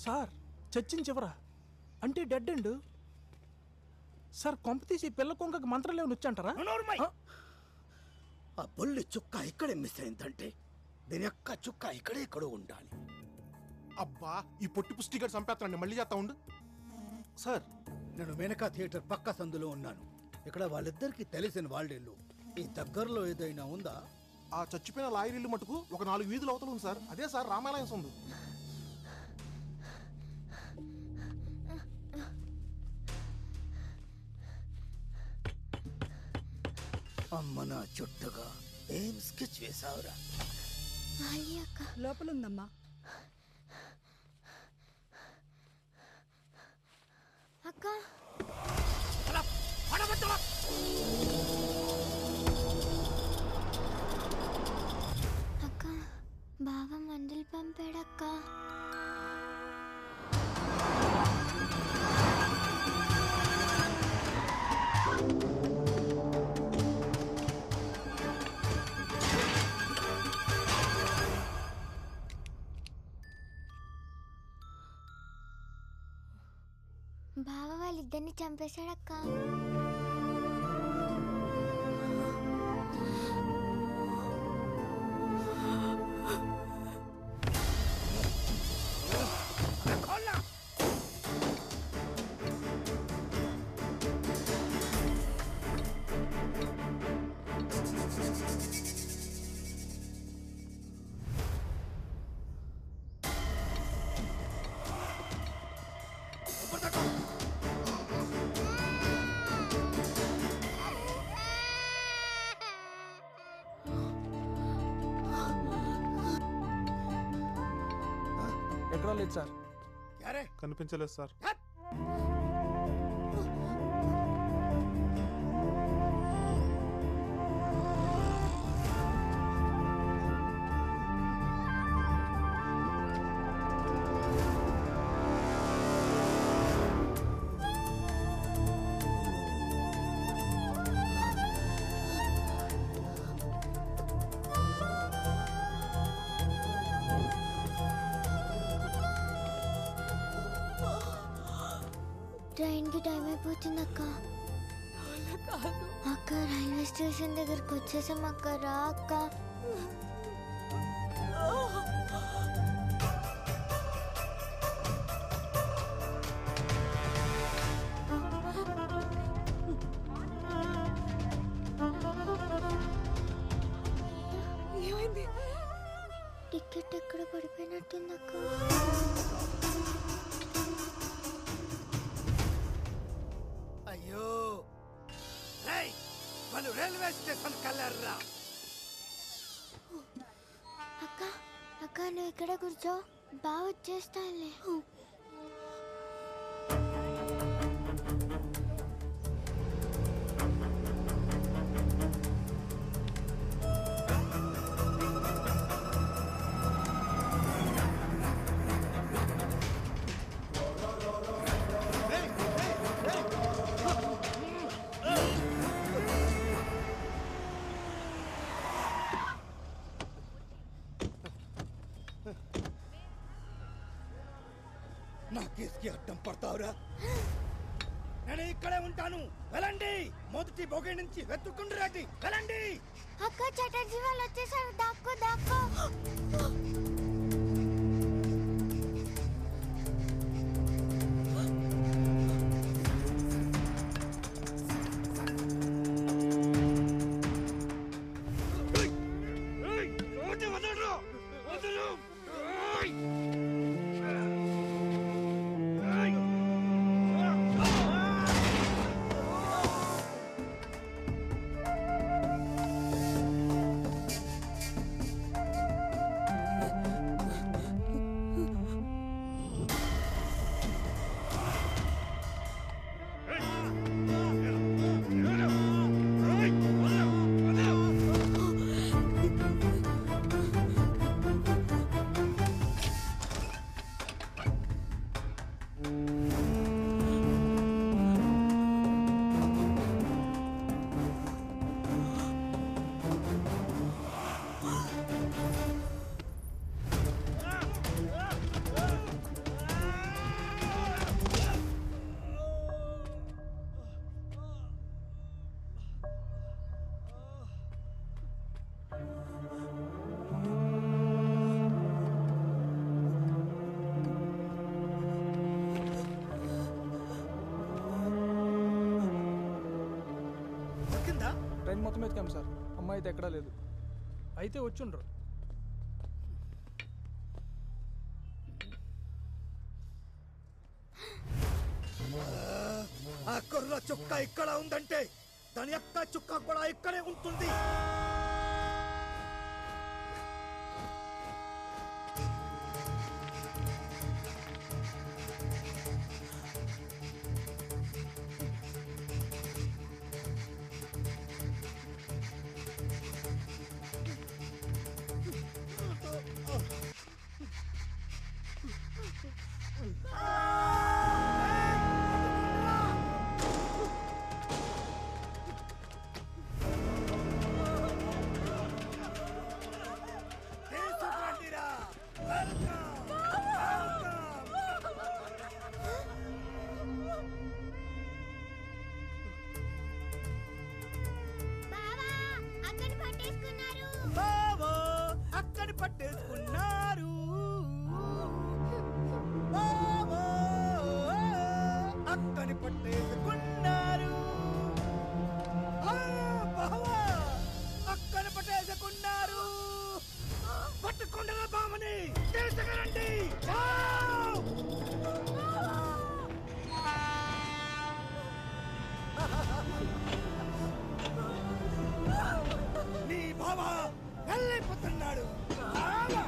సార్ చచ్చిన చివరా అంటే డెడ్ అండ్ సార్ కొంప తీసి పిల్ల కొంకకి మంత్రాలు ఏమైనా వచ్చంటారా నోర్మై! ఆ బొల్లి చుక్క ఇక్కడే మిస్ అయిందంటే దీని యొక్క చుక్క ఇక్కడే ఎక్కడో ఉండాలి అబ్బా ఈ పొట్టి పుష్టిగాడు చంపేస్తానండి మళ్ళీ చేస్తా ఉండు సార్ నేను మేనకా థియేటర్ పక్క సందులో ఉన్నాను ఇక్కడ వాళ్ళిద్దరికి తెలిసిన వాళ్ళిల్లు ఈ దగ్గరలో ఏదైనా ఉందా ఆ చచ్చిపోయిన లాయర్ ఇల్లు మటుకు ఒక నాలుగు వీధులు అవతల ఉంది సార్ అదే సార్ రామాలయం ఉంది అమ్మ నా చుట్టగా ఏం స్కెచ్ వేసావురా లోపల ఉందమ్మా అక్క అక్క బావ మందులు పంపాడక్క బావ వాళ్ళిద్దరిని చంపేశాడక్క ఎక్కడా లేదు సార్ కనిపించలేదు సార్ ట్రైన్ కి టైం అయిపోతుంది అక్క అక్క రైల్వే స్టేషన్ దగ్గరకు వచ్చేసాం అక్క రా అక్క ఏమైంది టికెట్ ఎక్కడ పడిపోయినట్టుంది అక్క అయ్యో రేయ్ వాళ్ళు రైల్వే స్టేషన్ కల్లారా అక్క అక్క నువ్వు ఇక్కడ కూర్చో బాగా వచ్చేస్తానులే నా కేసుకి అడ్డం పడతావురా నేను ఇక్కడే ఉంటాను వెళ్ళండి మొదటి బొగే నుంచి వెతుక్కుంటూ రండి వెళ్ళండి అక్క చటర్జీ వాళ్ళు వచ్చేసారు దాక్కో దాక్కో లేదా ట్రైన్ మొత్తం ఎత్తుకాం సార్ అమ్మాయి అయితే ఎక్కడా లేదు అయితే వచ్చుండ్రు ఆ కుర్ర చుక్క ఇక్కడ ఉందంటే దాని యొక్క చుక్క కూడా ఇక్కడే ఉంటుంది తీసుకురండిరా. బావా, అక్కడి పట్టేసుకున్నారు బావా, అక్కడి పట్టేసుకున్నారు ఆ, బావా, అక్కడి పట్టేసుకున్నారు పట్టుకుండరా బామని తీసుకురండి వావ్! నీ బావ వెళ్ళిపోతున్నాడు బావా!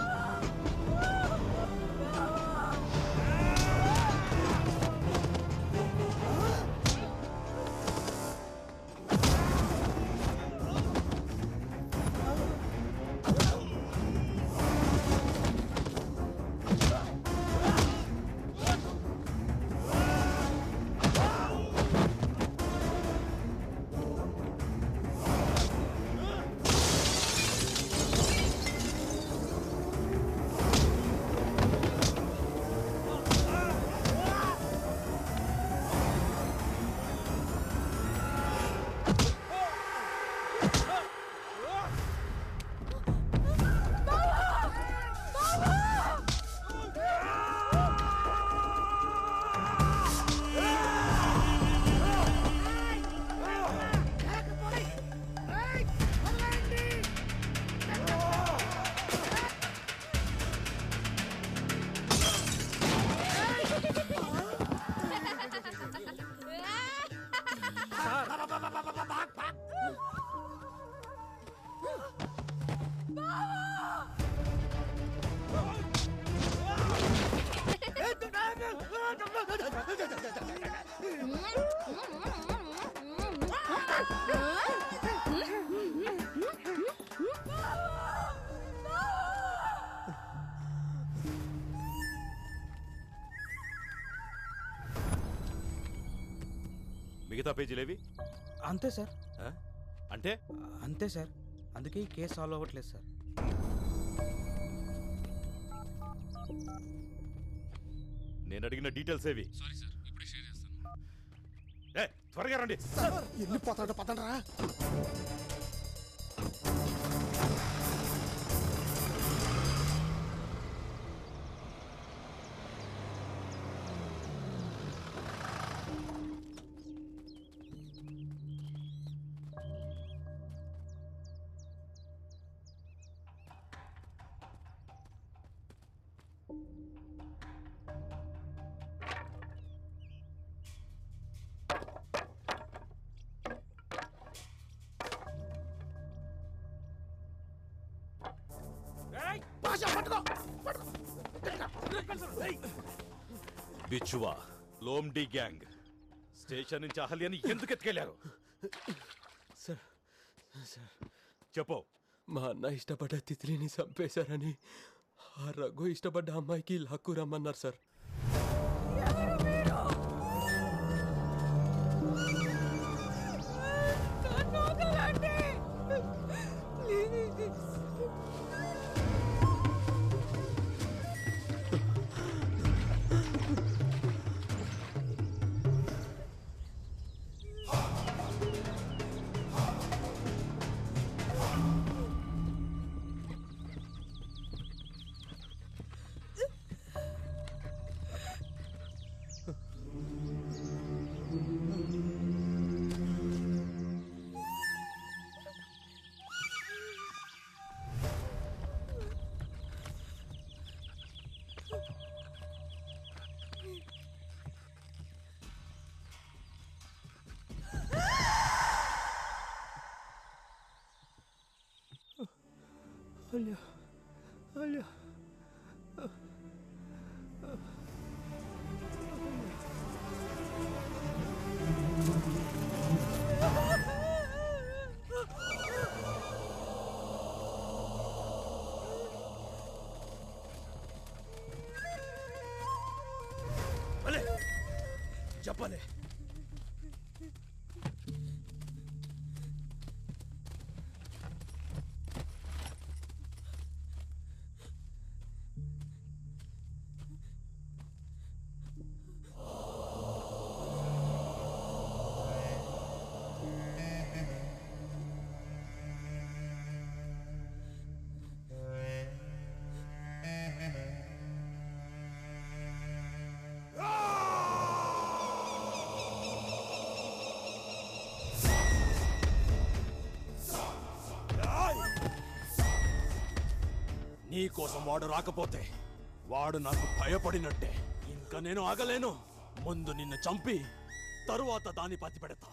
మిగతా పేజీలేవి అంతే సార్ ఆ? అంటే అంతే సార్ అందుకే ఈ కేసు సాల్వ్ అవ్వట్లేదు సార్ నేను అడిగిన డీటెయిల్స్ ఏవి ఏ త్వరగా రండి వెళ్ళిపోతాడు పదండ్రా భాష పట్టుకో బిచ్చువా లోమ్డి గ్యాంగ్ స్టేషన్ నుంచి అహల్యని ఎందుకు ఎత్తుకెళ్లారు సార్ సార్ చెప్పు మా అన్న ఇష్టపడ్డ తిత్లిని చంపేశారని ఆ రఘు ఇష్టపడ్డ అమ్మాయికి లాక్కు రమ్మన్నారు సార్ అల్యా అల్యా భలే చెప్పలే నీ కోసం వాడు రాకపోతే వాడు నాకు భయపడినట్టే ఇంకా నేను ఆగలేను ముందు నిన్ను చంపి తరువాత దాన్ని పతి పెడతా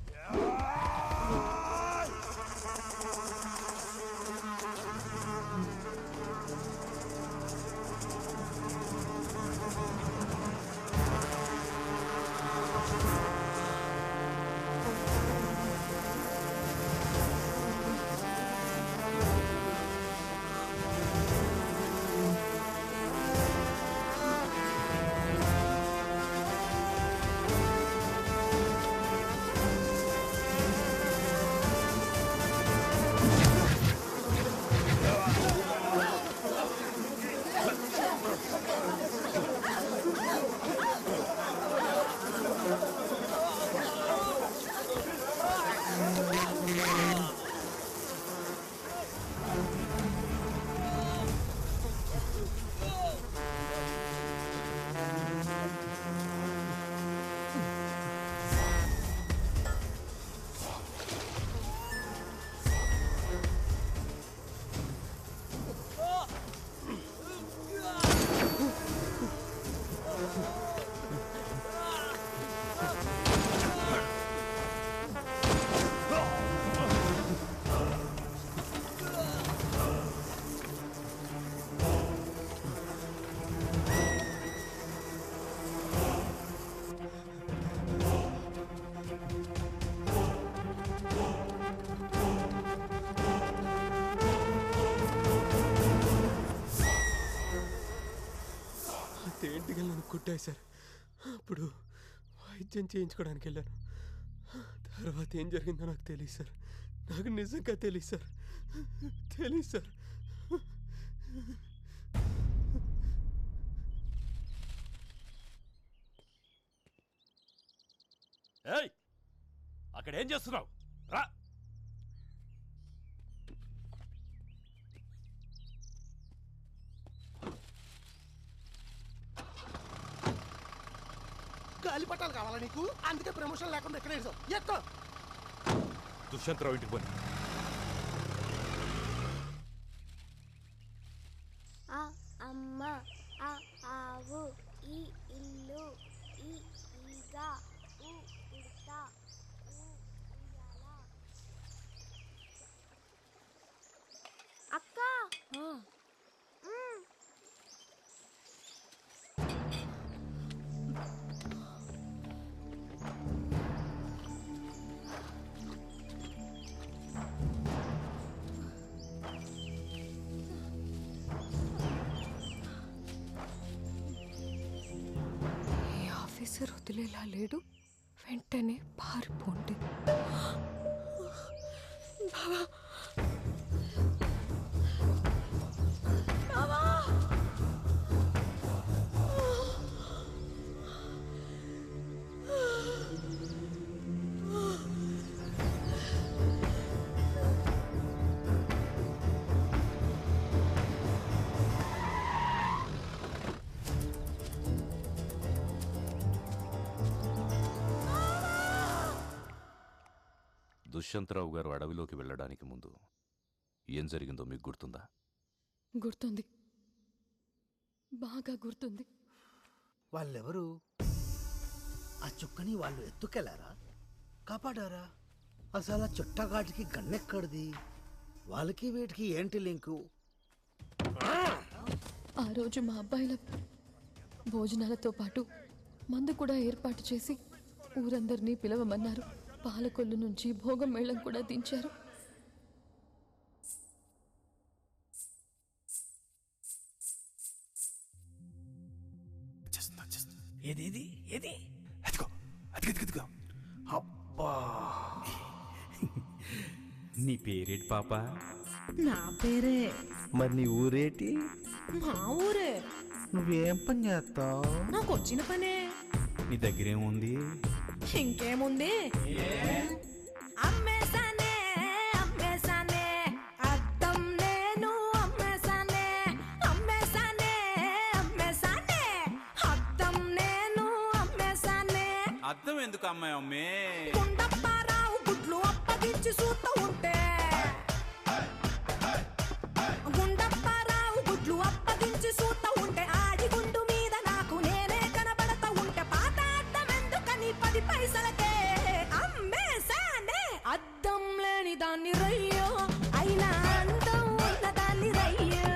తేంటిగా నన్ను కొట్టాయి సార్ అప్పుడు వైద్యం చేయించుకోవడానికి వెళ్ళాను తర్వాత ఏం జరిగిందో నాకు తెలియదు సార్ నాకు నిజంగా తెలియదు సార్ తెలియదు సార్ ఏయ్ అక్కడ ఏం చేస్తున్నావు రా గాలి పట్టాలు కావాలా నీకు అందుకే ప్రమోషన్ లేకుండా ఎక్కడ వేసావు ఎక్కో దుష్యంతరావు ఇంటికి పోయి ఆ అమ్మ ఆ ఆవు ఈ ఇల్లు ఈ ఈగ ఊ ఉడత ఊ ఉయ్యాల అక్క మ్మ్. ఈ ఆఫీసర్ వదిలేలా లేడు వెంటనే పారిపోండి బావా బావా దుష్యంతరావు గారు అడవిలోకి వెళ్ళడానికి ముందు ఏం జరిగిందో మీకు గుర్తుందా గుర్తుంది బాగా గుర్తుంది వాళ్ళెవరు ఆ చుక్కని వాళ్ళు ఎత్తుకెళ్లారా కాపాడారా అసలు ఆ చుట్టగాటికి గన్నెక్కడిది వాళ్ళకి వీటికి ఏంటి లింకు ఆ రోజు మా అబ్బాయిల భోజనాలతో పాటు మందు కూడా ఏర్పాటు చేసి ఊరందరినీ పిలవమన్నారు పాలకొల్లు నుంచి భోగం మేళం కూడా దించారు ఏది ఏది ఏది అదిగో అదిగో అదిగో అబ్బా నీ పేరేటి పాప నా పేరే మరి నీ ఊరేటి మా ఊరే నువ్వేం పని చేస్తావు నాకు వచ్చిన పనే నీ దగ్గర ఏముంది ఇంకేముంది అమ్మేసానే అమ్మేసానే అద్దం నేను అమ్మేసానే అమ్మేసానే అమ్మేసానే అద్దం నేను అమ్మేసానే అర్థం ఎందుకు అమ్మాయి అమ్మే గుండప్పారావు గుడ్లు అప్పగించి చూస్తూ ఉంటే గుండప్పారావు గుడ్లు అప్పగించి చూస్తూ ఉంటే ఆడి గుండు మీద నాకు నేనే కనబడతా ఉంటే పాత అద్దం ఎందుకని పది పైసలకే అమ్మేసానే అద్దం లేని దాన్ని రయ్యో అయినా అందం ఉన్న దాన్ని రయ్యో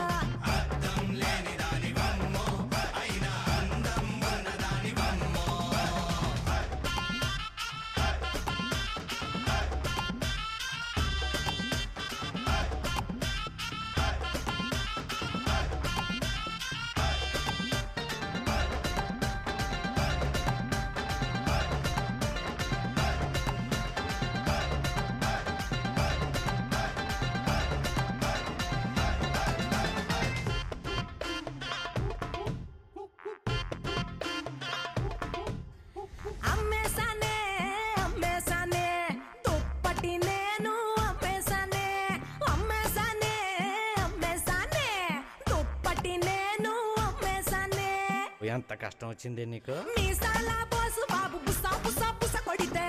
అమ్మేసానే అమ్మేసానే దుప్పటి నేను అమ్మేసానే అమ్మేసానే అమ్మేసానే దుప్పటి నేను అమ్మేసానే ఎంత కష్టం వచ్చింది నీకు మీసాల బోసు బాబు బుసా బుసా బుస కొడితే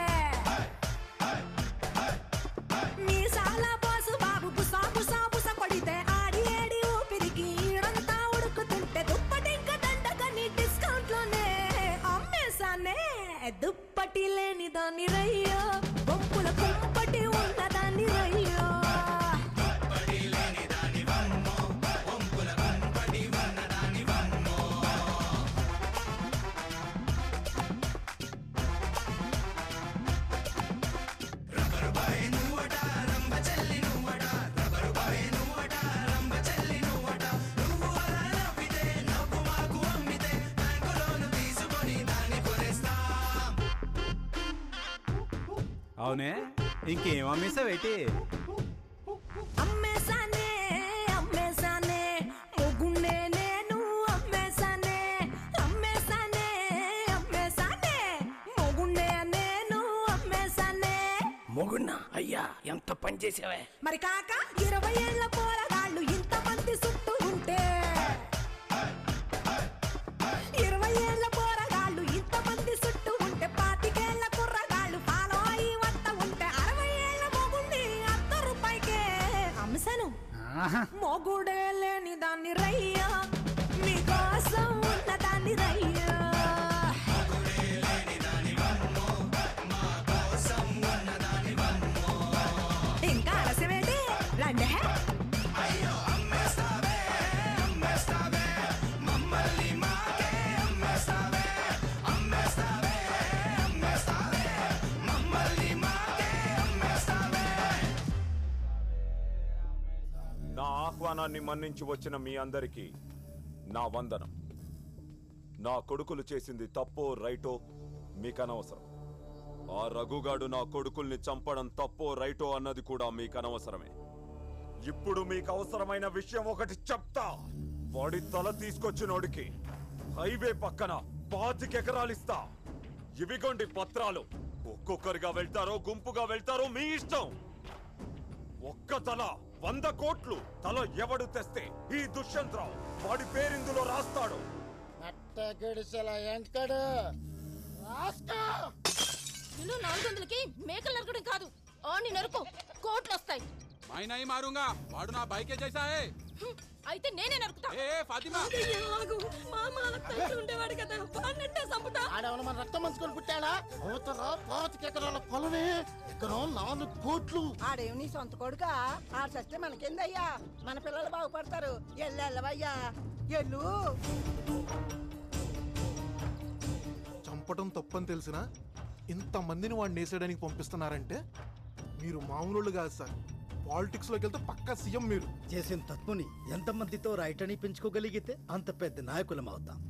మీసాల బోసు బాబు బుసా బుసా బుస కొడితే ఆడి ఏడి ఊపిరికి ఈడంతా ఉడుకుతుంటే దుప్పటి ఇంకా దండగని డిస్కౌంట్ లోనే అమ్మేసానే దుప్పటి లేని దాన్ని రయ్యో బొంపుల కుంపటి ఉన్న దాన్ని రయ్యో అవునే ఇంకేం అమ్మేసావేటి అమ్మేసానే అమ్మేసానే మొగుణ్ణే నేను అమ్మేసానే అమ్మేసానే అమ్మేసానే మొగుణ్ణే నేను అమ్మేసానే మొగున్నా అయ్యా ఎంత పని చేసావే మరి కాక ఇరవై ఏళ్ల పోరగాళ్ళు ఇంతమంది చుట్టూ ఉంటే ఇరవై ఏళ్ల పోరగాళ్ళు ఇంతమంది చుట్టూ ఉంటే పాతికేళ్ల కుర్రగాళ్ళు ఫాలో అయి వద్ద ఉంటే అరవై ఏళ్ల మొగుండి అర్ధ రూపాయికే అంశను మొగుడే లేని దాన్ని రయ్యా మీకోసం ఉన్న దాన్ని రయ్యా ఇంకా ఆలస్యమేంటి రండి నా ఆహ్వానాన్ని మన్నించి వచ్చిన మీ అందరికీ నా వందనం నా కొడుకులు చేసింది తప్పో రైటో మీకు అనవసరం ఆ రఘుగాడు నా కొడుకుల్ని చంపడం తప్పో రైటో అన్నది కూడా మీకు అనవసరమే ఇప్పుడు మీకు అవసరమైన విషయం ఒకటి చెప్తా వాడి తల తీసుకొచ్చినోడికి హైవే పక్కన పాతికెకరాలిస్తా ఇవిగోండి పత్రాలు ఒక్కొక్కరిగా వెళ్తారో గుంపుగా వెళ్తారో మీ ఇష్టం ఒక్క తల వంద కోట్లు తల ఎవడు తెస్తే ఈ దుష్యంతరావు వాడి పేరిందులో రాస్తాడు అట్ట గడిసెల ఎంకడు రాస్కా కిలో నాలుగు వందలకి మేకలు నరకడం కాదు ఆని నరుకు కోట్లు వస్తాయి मैं नहीं मारूंगा వాడు నా బైకే జైసా హే హ్మ్, అయితే నేనే నరుకుతా ఏ ఫాతిమా మా మాల తండ్రి ఉండేవాడు కదా వాడినంటే చంపుతా ఆడేమన్నా మన రక్తం మంచుకొని పుట్టాడా అవతల పాతిక ఎకరాల పొలమే ఎకరం నాలుగు కోట్లు ఆడేం నీ సొంత కొడుకా ఆడ చస్తే మనకేందయ్యా మన పిల్లలు బాగుపడతారు ఎల్లెల్లవయ్యా ఎల్లు చంపటం తప్పని తెలిసినా ఇంతమందిని వాడిని వేసేయడానికి పంపిస్తున్నారంటే మీరు మామూలు కాదు సార్ పాలిటిక్స్లోకి వెళ్తే పక్కా సీఎం మీరు చేసిన తప్పుని ఎంతమందితో రైట్ అని పెంచుకోగలిగితే అంత పెద్ద నాయకులం అవుతాం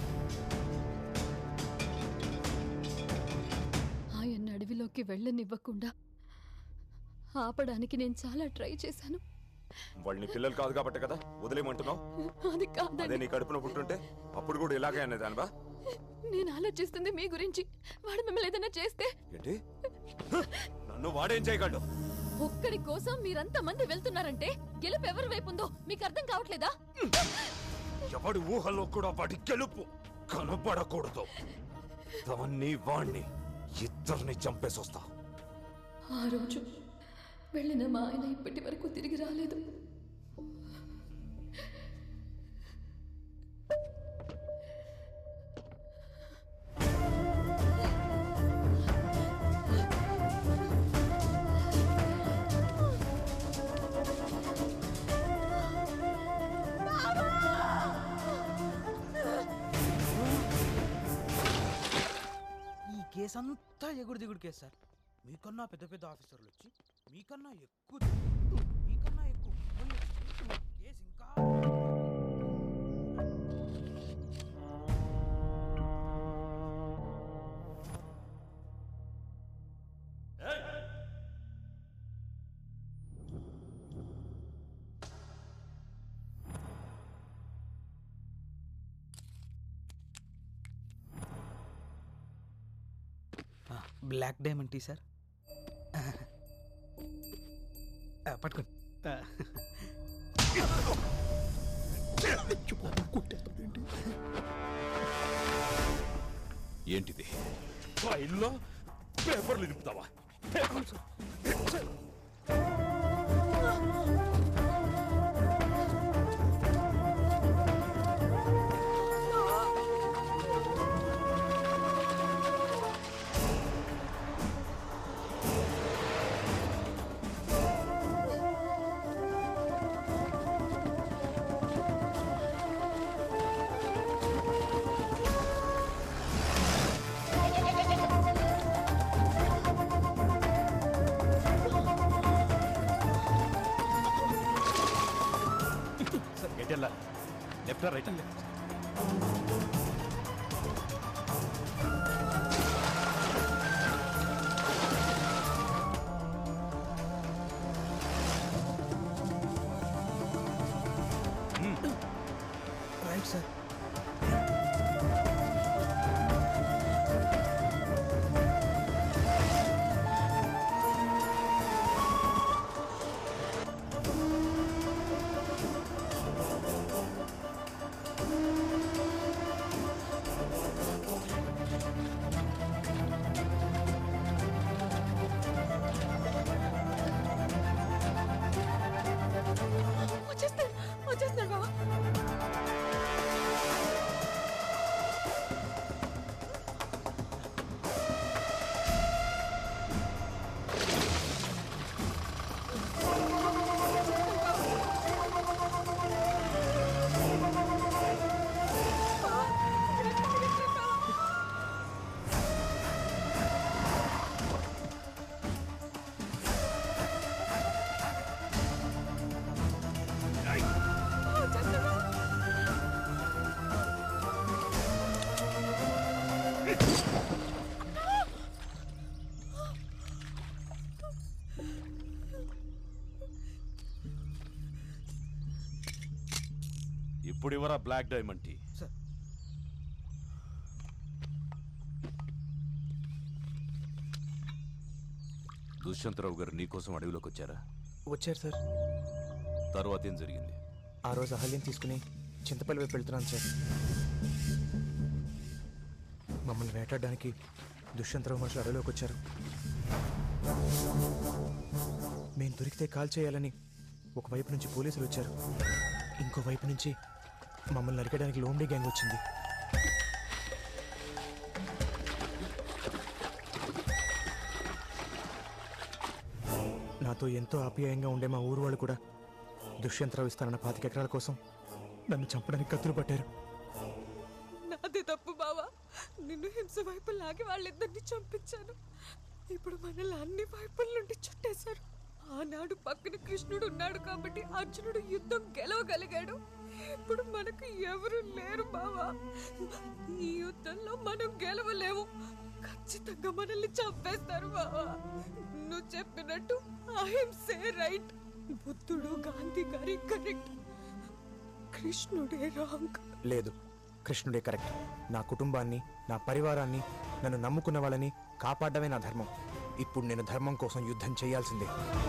ఆయన అడవిలోకి వెళ్ళనివ్వకుండా ఆపడానికి నేను చాలా ట్రై చేశాను వాళ్ళని పిల్లలు కాదు కాబట్టి కదా వదిలేయమంటున్నావు అది అదే కాదండి నీ కడుపున పుట్టుంటే అప్పుడు కూడా ఇలాగే అనేదానివా నేను ఆలోచిస్తుంది మీ గురించి వాడు మిమ్మల్ని ఏదైనా చేస్తే ఏంటి నన్ను వాడేం చేయగలడు ఒక్కడి కోసం మీరంతా మంది వెళ్తున్నారంటే గెలుపు ఎవరి వైపు ఉందో మీకు అర్థం కావట్లేదా ఎవడి ఊహలో కూడా వాడి గెలుపు కనపడకూడదు దాన్ని వాణ్ణి ఇద్దరిని చంపేసొస్తా ఆ రోజు వెళ్ళిన మా ఆయన ఇప్పటి వరకు తిరిగి రాలేదు ఈ కేసు అంతా ఎగుడు దిగుడు కేసు సార్ మీకన్నా పెద్ద పెద్ద ఆఫీసర్లు వచ్చి మీకన్నా ఎక్కువ మీకన్నా ఎక్కువ మళ్ళీ కేసు ఇంకా బ్లాక్ డైమండ్ టీ సార్ ఆ, పట్టుకోండి ఆ. ఏంటిది ఫైల్లో పేపర్లు నింపుతావా సార్ ఎటు వెళ్ళాలి లెఫ్ట్ రైట్ రైట్ సార్ వచ్చేస్తాడు వచ్చేస్తాడు బాబా ఇప్పుడు ఇవరా black diamond tea sir Dushyantrao గారు నీకోసం అడవిలోకి వచ్చారా వచ్చారు సార్ తర్వాత ఏం జరిగింది ఆ రోజు అహల్యం తీసుకుని చింతపల్లి వైపు వెళ్తున్నాను సార్ మమ్మల్ని వేటాడడానికి దుష్యంతరావు మనుషులు అడవిలోకి వచ్చారు మేము దొరికితే కాల్ చేయాలని ఒకవైపు నుంచి పోలీసులు వచ్చారు ఇంకో వైపు నుంచి మమ్మల్ని నరికడానికి లోండి గ్యాంగ్ వచ్చింది నాతో ఎంతో ఆప్యాయంగా ఉండే మా ఊరు వాళ్ళు కూడా దుష్యంతరావు ఇస్తానన్న పాతిక ఎకరాల కోసం నన్ను చంపడానికి కత్తులు పట్టారు నాది తప్పు బావా నిన్ను హింస వైపు లాగి వాళ్ళిద్దరిని చంపించాను ఇప్పుడు మనల్ని అన్ని వైపుల నుండి చుట్టేశారు ఆనాడు పక్కన కృష్ణుడు ఉన్నాడు కాబట్టి అర్జునుడు యుద్ధం గెలవగలిగాడు ఇప్పుడు మనకు ఎవరు లేరు బావా ఈ యుద్ధంలో మనం గెలవలేము ఖచ్చితంగా మనల్ని చంపేస్తారు బావా నువ్వు చెప్పినట్టు అహింసే రైట్ బుద్ధుడు గాంధీ గారి కరెక్ట్ కృష్ణుడే రాంగ్ లేదు కృష్ణుడే కరెక్ట్ నా కుటుంబాన్ని నా పరివారాన్ని నన్ను నమ్ముకున్న వాళ్ళని కాపాడమే నా ధర్మం ఇప్పుడు నేను ధర్మం కోసం యుద్ధం చేయాల్సిందే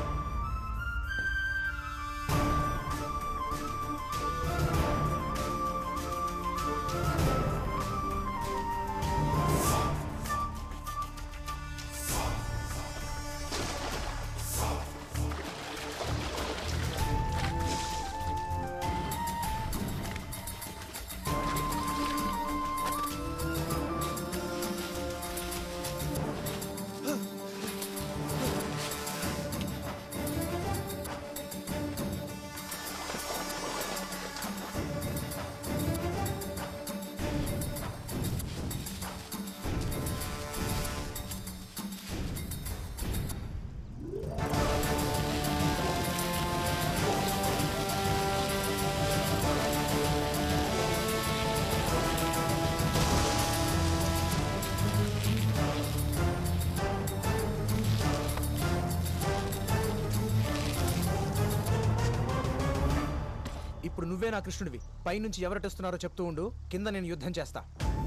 ఇప్పుడు నువ్వే నా కృష్ణుడివి పైనుంచి ఎవరటొస్తున్నారో చెప్తూ ఉండు కింద నేను యుద్ధం చేస్తా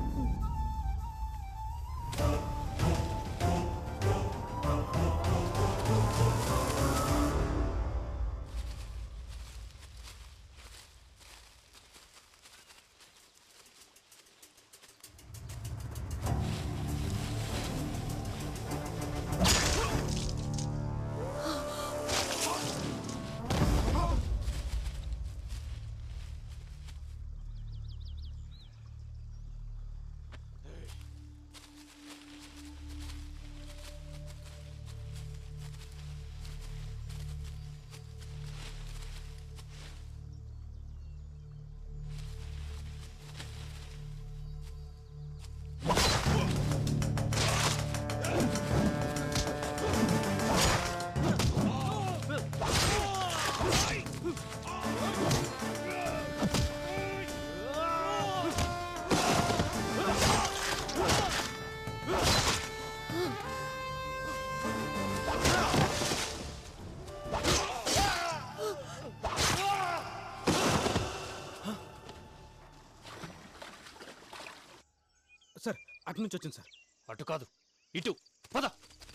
సార్ అటు నుంచి వచ్చింది సార్ అటు కాదు ఇటు పద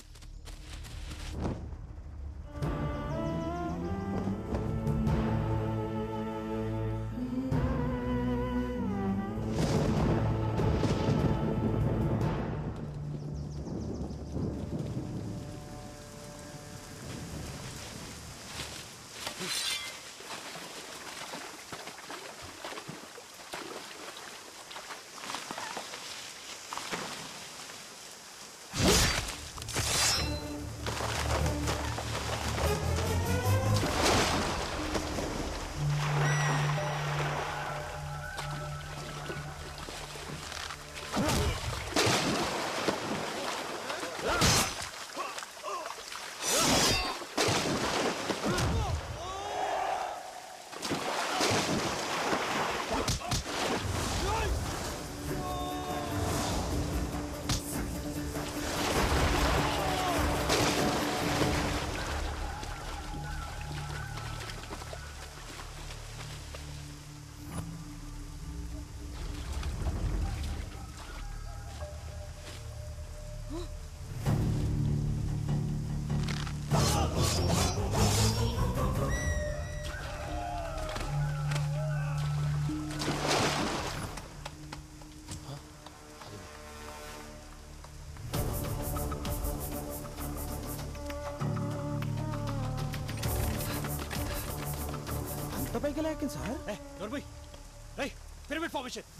అంత పైకి లేకండి సార్ నోర్బై రై పిరమిడ్ ఫార్మేషన్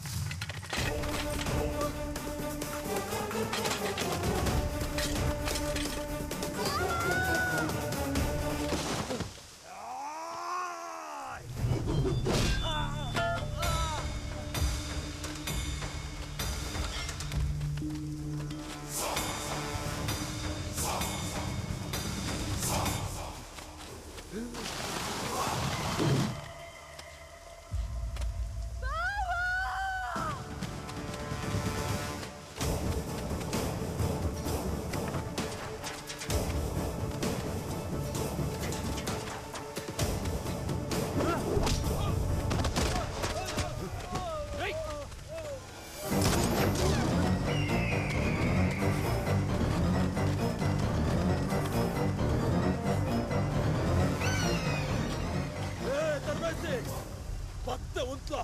ఆ పత్త ఉంట్లా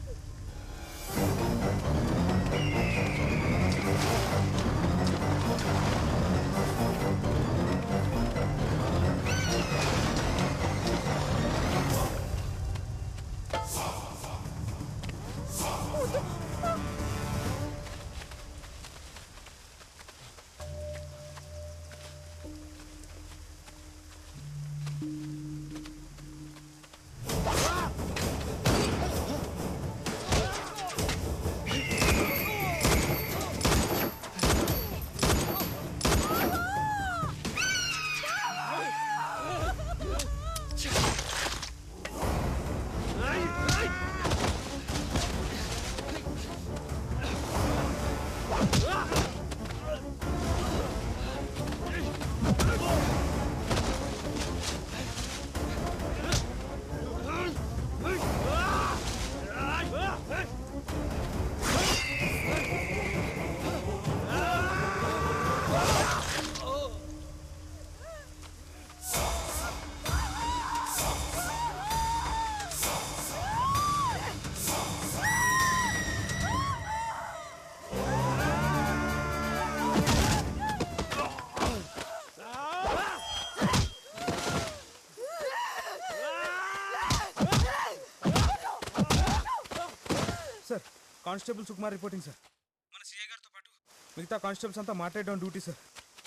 sir constable Sukumar reporting sir మన సిఐ గారితో పాటు మిగతా కానిస్టేబుల్స్ అంతా మాట్లాడడం డ్యూటీ సార్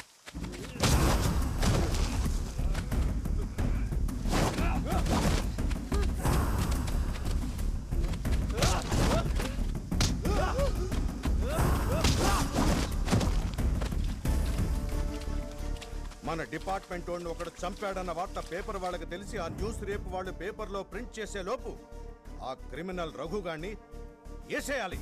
మన డిపార్ట్మెంట్ వాడిని ఒకడు చంపాడన్న వార్త పేపర్ వాళ్ళకి తెలిసి ఆ న్యూస్ రేపు వాళ్ళు పేపర్లో ప్రింట్ చేసే లోపు ఆ క్రిమినల్ రఘుగాన్ని వేసేయాలి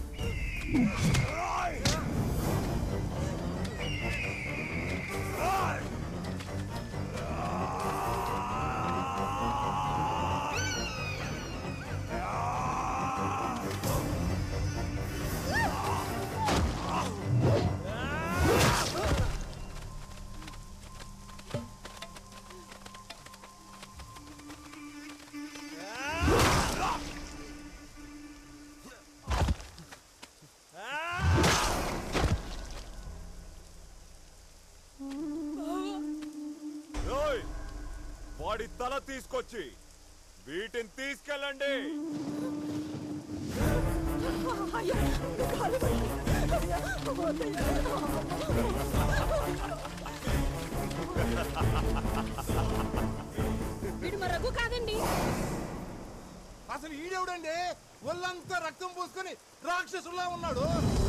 ఓయ్! వాడి తల తీసుకొచ్చి వీటిని తీసుకెళ్ళండి వీడు మా రఘు కాదండి అసలు ఈడెవడండి ఒళ్ళంతా రక్తం పూసుకొని రాక్షసులా ఉన్నాడు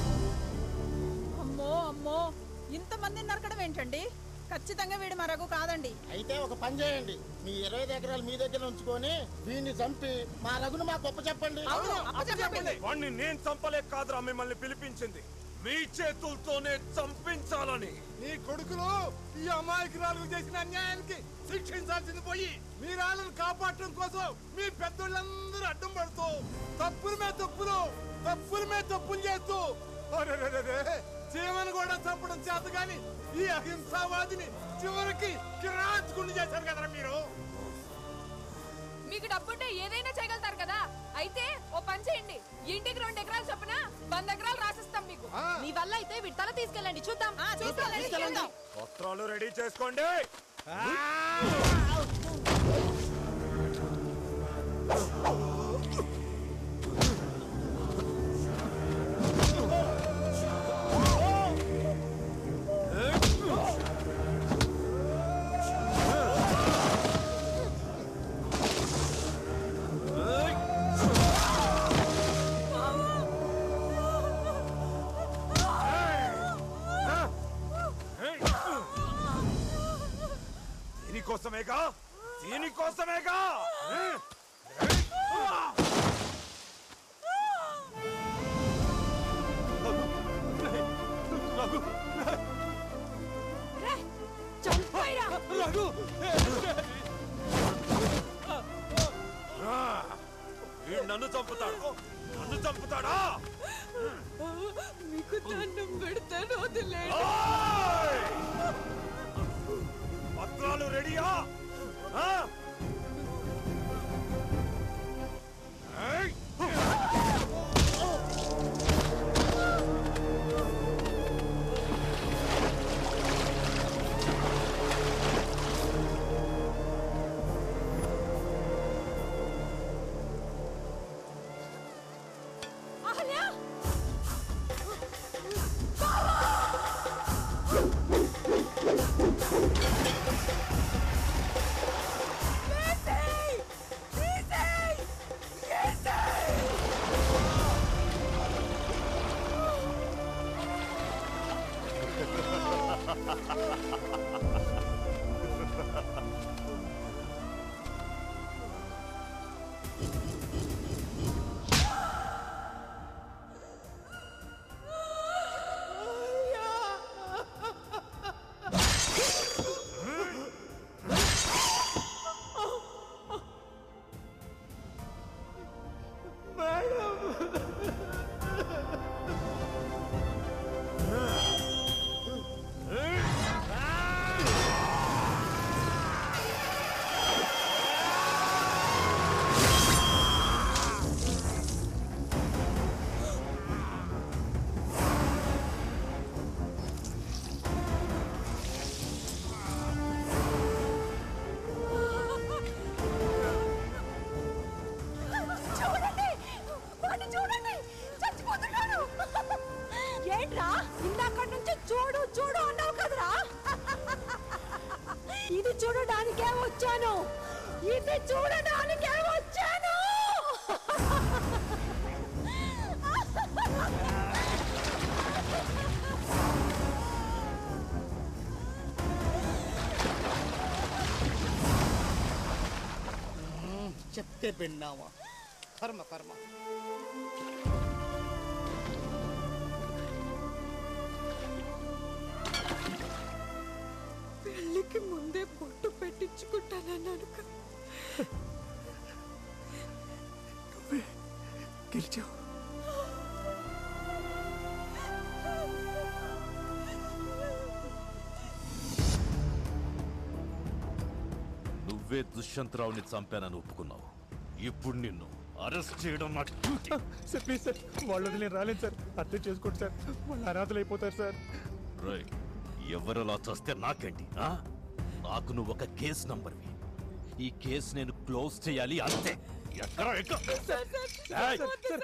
అమ్మో అమ్మో ఇంతమందిని నరకడం ఏంటండి ఖచ్చితంగా వీడు మా రఘు కాదండి అయితే ఒక పని చేయండి మీ ఇరవై ఎకరాలు మీ దగ్గర ఉంచుకొని వీడిని చంపి మా రఘును మా గొప్ప చెప్పండి వాణ్ణి నేను చంపలేక కాదురా మిమ్మల్ని పిలిపించింది మీ చేతులతోనే చంపించాలని నీ కొడుకులు ఈ అమాయకురాలకు చేసిన అన్యాయానికి శిక్షించాల్సింది పోయి మీ రాళ్ళను కాపాడటం కోసం మీ పెద్దోళ్ళందరూ అడ్డం పడుతూ తప్పుల మీద తప్పులు తప్పుల మీద తప్పులు చేస్తూ అరెరెరెరె, చీమను కూడా చంపడం చేత గాని ఈ అహింసావాదిని చివరికి కిరాచుకుండి చేశారు కదరా మీరు మీకు డబ్బుంటే ఏదైనా చేయగలుగుతారు కదా అయితే ఓ పని చేయండి ఇంటికి రెండు ఎకరాలు చొప్పున వంద ఎకరాలు రాసిస్తాం మీకు మీ వల్ల అయితే వీడి తల తీసుకెళ్ళండి చూద్దాం తీసుకెళ్ళండి, తీసుకెళ్ళండి. పత్రాలు రెడీ చేసుకోండి దీనికోసమేగా దీనికోసమేగా చంపైరా రఘు వీడు నన్ను చంపుతాడు నన్ను చంపుతాడా మీకు దండం పెడతాను వదిలేడు ఓయ్! పత్రాలు రెడీయా ఆ? ఏయ్! అహల్య చూడండి వాడిని చూడండి చచ్చిపోతున్నాడు ఏంట్రా ఇందాక నుంచి చూడు చూడు అన్నావు కదరా ఇది చూడడానికే వచ్చాను ఇది చూడడానికే వచ్చాను చెప్తే విన్నావా కర్మ కర్మ పెళ్ళికి ముందే పొట్టు పెట్టించుకుంటానన్నాను కదా నువ్వే గెలిచావు నువ్వే దుష్యంతరావుని చంపానని ఒప్పుకున్నావు ఇప్పుడు నిన్ను అరెస్ట్ చేయడం నాకు డ్యూటీ సార్ ప్లీజ్ సార్ వాళ్ళు వదిలి నేను రాలేను సార్ అర్థం చేసుకోండి సార్ వాళ్ళు అనాథలు అయిపోతారు సార్ రై ఎవరలా చస్తే నాకేంటి ఆ? నాకు నువ్వు ఒక కేసు నంబర్వి ఈ కేసు నేను క్లోజ్ చేయాలి అంతే ఎక్కడ ఎక్కడ ఏయ్!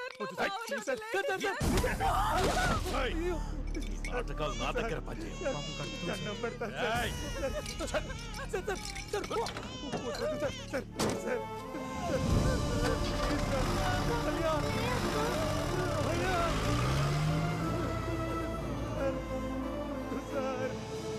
ఏయ్! ఈ నాటకాలు నా దగ్గర పనిచేయవు. దండం పెడతాను ఏయ్! సార్ సార్ సార్ సార్ వద్దు సార్ సార్ సార్ అయ్యా అయ్యా సార్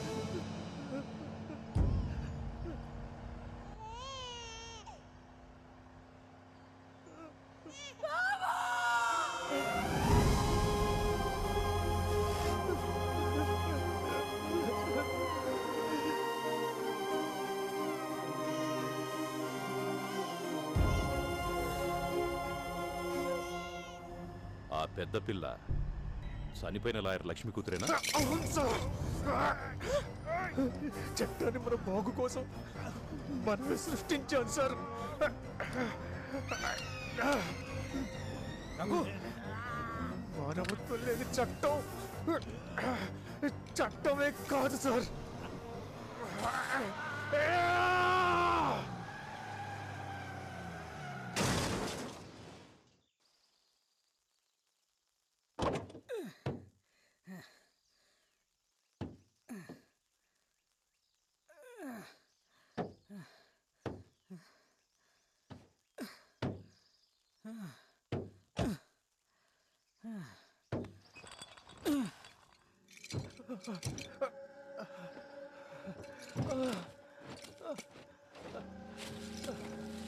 ఆ పెద్ద పిల్ల చనిపోయిన లాయర్ లక్ష్మి కూతురేనా అవును సార్ చట్టాన్ని మన బాగు కోసం మనమే సృష్టించాం సార్ మానవత్వం లేని చట్టం చట్టమే కాదు సార్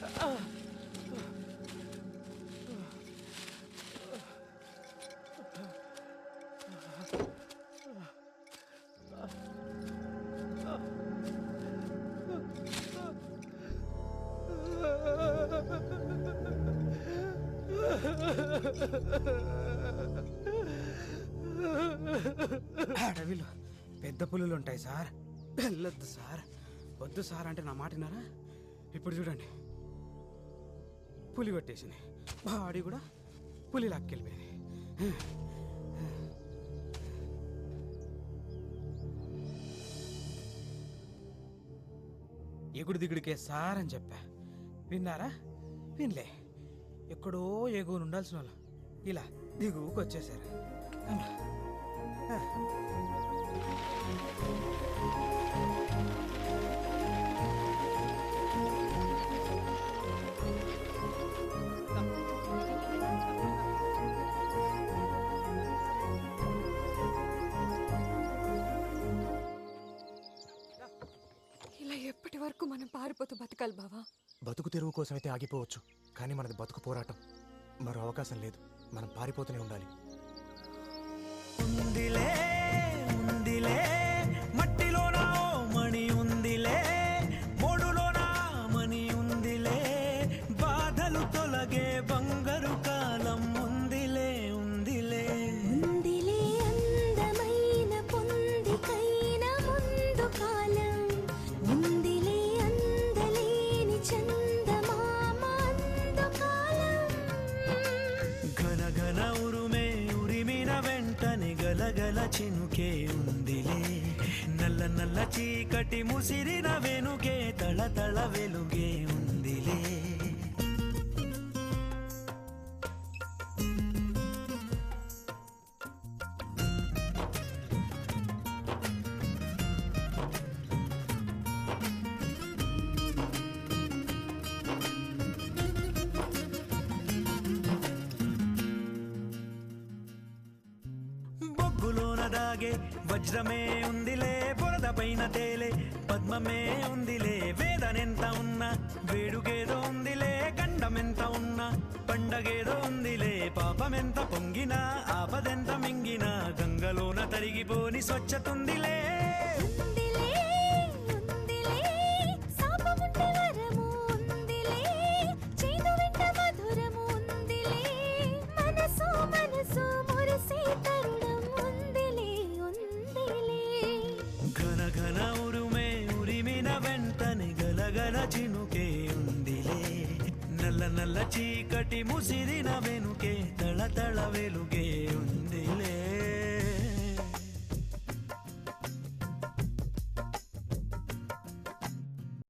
అడవిలో పెద్ద పులులు ఉంటాయి సార్ వెళ్ళొద్దు సార్ వద్దు సార్ అంటే నా మాట విన్నారా ఇప్పుడు చూడండి పులి కొట్టేసింది బాడీ కూడా పులి లాక్కెళ్ళిపోయింది ఎగుడు దిగుడికే సార్ అని చెప్పా విన్నారా వినలే ఎక్కడో ఎగువను ఉండాల్సిన వాళ్ళు ఇలా దిగువకు వచ్చేసారు ఇలా ఎప్పటి వరకు మనం పారిపోతూ బతకాలి బావా బతుకు తెరువు కోసమైతే ఆగిపోవచ్చు కానీ మనది బతుకు పోరాటం మరో అవకాశం లేదు మనం పారిపోతూనే ఉండాలి ఉందిలే ఉందిలే మట్టిలోన ఓ మణి ఉందిలే మోడులోన మణి ఉందిలే బాధలు తొలగే బంగారు కాలం ఉందిలే ఉందిలే ఉందిలే అందమైన పొందికైన ముందు కాలం ఉందిలే అందలేని చందమామ అందకాలం ఘన ఘన ఉరుమే ఉరిమిన వెంటనే గలగల చినుకే ఉందిలే నల్ల నల్ల చీకటి ముసిరిన వెనుకే తళ తళ వెలుగే ఉందిలే బొగ్గులోన దాగే వజ్రమే ఉందిలే బురద పైన తేలే పద్మమే ఉందిలే వేదనెంత ఉన్నా వేడుకేదో ఉందిలే గండమెంత ఉన్నా పండగేదో ఉందిలే పాపమెంత పొంగినా ఆపదెంత మింగినా గంగలోన తరిగిపోని స్వచ్ఛతుందిలే ఉందిలే ఉందిలే శాపముంటే వరము ఉందిలే చేదు వెంట మధురము ఉందిలే మనసు మనసు మురిసే తరుణం ఉందిలే ఉందిలే ఘన ఘన ఉరుమే ఉరిమిన వెంటనే గలగల చినుకే ఉందిలే నల్ల నల్ల చీకటి ముసిరిన వెనుకే తళ తళ వెలుగే ఉందిలే